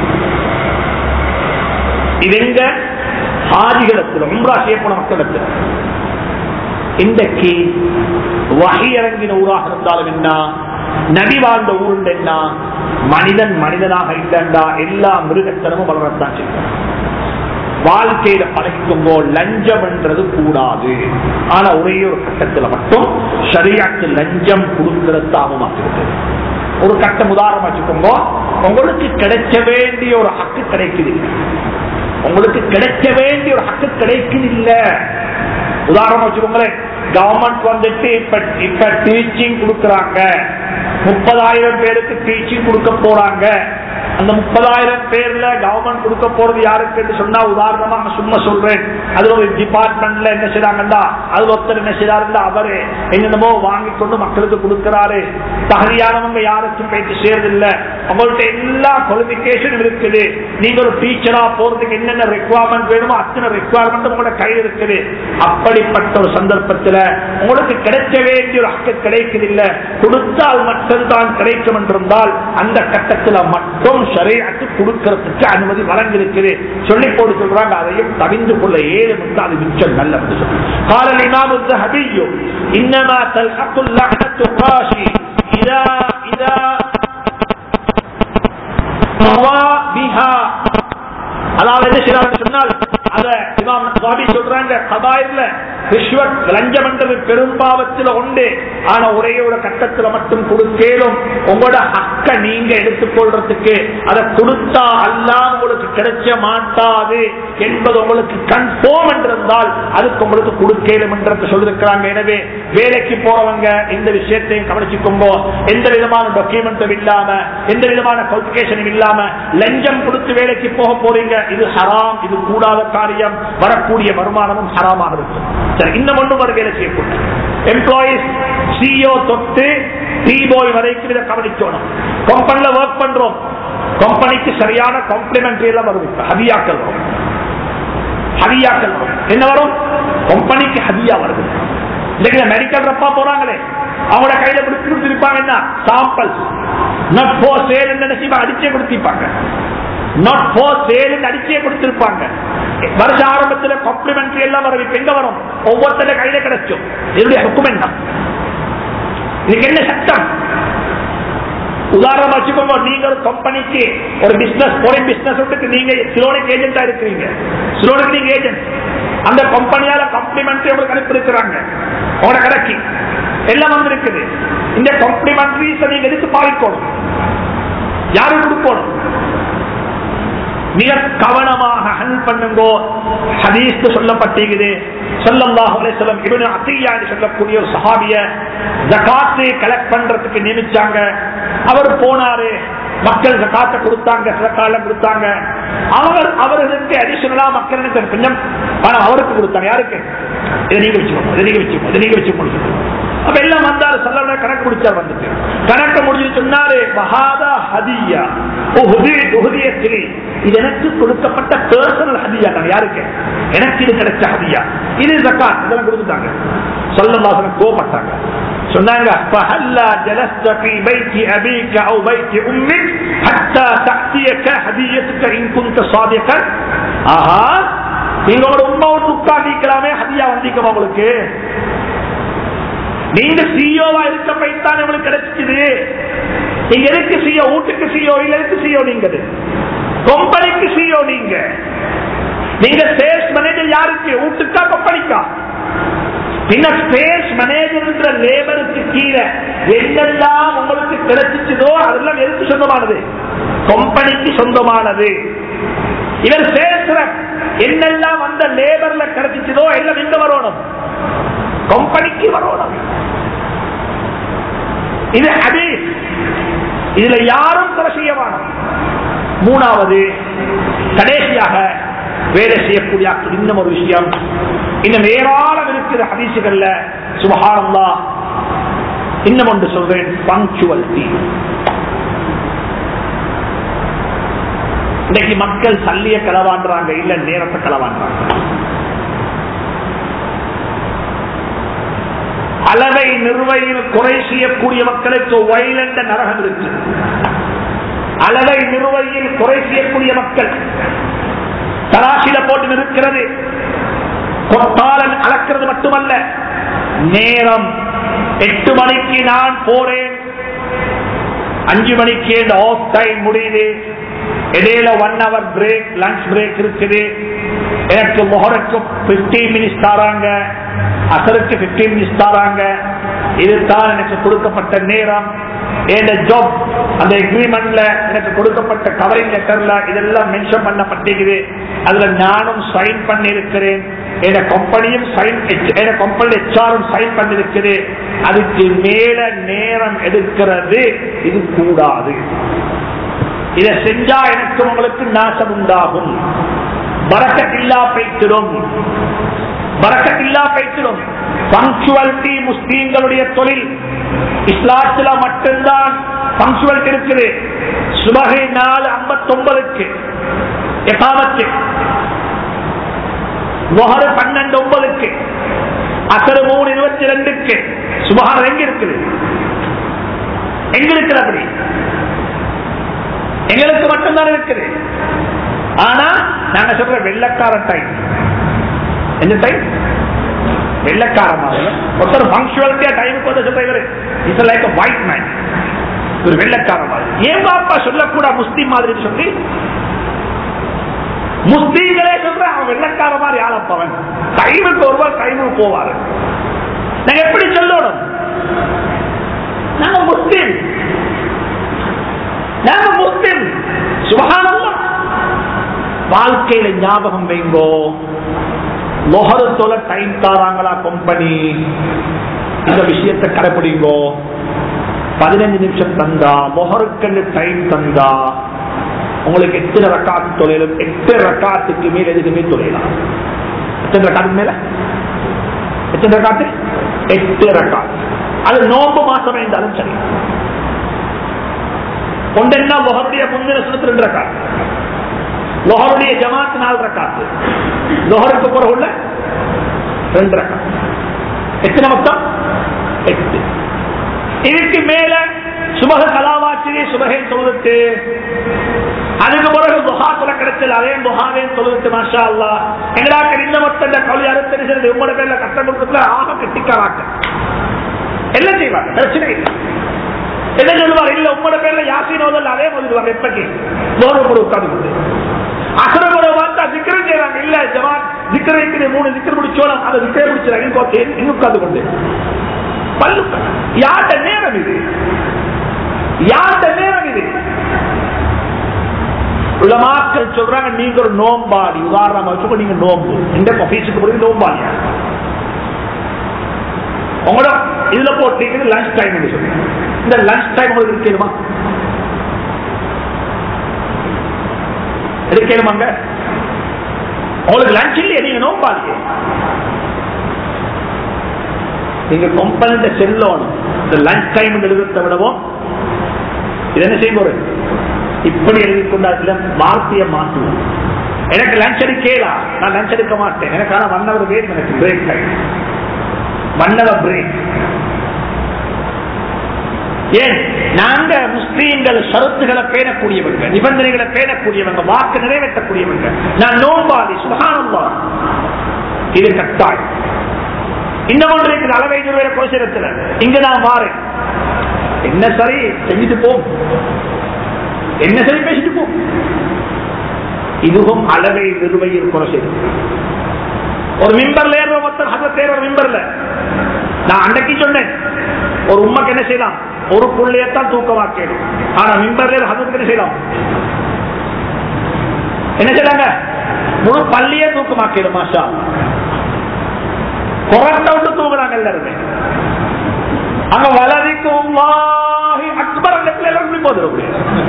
இது எங்க ஹாஜிகளத்தில் உம்ரா செய்யப்போன மக்களிடத்தில் இன்றைக்கு வகை இறங்கின ஊராக இருந்தாலும் என்ன நபி வாழ்ந்த ஊர் என்ன மனிதன் மனிதனாக இல்லைண்டா எல்லா மிருகத்தனமும் வளரத்தான் செய்யும் வாழ்க்கையில பழகிக்கும்போ லஞ்சம் என்றது கூடாது ஆனா ஒரே ஒரு கட்டத்துல மட்டும் சரியாக்கு லஞ்சம் கொடுக்கிறது தாமமாக்குறது ஒரு கட்டம் உதாரணம் வச்சுக்கோங்க உங்களுக்கு கிடைக்க வேண்டிய ஒரு ஹக்கு கிடைக்குது உங்களுக்கு கிடைக்க வேண்டிய ஒரு ஹக்கு கிடைக்குது இல்ல உதாரணம் வச்சுக்கோங்களேன் கவர்மெண்ட் வந்துட்டு இப்ப இப்ப டீச்சிங் கொடுக்கறாங்க முப்பதாயிரம் பேருக்கு டீச்சிங் கொடுக்க போறாங்க அந்த முப்பதாயிரம் பேர்ல கவர்மெண்ட் கொடுக்க போறது யாருக்கு சொன்னா உதாரணமாக சும்மா சொல்றேன் அது ஒரு டிபார்ட்மெண்ட்ல என்ன செய்யறாங்கடா அது ஒருத்தர் என்ன செய்யறாருந்தா அவரு என்னென்னமோ வாங்கி கொண்டு மக்களுக்கு கொடுக்கிறாரு தகுதியானவங்க யாருக்கும் பேச்சு சேர்றதில்லை உங்கள்ட்ட எல்லா குவாலிபிகேஷனும் இருக்குது நீங்க ஒரு டீச்சரா போறதுக்கு என்னென்ன ரெக்குவயர்மெண்ட் வேணுமோ அத்தனை ரெக்குவயர்மெண்ட் உங்களோட கையில் இருக்குது அப்படிப்பட்ட ஒரு சந்தர்ப்பத்தில் உங்களுக்கு கிடைக்க வேண்டிய ஒரு ஹக்கு கிடைக்குது இல்ல கொடுத்தால் மட்டும்தான் கிடைக்கும் என்றிருந்தால் அந்த கட்டத்தில் மட்டும் சரியாக்கு கொடுக்கறதுக்கு அனுமதி வழங்கிருக்குது சொல்லி போட்டு சொல்றாங்க அதையும் தவிந்து கொள்ள ஏழு வந்து அது மிச்சம் நல்ல காலல் இமாம் ஹபியோ இன்னமா தல்ஹக்குல் லஹனத்து காஷி இதா இதா அதாவது என்ன செய்யறாங்க சொன்னால் அத இமாம் சுவாமி சொல்றாங்க கபாயில ரிஷ்வத் லஞ்சம் என்றது பெரும்பாவத்தில் உண்டு ஆனா ஒரே ஒரு கட்டத்துல மட்டும் கொடுக்கலும் உங்களோட ஹக்க நீங்க எடுத்துக்கொள்றதுக்கு அதை கொடுத்தா அல்லாம் உங்களுக்கு கிடைச்ச மாட்டாது என்பது உங்களுக்கு கன்ஃபார்ம் என்றிருந்தால் அதுக்கு உங்களுக்கு கொடுக்கலும் என்று சொல்லிருக்கிறாங்க எனவே வேலைக்கு போறவங்க இந்த விஷயத்தையும் கவனிச்சுக்கோங்க எந்த விதமான டாக்குமெண்ட்டும் இல்லாம எந்த விதமான குவாலிபிகேஷனும் இல்லாம லஞ்சம் கொடுத்து வேலைக்கு போக போறீங்க இது ஹராம் இது கூடாத காரியம் வரக்கூடிய வருமானமும் ஹராமாக இருக்கும் சரி இன்னும் ஒன்றும் ஒரு வேலை செய்யக்கூடாது எம்ப்ளாயிஸ் சிஓ தொட்டு டி போய் வரைக்கும் இதை கவனிக்கணும் கம்பெனில ஒர்க் பண்றோம் கம்பெனிக்கு சரியான காம்ப்ளிமெண்டரி எல்லாம் வரும் ஹதியாக்கள் வரும் ஹதியாக்கள் வரும் என்ன வரும் கம்பெனிக்கு ஹதியா வருது இன்னைக்கு மெடிக்கல் ரப்பா போறாங்களே அவங்களோட கையில பிடிச்சு கொடுத்திருப்பாங்க என்ன சாம்பிள் நாட் போர் சேல் என்ன அடிச்சே கொடுத்திருப்பாங்க நாட் போர் சேல் அடிச்சே கொடுத்திருப்பாங்க வருஷ ஆரம்பத்தில் காம்ப்ளிமெண்டரி எல்லாம் வரும் இப்ப எங்க வரும் ஒவ்வொருத்தர கையில கிடைச்சும் இதனுடைய டாக்குமெண்ட் தான் இதுக்கு என்ன சட்டம் உதாரணம் வச்சுக்கோங்க நீங்க ஒரு கம்பெனிக்கு ஒரு பிசினஸ் ஃபாரின் பிசினஸ் நீங்க சிலோனிக் ஏஜென்டா இருக்கிறீங்க சிலோனிக் நீங்க ஏஜென்ட் அந்த கம்பெனியால கம்ப்ளிமெண்டரி உங்களுக்கு அனுப்பி இருக்கிறாங்க உங்களோட கடைக்கு எல்லாம் வந்திருக்குது இந்த காம்ப்ளிமெண்டரிஸ் நீங்க எதுக்கு பாதிக்கணும் யாரும் கொடுக்கணும் மிக கவனமாக ஹன் பண்ணுங்கோ ஹதீஸ் சொல்லப்பட்டிருக்குது சொல்லல்லாஹு அலைஹி வஸல்லம் இப்னு அத்தியா என்று சொல்லக்கூடிய ஒரு சஹாபிய ஜகாத்து கலெக்ட் பண்றதுக்கு நியமிச்சாங்க அவர் போனாரு மக்கள் ஜகாத்தை கொடுத்தாங்க சதக்கால கொடுத்தாங்க அவர் அவர்களுக்கு அடிஷனலா மக்களுக்கு கொஞ்சம் பணம் அவருக்கு கொடுத்தாங்க யாருக்கு இதை நீங்க வச்சுக்கோங்க இதை நீங்க வச்சுக்கோங்க இதை நீங்க வச்சுக்கோங்க அப்ப எல்லாம் வந்தாரு சொல்ல கணக்கு முடிச்சார் வந்துட்டு கணக்கு முடிஞ்சு சொன்னாரு மகாதா ஹதியா உகுதியத்திலே இது எனக்கு கொடுக்கப்பட்ட பர்சனல் ஹதியா நான் யாருக்கு எனக்கு இது கிடைச்ச ஹதியா இது ஜக்காத் இதெல்லாம் கொடுத்துட்டாங்க சொல்லலாசன கோபப்பட்டாங்க சொன்னாங்க فهلا جلست في بيت ابيك او بيت امك حتى تاتيك هديتك ان كنت صادقا ஆஹா நீங்க உங்களோட உண்மை ஒன்று உட்கார்ந்திக்கலாமே ஹதியா வந்திக்கமா உங்களுக்கு நீங்க சிஓவா இருக்க போய்த்தான் உங்களுக்கு கிடைச்சது நீங்க எதுக்கு சிஓ வீட்டுக்கு சிஓ இல்ல எதுக்கு சிஓ நீங்க கம்பெனிக்கு சிஓ நீங்க நீங்க சேல்ஸ் மேனேஜர் யாருக்கு வீட்டுக்கா கம்பெனிக்கா பின்ன சேல்ஸ் மேனேஜர் லேபருக்கு கீழே என்னெல்லாம் உங்களுக்கு கிடைச்சிச்சதோ அதெல்லாம் எதுக்கு சொந்தமானது கம்பெனிக்கு சொந்தமானது இவர் சேல்ஸ் என்னெல்லாம் அந்த லேபர்ல கிடைச்சிச்சதோ எல்லாம் எங்க வரணும் கம்பெனிக்கு வரணும் இது ஹதீஸ் இதுல யாரும் கொலை செய்ய வேணும் மூணாவது கடைசியாக வேலை செய்யக்கூடிய இன்னும் ஒரு விஷயம் இன்னும் ஏராளம் இருக்கிற ஹதீசுகள்ல சுபஹானல்லா இன்னும் ஒன்று சொல்றேன் பங்க்சுவல்டி இன்னைக்கு மக்கள் சல்லிய களவாண்டுறாங்க இல்ல நேரத்தை களவாண்டுறாங்க அளவை நிர்வையில் குறை செய்யக்கூடிய மக்களுக்கு வயலண்ட நரகம் இருக்கு அளவை நிர்வையில் குறை செய்யக்கூடிய மக்கள் தராசில போட்டு நிற்கிறது கொத்தாளன் அளக்கிறது மட்டுமல்ல நேரம் எட்டு மணிக்கு நான் போறேன் அஞ்சு மணிக்கு இந்த ஆஃப் டைம் முடியுது இடையில one hour break lunch break இருக்குது எனக்கு முகருக்கு பிப்டீன் மினிட்ஸ் தாராங்க அசருக்கு பிப்டீன் மினிட்ஸ் தாராங்க இதுதான் எனக்கு கொடுக்கப்பட்ட நேரம் என் ஜாப் அந்த எக்ரிமெண்ட்ல எனக்கு கொடுக்கப்பட்ட கவரிங் லெட்டர்ல இதெல்லாம் மென்ஷன் பண்ணப்பட்டிருக்குது அதுல நானும் சைன் பண்ணி இருக்கிறேன் என் கம்பெனியும் சைன் என் கம்பெனி ஹெச்ஆரும் சைன் பண்ணிருக்குது அதுக்கு மேல நேரம் எடுக்கிறது இது கூடாது இதை செஞ்சா எனக்கு உங்களுக்கு நாசம் உண்டாகும் பறக்கத்தில்லா பைத்திடும் பறக்கத்தில்லா பைத்திடும் பங்க்சுவலிட்டி முஸ்லீம்களுடைய தொழில் இஸ்லாத்துல மட்டும்தான் பங்க்சுவலிட்டி இருக்குது சுபகை நாலு ஐம்பத்தி ஒன்பதுக்கு எட்டாமத்து மொஹரு பன்னெண்டு ஒன்பதுக்கு அசரு மூணு இருபத்தி ரெண்டுக்கு சுபகாரம் எங்க இருக்குது எங்க இருக்குது அப்படி எங்களுக்கு மட்டும்தான் இருக்குது ஆனா நாங்க சொல்ற வெள்ளக்கார டைம் எந்த டைம் வெள்ளக்கார மாதிரி ஒருத்தர் பங்க்சுவாலிட்டியா டைமுக்கு வந்து சொல்ற இவரு இட்ஸ் லைக் ஒயிட் மேன் ஒரு வெள்ளக்கார மாதிரி ஏன் பாப்பா சொல்லக்கூட முஸ்லீம் மாதிரி சொல்லி முஸ்லீம்களே சொல்ற அவன் வெள்ளக்கார மாதிரி ஆளப்பவன் டைமுக்கு ஒருவர் டைமுக்கு போவாரு நாங்க எப்படி சொல்லணும் நாங்க முஸ்லீம் நாங்க முஸ்லிம் சுபகானல்லா வாழ்க்கையில ஞாபகம் வைங்கோ லொஹரத்தோல டைம் தாராங்களா கம்பெனி இந்த விஷயத்தை கடைபிடிங்கோ பதினஞ்சு நிமிஷம் தந்தா மொஹருக்கண்டு டைம் தந்தா உங்களுக்கு எத்தனை ரக்காத்து தொழிலும் எட்டு ரக்காத்துக்கு மேல எதுக்குமே தொழிலாம் எத்தனை ரக்காத்துக்கு மேல எத்தனை ரக்காத்து எட்டு ரக்காத்து அது நோம்பு மாசம் இருந்தாலும் சரி ஒன்றென்னா லொஹருடைய முந்தின சுனத்து ரெண்டு ரக்காத்து லொஹருடைய ஜமாத் நாலு ரக்காத்து லொஹருக்கு பிறகு உள்ள ரெண்டு ரக்காத்து எத்தனை மொத்தம் எட்டு இதுக்கு மேல சுபக கலாவாச்சிரி சுபகை தொழுது அதுக்கு பிறகு புகாத்துல கிடைச்சல் அதே புகாவையும் தொழுது மாஷா அல்லா எங்களாக்க இந்த மொத்தம் இந்த கவலை அறுத்தரிசது உங்களோட பேர்ல கட்டம் கொடுக்கல ஆக கட்டிக்காராக்க எல்லாம் செய்வாங்க பிரச்சனை இல்லை என்ன சொல்லுவார் இல்ல உங்களோட பேர்ல யாசினோதல் அதே சொல்லுவார் எப்பக்கு கௌரவப்பட உட்கார்ந்து கொண்டு அசுரபுர பார்த்தா சிக்கரம் செய்யறாங்க இல்ல ஜவான் சிக்கரைக்கு மூணு சிக்கர் முடிச்சோம் அதை சிக்கரை முடிச்சாங்க இன்னும் உட்கார்ந்து கொண்டு பல்லு யார்ட நேரம் இது யார்ட நேரம் இது உலமாக்கள் சொல்றாங்க நீங்க ஒரு நோம்பாடி உதாரணமா வச்சுக்கோ நீங்க நோம்பு இந்த ஆபீஸுக்கு போய் நோம்பாடியா உங்களோட இதுல போட்டீங்க லஞ்ச் டைம் சொல்லுங்க இந்த லஞ்ச் டைம் உங்களுக்கு இருக்கணுமா இருக்கணுமாங்க உங்களுக்கு லஞ்ச் இல்லையே நீங்க நோம்பாடியே நீங்க கம்பெனி செல்லணும் இந்த லஞ்ச் டைம் எழுதத்தை விடவும் இது என்ன செய்ய போறது இப்படி எழுதி கொண்டாச்சுல வார்த்தையை மாற்றுவோம் எனக்கு லஞ்ச் எடுக்கலா நான் லஞ்ச் எடுக்க மாட்டேன் எனக்கு ஆனா ஒன் ஹவர் வேணும் எனக்கு break time one hour break ஏன் நாங்க முஸ்லீம்கள் ஷரத்துகளை பேணக்கூடியவங்க நிபந்தனைகளை பேணக்கூடியவங்க வாக்கு நிறைவேற்றக்கூடியவங்க நான் நோம்பாதி சுகானம்பா இது கட்டாயம் இன்னும் ஒன்று இருக்குது அளவை நிறுவன கோசரத்தில் இங்க நான் வாரேன் என்ன சரி செஞ்சுட்டு போ என்ன சரி பேசிட்டு போ இதுவும் அளவை நிறுவையில் குறை செய்யும் ஒரு மிம்பர்ல ஏறுற மொத்தம் ஹசத் ஏற மிம்பர்ல நான் அன்னைக்கு சொன்னேன் ஒரு உண்மைக்கு என்ன செய்யலாம் ஒரு புள்ளையத்தான் தூக்கமாக்கணும் ஆனா மிம்பர்ல ஹசத்துக்கு என்ன செய்யலாம் என்ன செய்யலாங்க முழு பள்ளியே தூக்கமாக்கிடும் மாஷா குரட்ட விட்டு தூங்குறாங்க எல்லாருமே அங்க வளரிக்கும் அக்பர் அந்த பிள்ளைகள் போதும்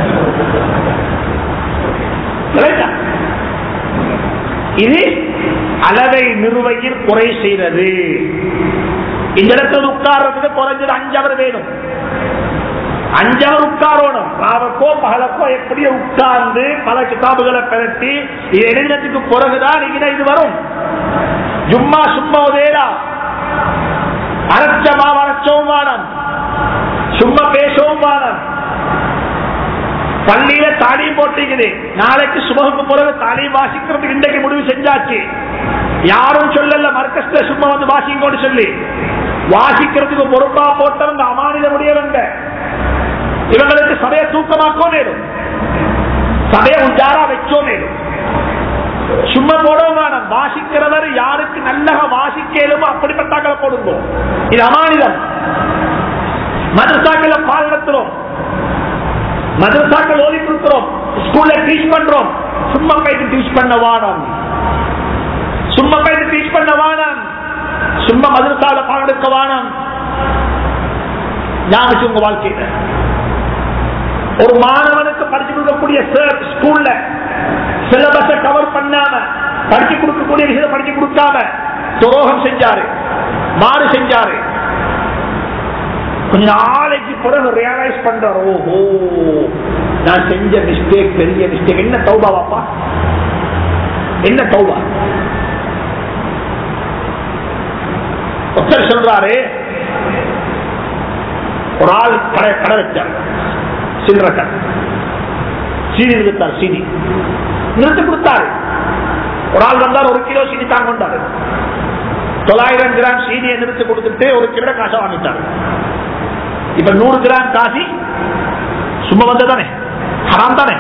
இது அளவை நிறுவையில் குறை செய்வது இந்த இடத்துல உட்கார்றதுக்கு குறைஞ்சது அஞ்சவர் வேணும் அஞ்சவர் உட்காரணும் ராவக்கோ பகலக்கோ எப்படியோ உட்கார்ந்து பல கிதாபுகளை பெரட்டி இது எழுதினத்துக்கு பிறகுதான் இங்கே இது வரும் ஜும்மா சும்மா உதேரா அரைச்சமா வரைச்சவும் வானம் சும்மா பேசவும் வானம் பள்ளியில தாலியும் போட்டிக்குது நாளைக்கு சுபகுக்கு பிறகு தாலியும் வாசிக்கிறதுக்கு இன்றைக்கு முடிவு செஞ்சாச்சு யாரும் சொல்லல மர்க்கஸ்ல சும்மா வந்து வாசிங்கோடு சொல்லி வாசிக்கிறதுக்கு பொறுப்பா போட்டவங்க அமானித முடியவங்க இவங்களுக்கு சபையை தூக்கமாக்கோ நேரும் சபையை உண்டாரா வச்சோ நேரும் சும்மா போடுவோம் வாசிக்கிறவர் யாருக்கு நல்ல வாசிக்கலுமோ அப்படிப்பட்டாக்களை போடுங்க இது அமானிதம் மதரசாக்களை பால் நடத்துறோம் மதரசாக்கள் ஓதி கொடுக்கிறோம் ஸ்கூல்ல டீச் பண்றோம் சும்மா போயிட்டு டீச் பண்ண வாடம் சும்மா போயிட்டு டீச் பண்ண வானம் சும்மா மதரசால பால் எடுக்க வானம் ஞாபகம் உங்க வாழ்க்கையில ஒரு மாணவனுக்கு படிச்சு கொடுக்கக்கூடிய ஸ்கூல்ல சிலபஸ கவர் பண்ணாம படிச்சு கொடுக்கக்கூடிய விஷயத்தை படிச்சு கொடுக்காம துரோகம் செஞ்சாரு மாறு செஞ்சாரு கொஞ்ச நாளைக்கு பிறகு ரியலைஸ் பண்றாரு ஓஹோ நான் செஞ்ச மிஸ்டேக் பெரிய மிஸ்டேக் என்ன தௌபா வாப்பா என்ன தௌபா ஒருத்தர் சொல்றாரு ஒரு ஆள் கடை கடை வச்சார் சில்லற கடை சீனி நிறுத்தார் சீனி நிறுத்தி கொடுத்தாரு ஒரு ஆள் வந்தார் ஒரு கிலோ சீனி தான் கொண்டாரு தொள்ளாயிரம் கிராம் சீனியை நிறுத்தி கொடுத்துட்டு ஒரு கிலோ காசை வாங்கிட்டாரு இப்ப நூறு கிராம் காசி சும்மா வந்ததானே ஹராம் தானே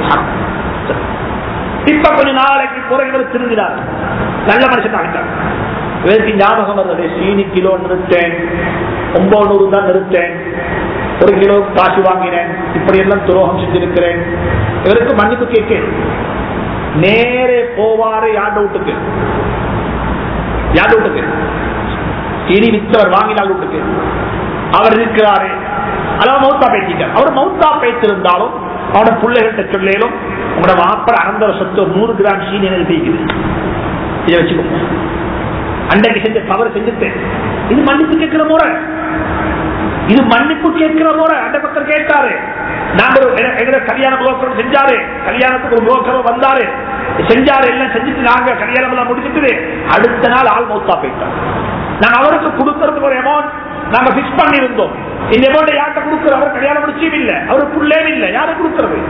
இப்ப கொஞ்ச நாளைக்கு குறைகள் திருந்தினார் நல்ல மனுஷன் ஆகிட்டார் இவருக்கு ஞாபகம் வருது சீனி கிலோ நிறுத்தேன் ஒன்பது நூறு தான் நிறுத்தேன் ஒரு கிலோ காசு வாங்கினேன் இப்படி எல்லாம் துரோகம் செஞ்சிருக்கிறேன் இவருக்கு மன்னிப்பு கேட்க நேரே போவாரு யாண்ட வீட்டுக்கு யாண்ட வீட்டுக்கு சீனி வித்தவர் வாங்கினால் வீட்டுக்கு அவர் இருக்கிறாரு அதாவது மௌத்தா பேசிட்டார் அவர் மௌத்தா பேசிருந்தாலும் அவனோட பிள்ளைகிட்ட சொல்லும் உங்களோட மாப்பிள அனந்தர சொத்து ஒரு நூறு கிராம் சீனி எழுதிக்குது இதை வச்சுக்கோங்க அன்றைக்கு செஞ்ச தவறு செஞ்சுட்டு இது மன்னிப்பு கேட்கிற முறை இது மன்னிப்பு கேட்கிற முறை அந்த பக்கம் கேட்டாரு நாங்க எங்க கல்யாண புரோக்கரம் செஞ்சாரு கல்யாணத்துக்கு ஒரு புரோக்கரம் வந்தாரு செஞ்சாரு எல்லாம் செஞ்சுட்டு நாங்க கல்யாணம் எல்லாம் முடிச்சுட்டு அடுத்த நாள் ஆள் மௌத்தா போயிட்டார் நாங்க அவருக்கு கொடுக்கறதுக்கு ஒரு அமௌண்ட் நாங்க பிக்ஸ் பண்ணி இருந்தோம் இந்த அமௌண்ட் யார்கிட்ட கொடுக்கிற அவர் கல்யாணம் முடிச்சும் இல்ல அவருக்கு புள்ளே இல்ல யாரு கொடுக்கறது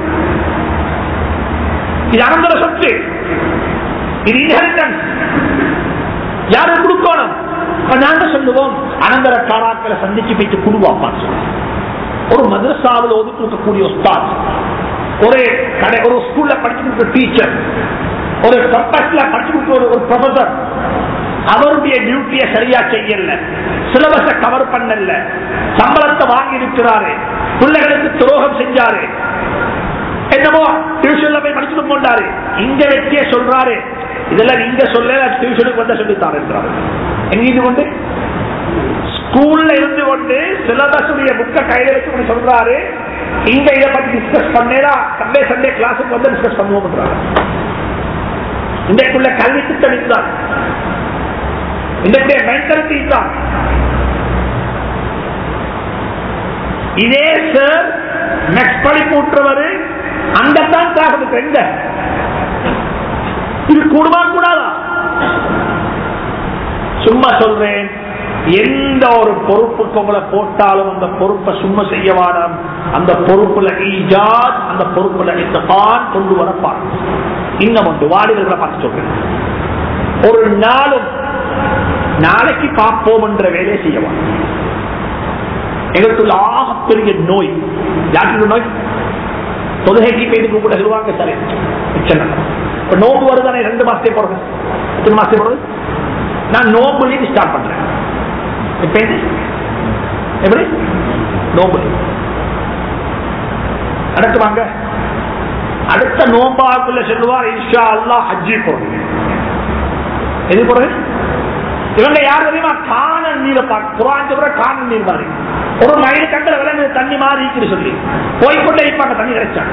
இது அனந்தர சொத்து இது இன்ஹெரிட்டன்ஸ் யாரு கொடுக்கணும் நாங்க சொல்லுவோம் அனந்தர காராக்களை சந்திச்சு போயிட்டு குடுவாப்பான்னு சொல்லுவோம் ஒரு மதரசாவில் ஒதுக்கி இருக்கக்கூடிய உஸ்தாத் ஒரு கடை ஒரு ஸ்கூல்ல படிச்சு கொடுக்குற டீச்சர் ஒரு கம்பஸ்ல படிச்சு கொடுக்குற ஒரு ப்ரொஃபசர் அவருடைய டியூட்டியை சரியா செய்யல சிலபஸ கவர் பண்ணல சம்பளத்தை வாங்கி இருக்கிறாரு பிள்ளைகளுக்கு துரோகம் செஞ்சாரு என்னமோ டியூஷன்ல போய் படிச்சுட்டு போண்டாரு இங்க வச்சே சொல்றாரு இதெல்லாம் நீங்க சொல்ல டியூஷனுக்கு வந்து சொல்லித்தாரு என்றாரு எங்கிருந்து கொண்டு ஸ்கூல்ல இருந்து கொண்டு சிலபஸுடைய புக்க கையில வச்சு கொண்டு சொல்றாரு இங்க இதை பத்தி டிஸ்கஸ் பண்ணேடா சண்டே சண்டே கிளாஸுக்கு வந்து டிஸ்கஸ் பண்ணுவோம் இன்றைக்குள்ள கல்வி திட்டம் இதுதான் இன்றைக்குடைய மென்டாலிட்டி இதுதான் இதே சார் நெக்ஸ்ட் படிப்பு விட்டுறவரு அங்கத்தான் கிளாஸ் எங்க இது கூடுமா கூடாதா சும்மா சொல்றேன் எந்த ஒரு பொறுப்புக்கு உங்களை போட்டாலும் அந்த பொறுப்பை சும்மா செய்ய வேணாம் அந்த பொறுப்புல ஈஜாத் அந்த பொறுப்புல இத்தபான் கொண்டு வரப்பான் இன்னும் ஒன்று வாலிபர்களை பார்த்து சொல்றேன் ஒரு நாளும் நாளைக்கு பார்ப்போம் என்ற வேலையை செய்யலாம் எங்களுக்குள்ள ஆகப்பெரிய நோய் யாருக்கு நோய் தொழுகைக்கு பேருக்கு கூட சொல்லுவாங்க சரி இப்ப நோம்பு வருதானே ரெண்டு மாசத்தை போடுறது எத்தனை மாசத்தை போடுறது நான் நோம்புலேருந்து ஸ்டார்ட் பண்றேன் இப்ப என்ன எப்படி நோம்பு அடுத்து வாங்க அடுத்த நோம்பாக்குள்ள சொல்லுவார் இன்ஷா அல்லா ஹஜ்ஜி போடுறது எது போடுறது இவங்க யார் தெரியுமா காணல் நீரை பார்க்க குரான் சொல்ற காணல் நீர் மாதிரி ஒரு மயில் கண்டல விலங்கு தண்ணி மாதிரி இருக்குது சொல்லி போய்கொண்டே இருப்பாங்க தண்ணி கிடைச்சாங்க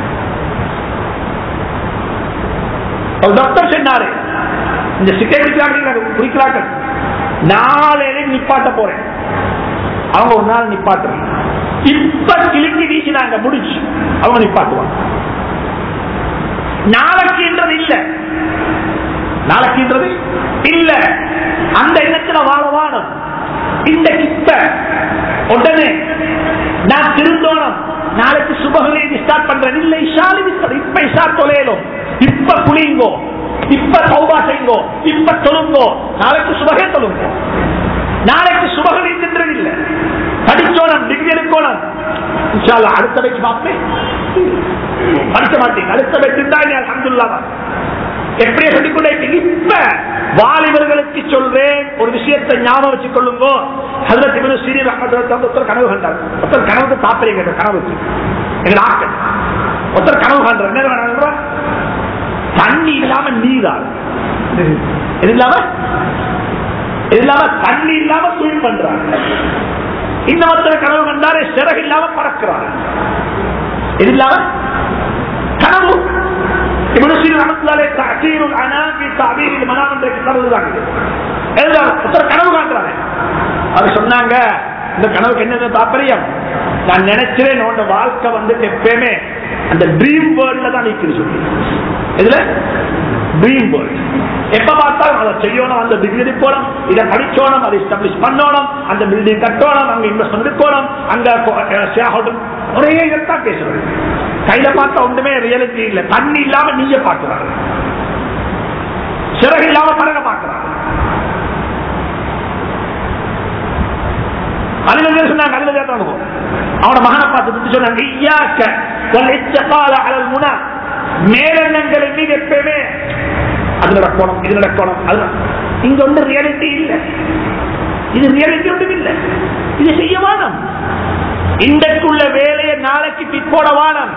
ஒரு டாக்டர் சொன்னாரு இந்த சிக்கை குடிக்கிறாங்க குடிக்கிறாங்க நாளையில நிப்பாட்ட போறேன் அவங்க ஒரு நாள் நிப்பாட்டுறாங்க இப்ப கிழக்கி வீசினாங்க முடிச்சு அவங்க நிப்பாட்டுவாங்க நாளைக்குன்றது இல்ல நாளைக்குன்றது இல்ல அந்த எண்ணத்துல வாழ வாழும் இந்த கிட்ட உடனே நான் திருந்தோணும் நாளைக்கு சுபகலை ஸ்டார்ட் பண்றேன் இல்ல இஷாலி இப்ப இஷா தொலையலும் இப்ப புளியுங்கோ இப்ப சௌபா செய்யுங்கோ இப்ப தொழுங்கோ நாளைக்கு சுபகே தொழுங்கோ நாளைக்கு சுபகலை தின்றது இல்ல படிச்சோனம் டிகிரி எடுக்கணும் இன்ஷால்லா அடுத்த வச்சு பார்ப்பேன் படிக்க மாட்டேங்க அடுத்த வச்சு தான் அல்ஹம்துலில்லாஹ் எப்படியே சொல்லிக்கொண்டே இப்ப வாலிபர்களுக்கு சொல்றேன் ஒரு விஷயத்தை ஞாபகம் வச்சுக் கொள்ளுங்க ஹசரத் இப்னு சீரியர் அஹமது ஒருத்தர் கனவு கண்டார் ஒருத்தர் கனவுக்கு தாப்பரியம் கேட்ட கனவுக்கு எங்க ஆக்கள் ஒருத்தர் கனவு காண்றார் என்ன கனவு தண்ணி இல்லாம நீரால் இது இல்லாம இது இல்லாம தண்ணி இல்லாம தொழில் பண்றாங்க இன்னொருத்தர் கனவு கண்டாரு சிறகு இல்லாம பறக்கிறார் இது இல்லாம கனவு இப்னு சீரியர் ரஹ்மத்துல்லாஹி தஅதீருல் அனாம் ஃபி தஅபீரில் மனாம் என்ற கிதாப் எழுதுறாங்க எழுதுறாங்க ஒருத்தர் கனவு காண்றாங்க அவர் சொன்னாங்க இந்த கனவுக்கு என்ன தாற்பயம் நான் நினைச்சேன் உன்னோட வாழ்க்கை வந்துட்டு எப்பயுமே அந்த ட்ரீம் வேர்ல்ட்ல தான் நிற்குது சொல்லி இதுல ட்ரீம் வேர்ல்ட் எப்ப பார்த்தாலும் அதை செய்யணும் அந்த டிகிரி போனோம் இதை படிச்சோணும் அதை எஸ்டாப்ளிஷ் பண்ணணும் அந்த பில்டிங் கட்டணும் அங்க இன்வெஸ்ட்மெண்ட் இருக்கணும் அங்க ஷேர் ஹோட்டல் ஒரே இதைத்தான் பேசுறது கையில பார்த்தா ஒன்றுமே ரியாலிட்டி இல்ல தண்ணி இல்லாம நீங்க பாக்குறாங்க சிறகு இல்லாம பழக பாக்குறாங்க அலுவலர் சொன்னாங்க அலுவலர் அனுபவம் அவனோட மகனை பார்த்து சொன்னாங்க ஐயாக்க வல்லிச்சகால அலல் முனா மேலெண்ணங்களை மீது எப்பயுமே அது நடக்கணும் இது நடக்கணும் அது இங்க ஒன்று ரியாலிட்டி இல்ல இது ரியாலிட்டி ஒன்றும் இல்ல இது செய்ய வானம் இன்றைக்குள்ள வேலையை நாளைக்கு பிற்போட வானம்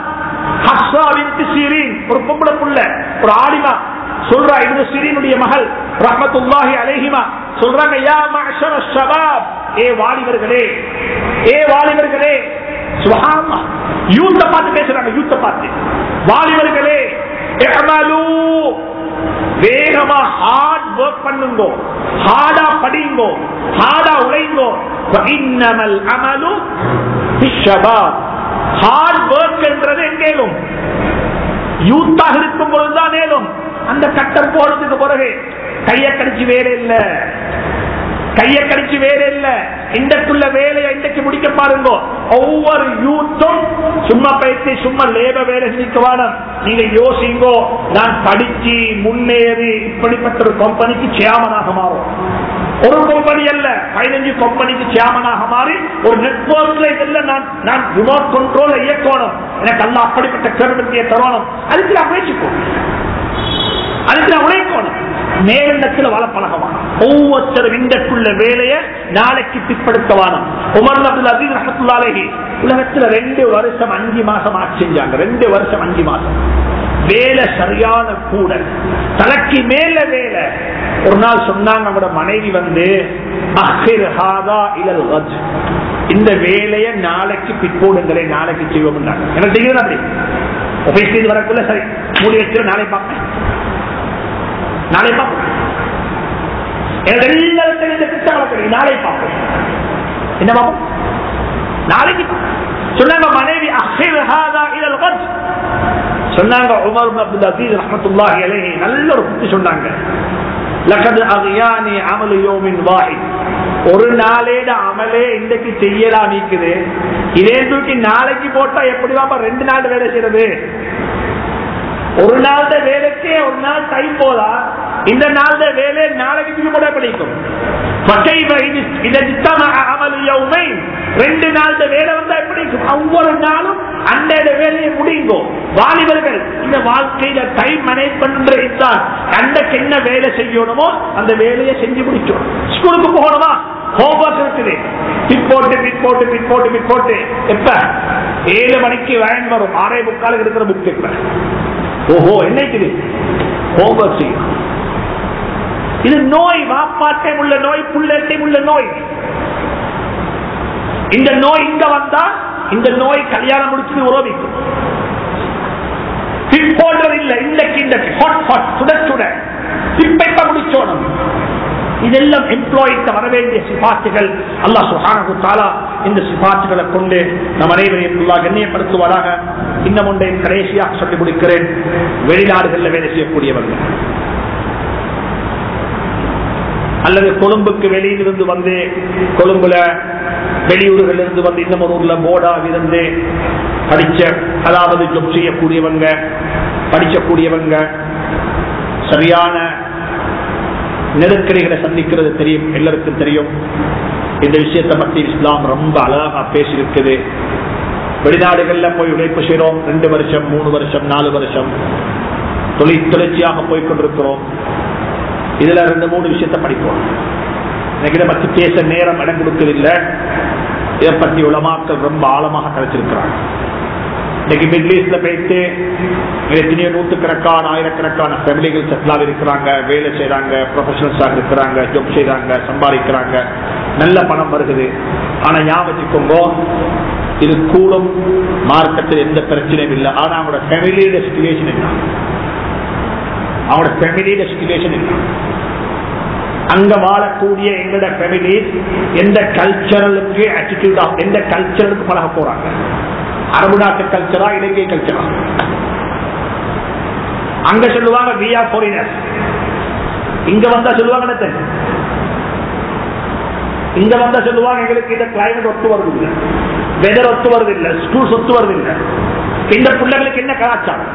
ஒரு பொம்பளை புள்ள ஒரு ஆடிமா சொல்றா இது சிறீனுடைய மகள் ரஹமத்துல்லாஹி அலேஹிமா சொல்றாங்க யா மஅஷர ஷபாப் ஏ வாலிபர்களே ஏ வாலிபர்களே சுபஹானல்லாஹ் யூத்த பார்த்து பேசுறாங்க யூத்த பார்த்து வாலிபர்களே இஅமலு வேகமா ஹார்ட் ஒர்க் பண்ணுங்கோ ஹார்டா படிங்கோ ஹார்டா உழைங்கோ இன்னமல் அமலு ஷபாப் ஹார்ட் ஒர்க் என்றது எங்கேலும் யூத்தாக இருக்கும் பொழுதுதான் மேலும் அந்த கட்டம் போனதுக்கு பிறகு கைய கடிச்சு வேற இல்ல கைய கடிச்சு வேற இல்ல இன்றைக்குள்ள வேலையை இன்றைக்கு முடிக்க பாருங்க ஒவ்வொரு யூத்தும் சும்மா பயிற்சி சும்மா லேப வேலை செஞ்சுக்க வேணும் நீங்க யோசிங்கோ நான் படிச்சு முன்னேறி இப்படிப்பட்ட ஒரு கம்பெனிக்கு சேமனாக மாறும் ஒரு கம்பெனி அல்ல பதினஞ்சு கம்பெனிக்கு சேமனாக மாறி ஒரு நெட்ஒர்க்ல இதெல்லாம் நான் நான் ரிமோட் கண்ட்ரோல இயக்கணும் எனக்கு அல்ல அப்படிப்பட்ட கருமத்தியை தரணும் அதுக்கு நான் முயற்சிக்கணும் அதுக்கு நான் உழைக்கணும் மேலிடத்தில் வாழ பழகவான் ஒவ்வொருத்தரும் இந்தக்குள்ள வேலையை நாளைக்கு பிற்படுத்தவானம் உமர் அப்துல் அசீஸ் ரஹத்துல்லாலேஹி உலகத்துல ரெண்டு வருஷம் அஞ்சு மாசம் ஆட்சி செஞ்சாங்க ரெண்டு வருஷம் அஞ்சு மாசம் வேலை சரியான கூட தலைக்கு மேல வேலை ஒரு நாள் சொன்னாங்க நம்மளோட மனைவி வந்து அஹிர் ஹாதா இலல் கஜ். இந்த வேலையை நாளைக்கு பிற்போடுங்களே நாளைக்கு செய்வோம் எனக்கு தெரியுது அப்படி ஆபீஸ் செய்து வரக்குள்ள சரி மூடி வச்சு நாளை பார்ப்பேன் நாளை பார்ப்பேன் எனக்கு எல்லாரும் தெரிஞ்ச திட்டம் வளர்க்குறீங்க நாளை பார்ப்பேன் என்ன பார்ப்போம் நாளைக்கு பார்ப்போம். சொன்னாங்க மனைவி அஹிர் ஹாதா இலல் கஜ். சொன்னாங்க உமர் இப்னு அப்துல் அசீஸ் ரஹ்மத்துல்லாஹி அலைஹி நல்ல ஒரு புத்தி சொன்னாங்க லகத் அகியானி அமலு யோமின் வாஹித் ஒரு நாளேட அமலே இன்றைக்கு செய்யலாம் நீக்குது இதே தூக்கி நாளைக்கு போட்டா எப்படி வாப்பா ரெண்டு நாள் வேலை செய்யறது ஒரு நாள் வேலைக்கே ஒரு நாள் டைம் போதா இந்த நாள் வேலை நாளைக்கு தூக்கி போட பிடிக்கும் فكيف إذا اجتمع عمل يومين ரெண்டு நாள் வேலை வந்தா எப்படி இருக்கும் ஒவ்வொரு நாளும் அன்றைய வேலையை முடியுங்கோ வாலிபர்கள் இந்த வாழ்க்கையில டைம் மேனேஜ்மெண்ட் இருந்தால் அன்றைக்கு என்ன வேலை செய்யணுமோ அந்த வேலையை செஞ்சு முடிக்கணும் ஸ்கூலுக்கு போகணுமா ஹோம்ஒர்க் இருக்குது பிட் போட்டு பிட் போட்டு பிட் போட்டு பிட் போட்டு எப்ப ஏழு மணிக்கு வேன் வரும் ஆறே முக்காலுக்கு இருக்கிற புக் இப்ப ஓஹோ என்னைக்குது ஹோம்ஒர்க் செய்யணும் இது நோய் வாப்பாட்டையும் உள்ள நோய் புள்ளட்டையும் உள்ள நோய் இந்த நோய் இங்க வந்தா இந்த நோய் கல்யாணம் முடிச்சு உறவிக்கும் போடுறது இல்ல இன்றைக்கு இந்த ஹாட் ஹாட் சுட சுட திப்பைப்ப முடிச்சோணும் இதெல்லாம் எம்ப்ளாய்க்கு வர வேண்டிய சிபாத்துகள் அல்லாஹ் சுஹானு தாலா இந்த சிபாத்துகளை கொண்டு நம் அனைவரையும் அல்லாஹ் கண்ணியப்படுத்துவதாக இன்னும் ஒன்றை கடைசியாக சொல்லி முடிக்கிறேன் வெளிநாடுகளில் வேலை செய்யக்கூடியவர்கள் அல்லது கொழும்புக்கு வெளியிலிருந்து வந்து கொழும்புல வெளியூர்கள் இருந்து வந்து இன்னும் ஒரு ஊர்ல போடா இருந்து படிச்ச அதாவது ஜொப் செய்யக்கூடியவங்க படிக்கக்கூடியவங்க சரியான நெருக்கடிகளை சந்திக்கிறது தெரியும் எல்லாருக்கும் தெரியும் இந்த விஷயத்தை பத்தி இஸ்லாம் ரொம்ப அழகா பேசியிருக்குது வெளிநாடுகள்ல போய் உழைப்பு செய்யறோம் ரெண்டு வருஷம் மூணு வருஷம் நாலு வருஷம் தொழில் தொழிற்சியாக போய் கொண்டிருக்கிறோம் இதுல ரெண்டு மூணு விஷயத்தை படிப்போம் எனக்கு இதை பத்தி பேச நேரம் இடம் கொடுக்கவில்லை இதை பத்தி உலமாக்கள் ரொம்ப ஆழமாக கழிச்சிருக்கிறாங்க இன்னைக்கு மிடில் ஈஸ்ட்ல போயிட்டு எத்தனையோ நூற்றுக்கணக்கான ஆயிரக்கணக்கான ஃபேமிலிகள் செட்டிலாக இருக்கிறாங்க வேலை செய்யறாங்க ப்ரொஃபஷனல்ஸாக இருக்கிறாங்க ஜாப் செய்யறாங்க சம்பாதிக்கிறாங்க நல்ல பணம் வருகுது ஆனா ஞாபகம் வச்சுக்கோங்க இது கூடும் மார்க்கெட்டில் எந்த பிரச்சனையும் இல்லை ஆனா அவங்களோட ஃபேமிலியோட சுச்சுவேஷன் என்ன அவங்களோட ஃபேமிலியோட சுச்சுவேஷன் என்ன அங்க வாழக்கூடிய எங்களோட ஃபேமிலி எந்த கல்ச்சரலுக்கு ஆட்டிடியூட் எந்த கல்ச்சரலுக்கு பழக போறாங்க அரபு நாட்டு கல்ச்சரா இலங்கை கல்ச்சரா அங்க சொல்லுவாங்க வி ஆர் ஃபாரினர்ஸ் இங்க வந்தா சொல்லுவாங்க என்னத்த? இங்க வந்தா சொல்லுவாங்க எங்களுக்கு இந்த கிளைமேட் ஒத்து வருது இல்ல வெதர் ஒத்து வருது இல்ல ஸ்கூல்ஸ் ஒத்து வருது இல்ல இந்த பிள்ளைகளுக்கு என்ன கலாச்சாரம்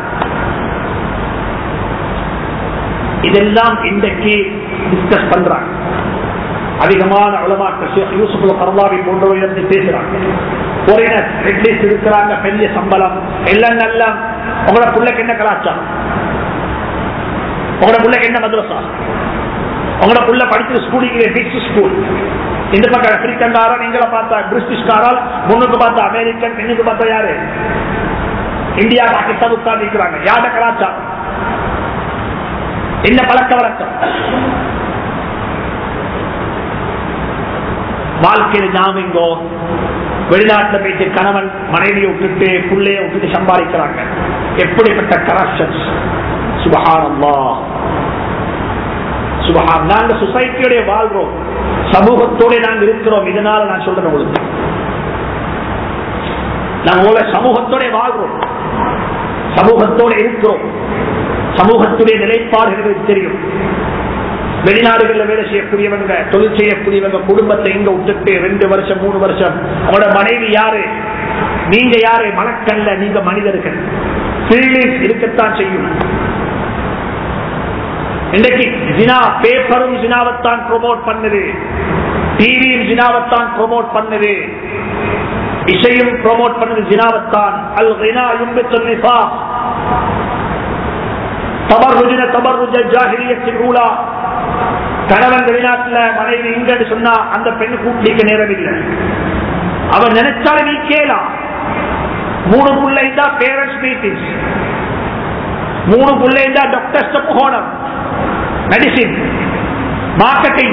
இதெல்லாம் இன்றைக்கு டிஸ்கஸ் பண்றாங்க அதிகமான உலமாக்கள் ஷேக் யூசுப் கர்வாவி போன்றவர்கள் பேசுறாங்க foreigners, ரெட்லிஸ்ட் இருக்கிறாங்க பெரிய சம்பளம் எல்லாம் நல்லா உங்களோட பிள்ளைக்கு என்ன கலாச்சாரம் உங்களோட பிள்ளைக்கு என்ன மദ്രസா உங்களோட புள்ள படிச்ச ஸ்கூலிங் பிக்ஸ் ஸ்கூல் இந்த பக்கம் ஆப்பிரிக்கன்காரன் இங்களை பார்த்தா பிரிட்டிஷ்காரால் முன்னுக்கு பார்த்தா அமெரிக்கன் பின்னுக்கு பார்த்தா யாரு இந்தியா பாகிஸ்தான் உட்கார்ந்து இருக்கிறாங்க யார கலாச்சாரம் என்ன பழக்க வழக்கம் வாழ்க்கையில் ஞாபகோ வெளிநாட்டில் போயிட்டு கணவன் மனைவியை விட்டுட்டு புள்ளைய விட்டுட்டு சம்பாதிக்கிறாங்க எப்படிப்பட்ட கரப்ஷன்ஸ் சுபகானம்மா சுபகான் நாங்க சொசைட்டியோட வாழ்றோம் சமூகத்தோட நாங்க இருக்கிறோம் இதனால நான் சொல்றேன் உங்களுக்கு நாங்க உங்களை சமூகத்தோட வாழ்றோம் சமூகத்தோட இருக்கிறோம் சமூகத்துடைய நிலைப்பாடு எங்களுக்கு தெரியும் வெளிநாடுகளில் வேலை செய்யக்கூடியவங்க தொழில் செய்யக்கூடியவங்க குடும்பத்தை இங்க விட்டுட்டு ரெண்டு வருஷம் மூணு வருஷம் அவங்களோட மனைவி யாரு நீங்க யாரு மனக்கல்ல நீங்க மனிதர்கள் ஃபீலிங்ஸ் இருக்கத்தான் செய்யும் இன்றைக்கு ஜினா பேப்பரும் ஜினாவத்தான் ப்ரொமோட் பண்ணுது டிவியும் ஜினாவத்தான் ப்ரொமோட் பண்ணுது இசையும் ப்ரொமோட் பண்ணுது ஜினாவத்தான் அல் ரினா யும்பித்து தபர்ருஜின தபர்ருஜ ஜாஹிலியத்தின் ஊலா கணவன் வெளிநாட்டுல மனைவி இங்கன்னு சொன்னா அந்த பெண்ணு கூட்டிக்க நேரம் இல்லை அவன் நினைச்சாலும் நீ கேலாம் மூணு பிள்ளை தான் பேரண்ட்ஸ் மீட்டிங்ஸ் மூணு பிள்ளை தான் டாக்டர்ஸ் போகணும் மெடிசின் மார்க்கெட்டிங்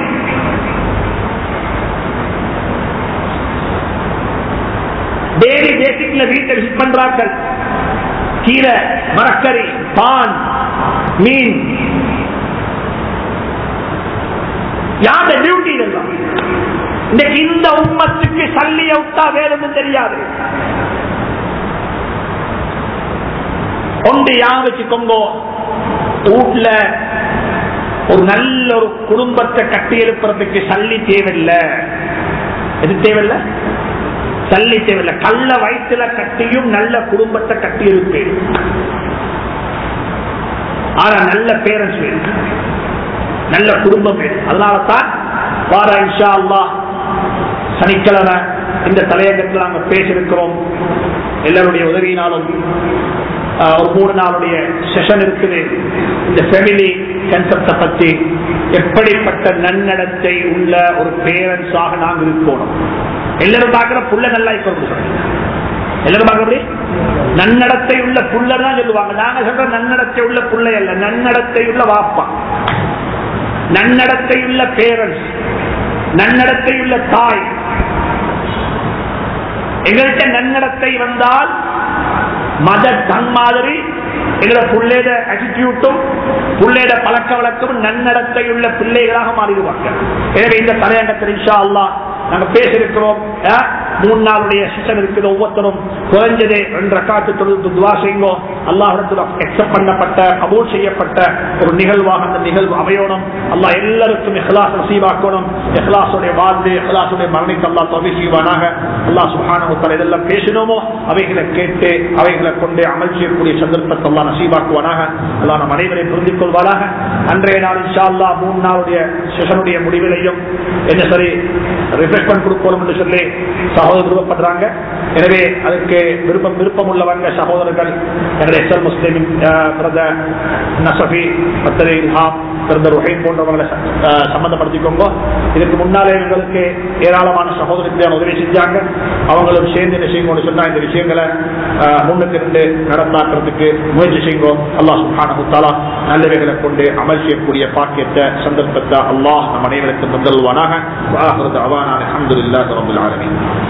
டெய்லி பேசிக்ல வீட்டை விசிட் பண்றார்கள் கீரை மரக்கறி பான் மீன் யார டியூட்டி இதெல்லாம் இன்னைக்கு இந்த உம்மத்துக்கு சல்லிய விட்டா வேணும்னு தெரியாது ஒன்று யா வச்சுக்கோங்க வீட்டுல ஒரு நல்ல ஒரு குடும்பத்தை கட்டி எழுப்புறதுக்கு சல்லி தேவையில்லை எது தேவையில்லை சல்லி தேவையில்லை கள்ள வயிற்றுல கட்டியும் நல்ல குடும்பத்தை கட்டி இருப்பேன் ஆனா நல்ல பேரண்ட்ஸ் வேணும் நல்ல குடும்பம் வேணும் அதனால தான் வார இன்ஷா அல்லா சனிக்கிழமை இந்த தலையங்கத்தில் நாங்க பேசியிருக்கிறோம் எல்லாருடைய உதவியினாலும் ஆஹ், ஒரு மூணு நாளுடைய செஷன் இருக்குது இந்த ஃபெமிலி கன்செப்டை பத்தி எப்படிப்பட்ட நன்னடத்தை உள்ள ஒரு பேரண்ட்ஸாக நாங்க இருக்கணும் எல்லாரும் பார்க்கிற புள்ள நல்லா இருக்கணும் எல்லாரும் பார்க்கறபடி நன்னடத்தை உள்ள புள்ள தான் சொல்லுவாங்க நாங்க சொல்ற நன்னடத்தை உள்ள புள்ளை அல்ல நன்னடத்தை உள்ள வாப்பா நன்னடத்தை உள்ள பேரண்ட்ஸ் நன்னடத்தை உள்ள தாய் எங்கள்கிட்ட நன்னடத்தை வந்தால் மத தன் மாதிரி எங்களோட புள்ளையோட அட்டிடியூட்டும் புள்ளையோட பழக்க வழக்கமும் நன்னடத்தை உள்ள பிள்ளைகளாக மாறிடுவாங்க எனவே இந்த தலையங்கத்தில் இன்ஷா அல்லாஹ் நாங்க பேசியிருக்கிறோம் அஹ், மூணு நாளுடைய சிஸ்டம் இருக்குது ஒவ்வொருத்தரும் குறைஞ்சது ரெண்டு ரக்காத்து தொழுது துவா செய்யுங்கோ அல்லாஹிடத்தில் எக்ஸப்ட் பண்ணப்பட்ட கபூல் செய்யப்பட்ட ஒரு நிகழ்வாக அந்த நிகழ்வு அமையணும் அல்லாஹ் எல்லாருக்கும் இஹ்லாஸ் நசீவாக்கணும் இஹ்லாஸுடைய வாழ்ந்து இஹ்லாஸுடைய மரணிக்கு அல்லாஹ் தொகை செய்வானாக அல்லாஹ் சுஹானமுத்தல் எதெல்லாம் பேசினோமோ அவைகளை கேட்டு அவைகளை கொண்டு அமல் செய்யக்கூடிய சந்தர்ப்பத்தை அல்லாஹ் நசீவாக்குவானாக அல்லாஹ் நம் அனைவரையும் புரிந்து கொள்வானாக அன்றைய நாள் இன்ஷா அல்லாஹ் மூணு நாளுடைய செஷனுடைய முடிவிலையும் என்ன சரி ரிஃப்ரெஷ்மெண்ட் கொடுக்கணும் என்று சொல்லி சகோதரர் விருப்பப்படுறாங்க எனவே அதுக்கு விருப்பம் விருப்பம் உள்ளவங்க சகோதரர்கள் என்னுடைய எஸ்எல் முஸ்லிம் பிரதர் நசபி பத்தரை இல்ஹாம் பிரதர் ருஹைன் போன்றவர்களை அஹ், சம்பந்தப்படுத்திக்கோங்க இதுக்கு முன்னாலே எங்களுக்கு ஏராளமான சகோதரத்தை உதவி செஞ்சாங்க அவங்களும் சேர்ந்து என்ன செய்யுங்கன்னு சொன்னா இந்த விஷயங்களை அஹ், முன்னுக்கு இருந்து நடந்தாக்குறதுக்கு முயற்சி செய்யுங்க அல்லாஹ் சுப்ஹானஹு தஆலா நல்லவைகளை கொண்டு அமல் செய்யக்கூடிய பாக்கியத்தை சந்தர்ப்பத்தை அல்லாஹ் நம் அனைவருக்கும் தந்தல்வானாக வாஹிரு தஅவானா அல்ஹம்துலில்லாஹி ரப்பில் ஆலமீன்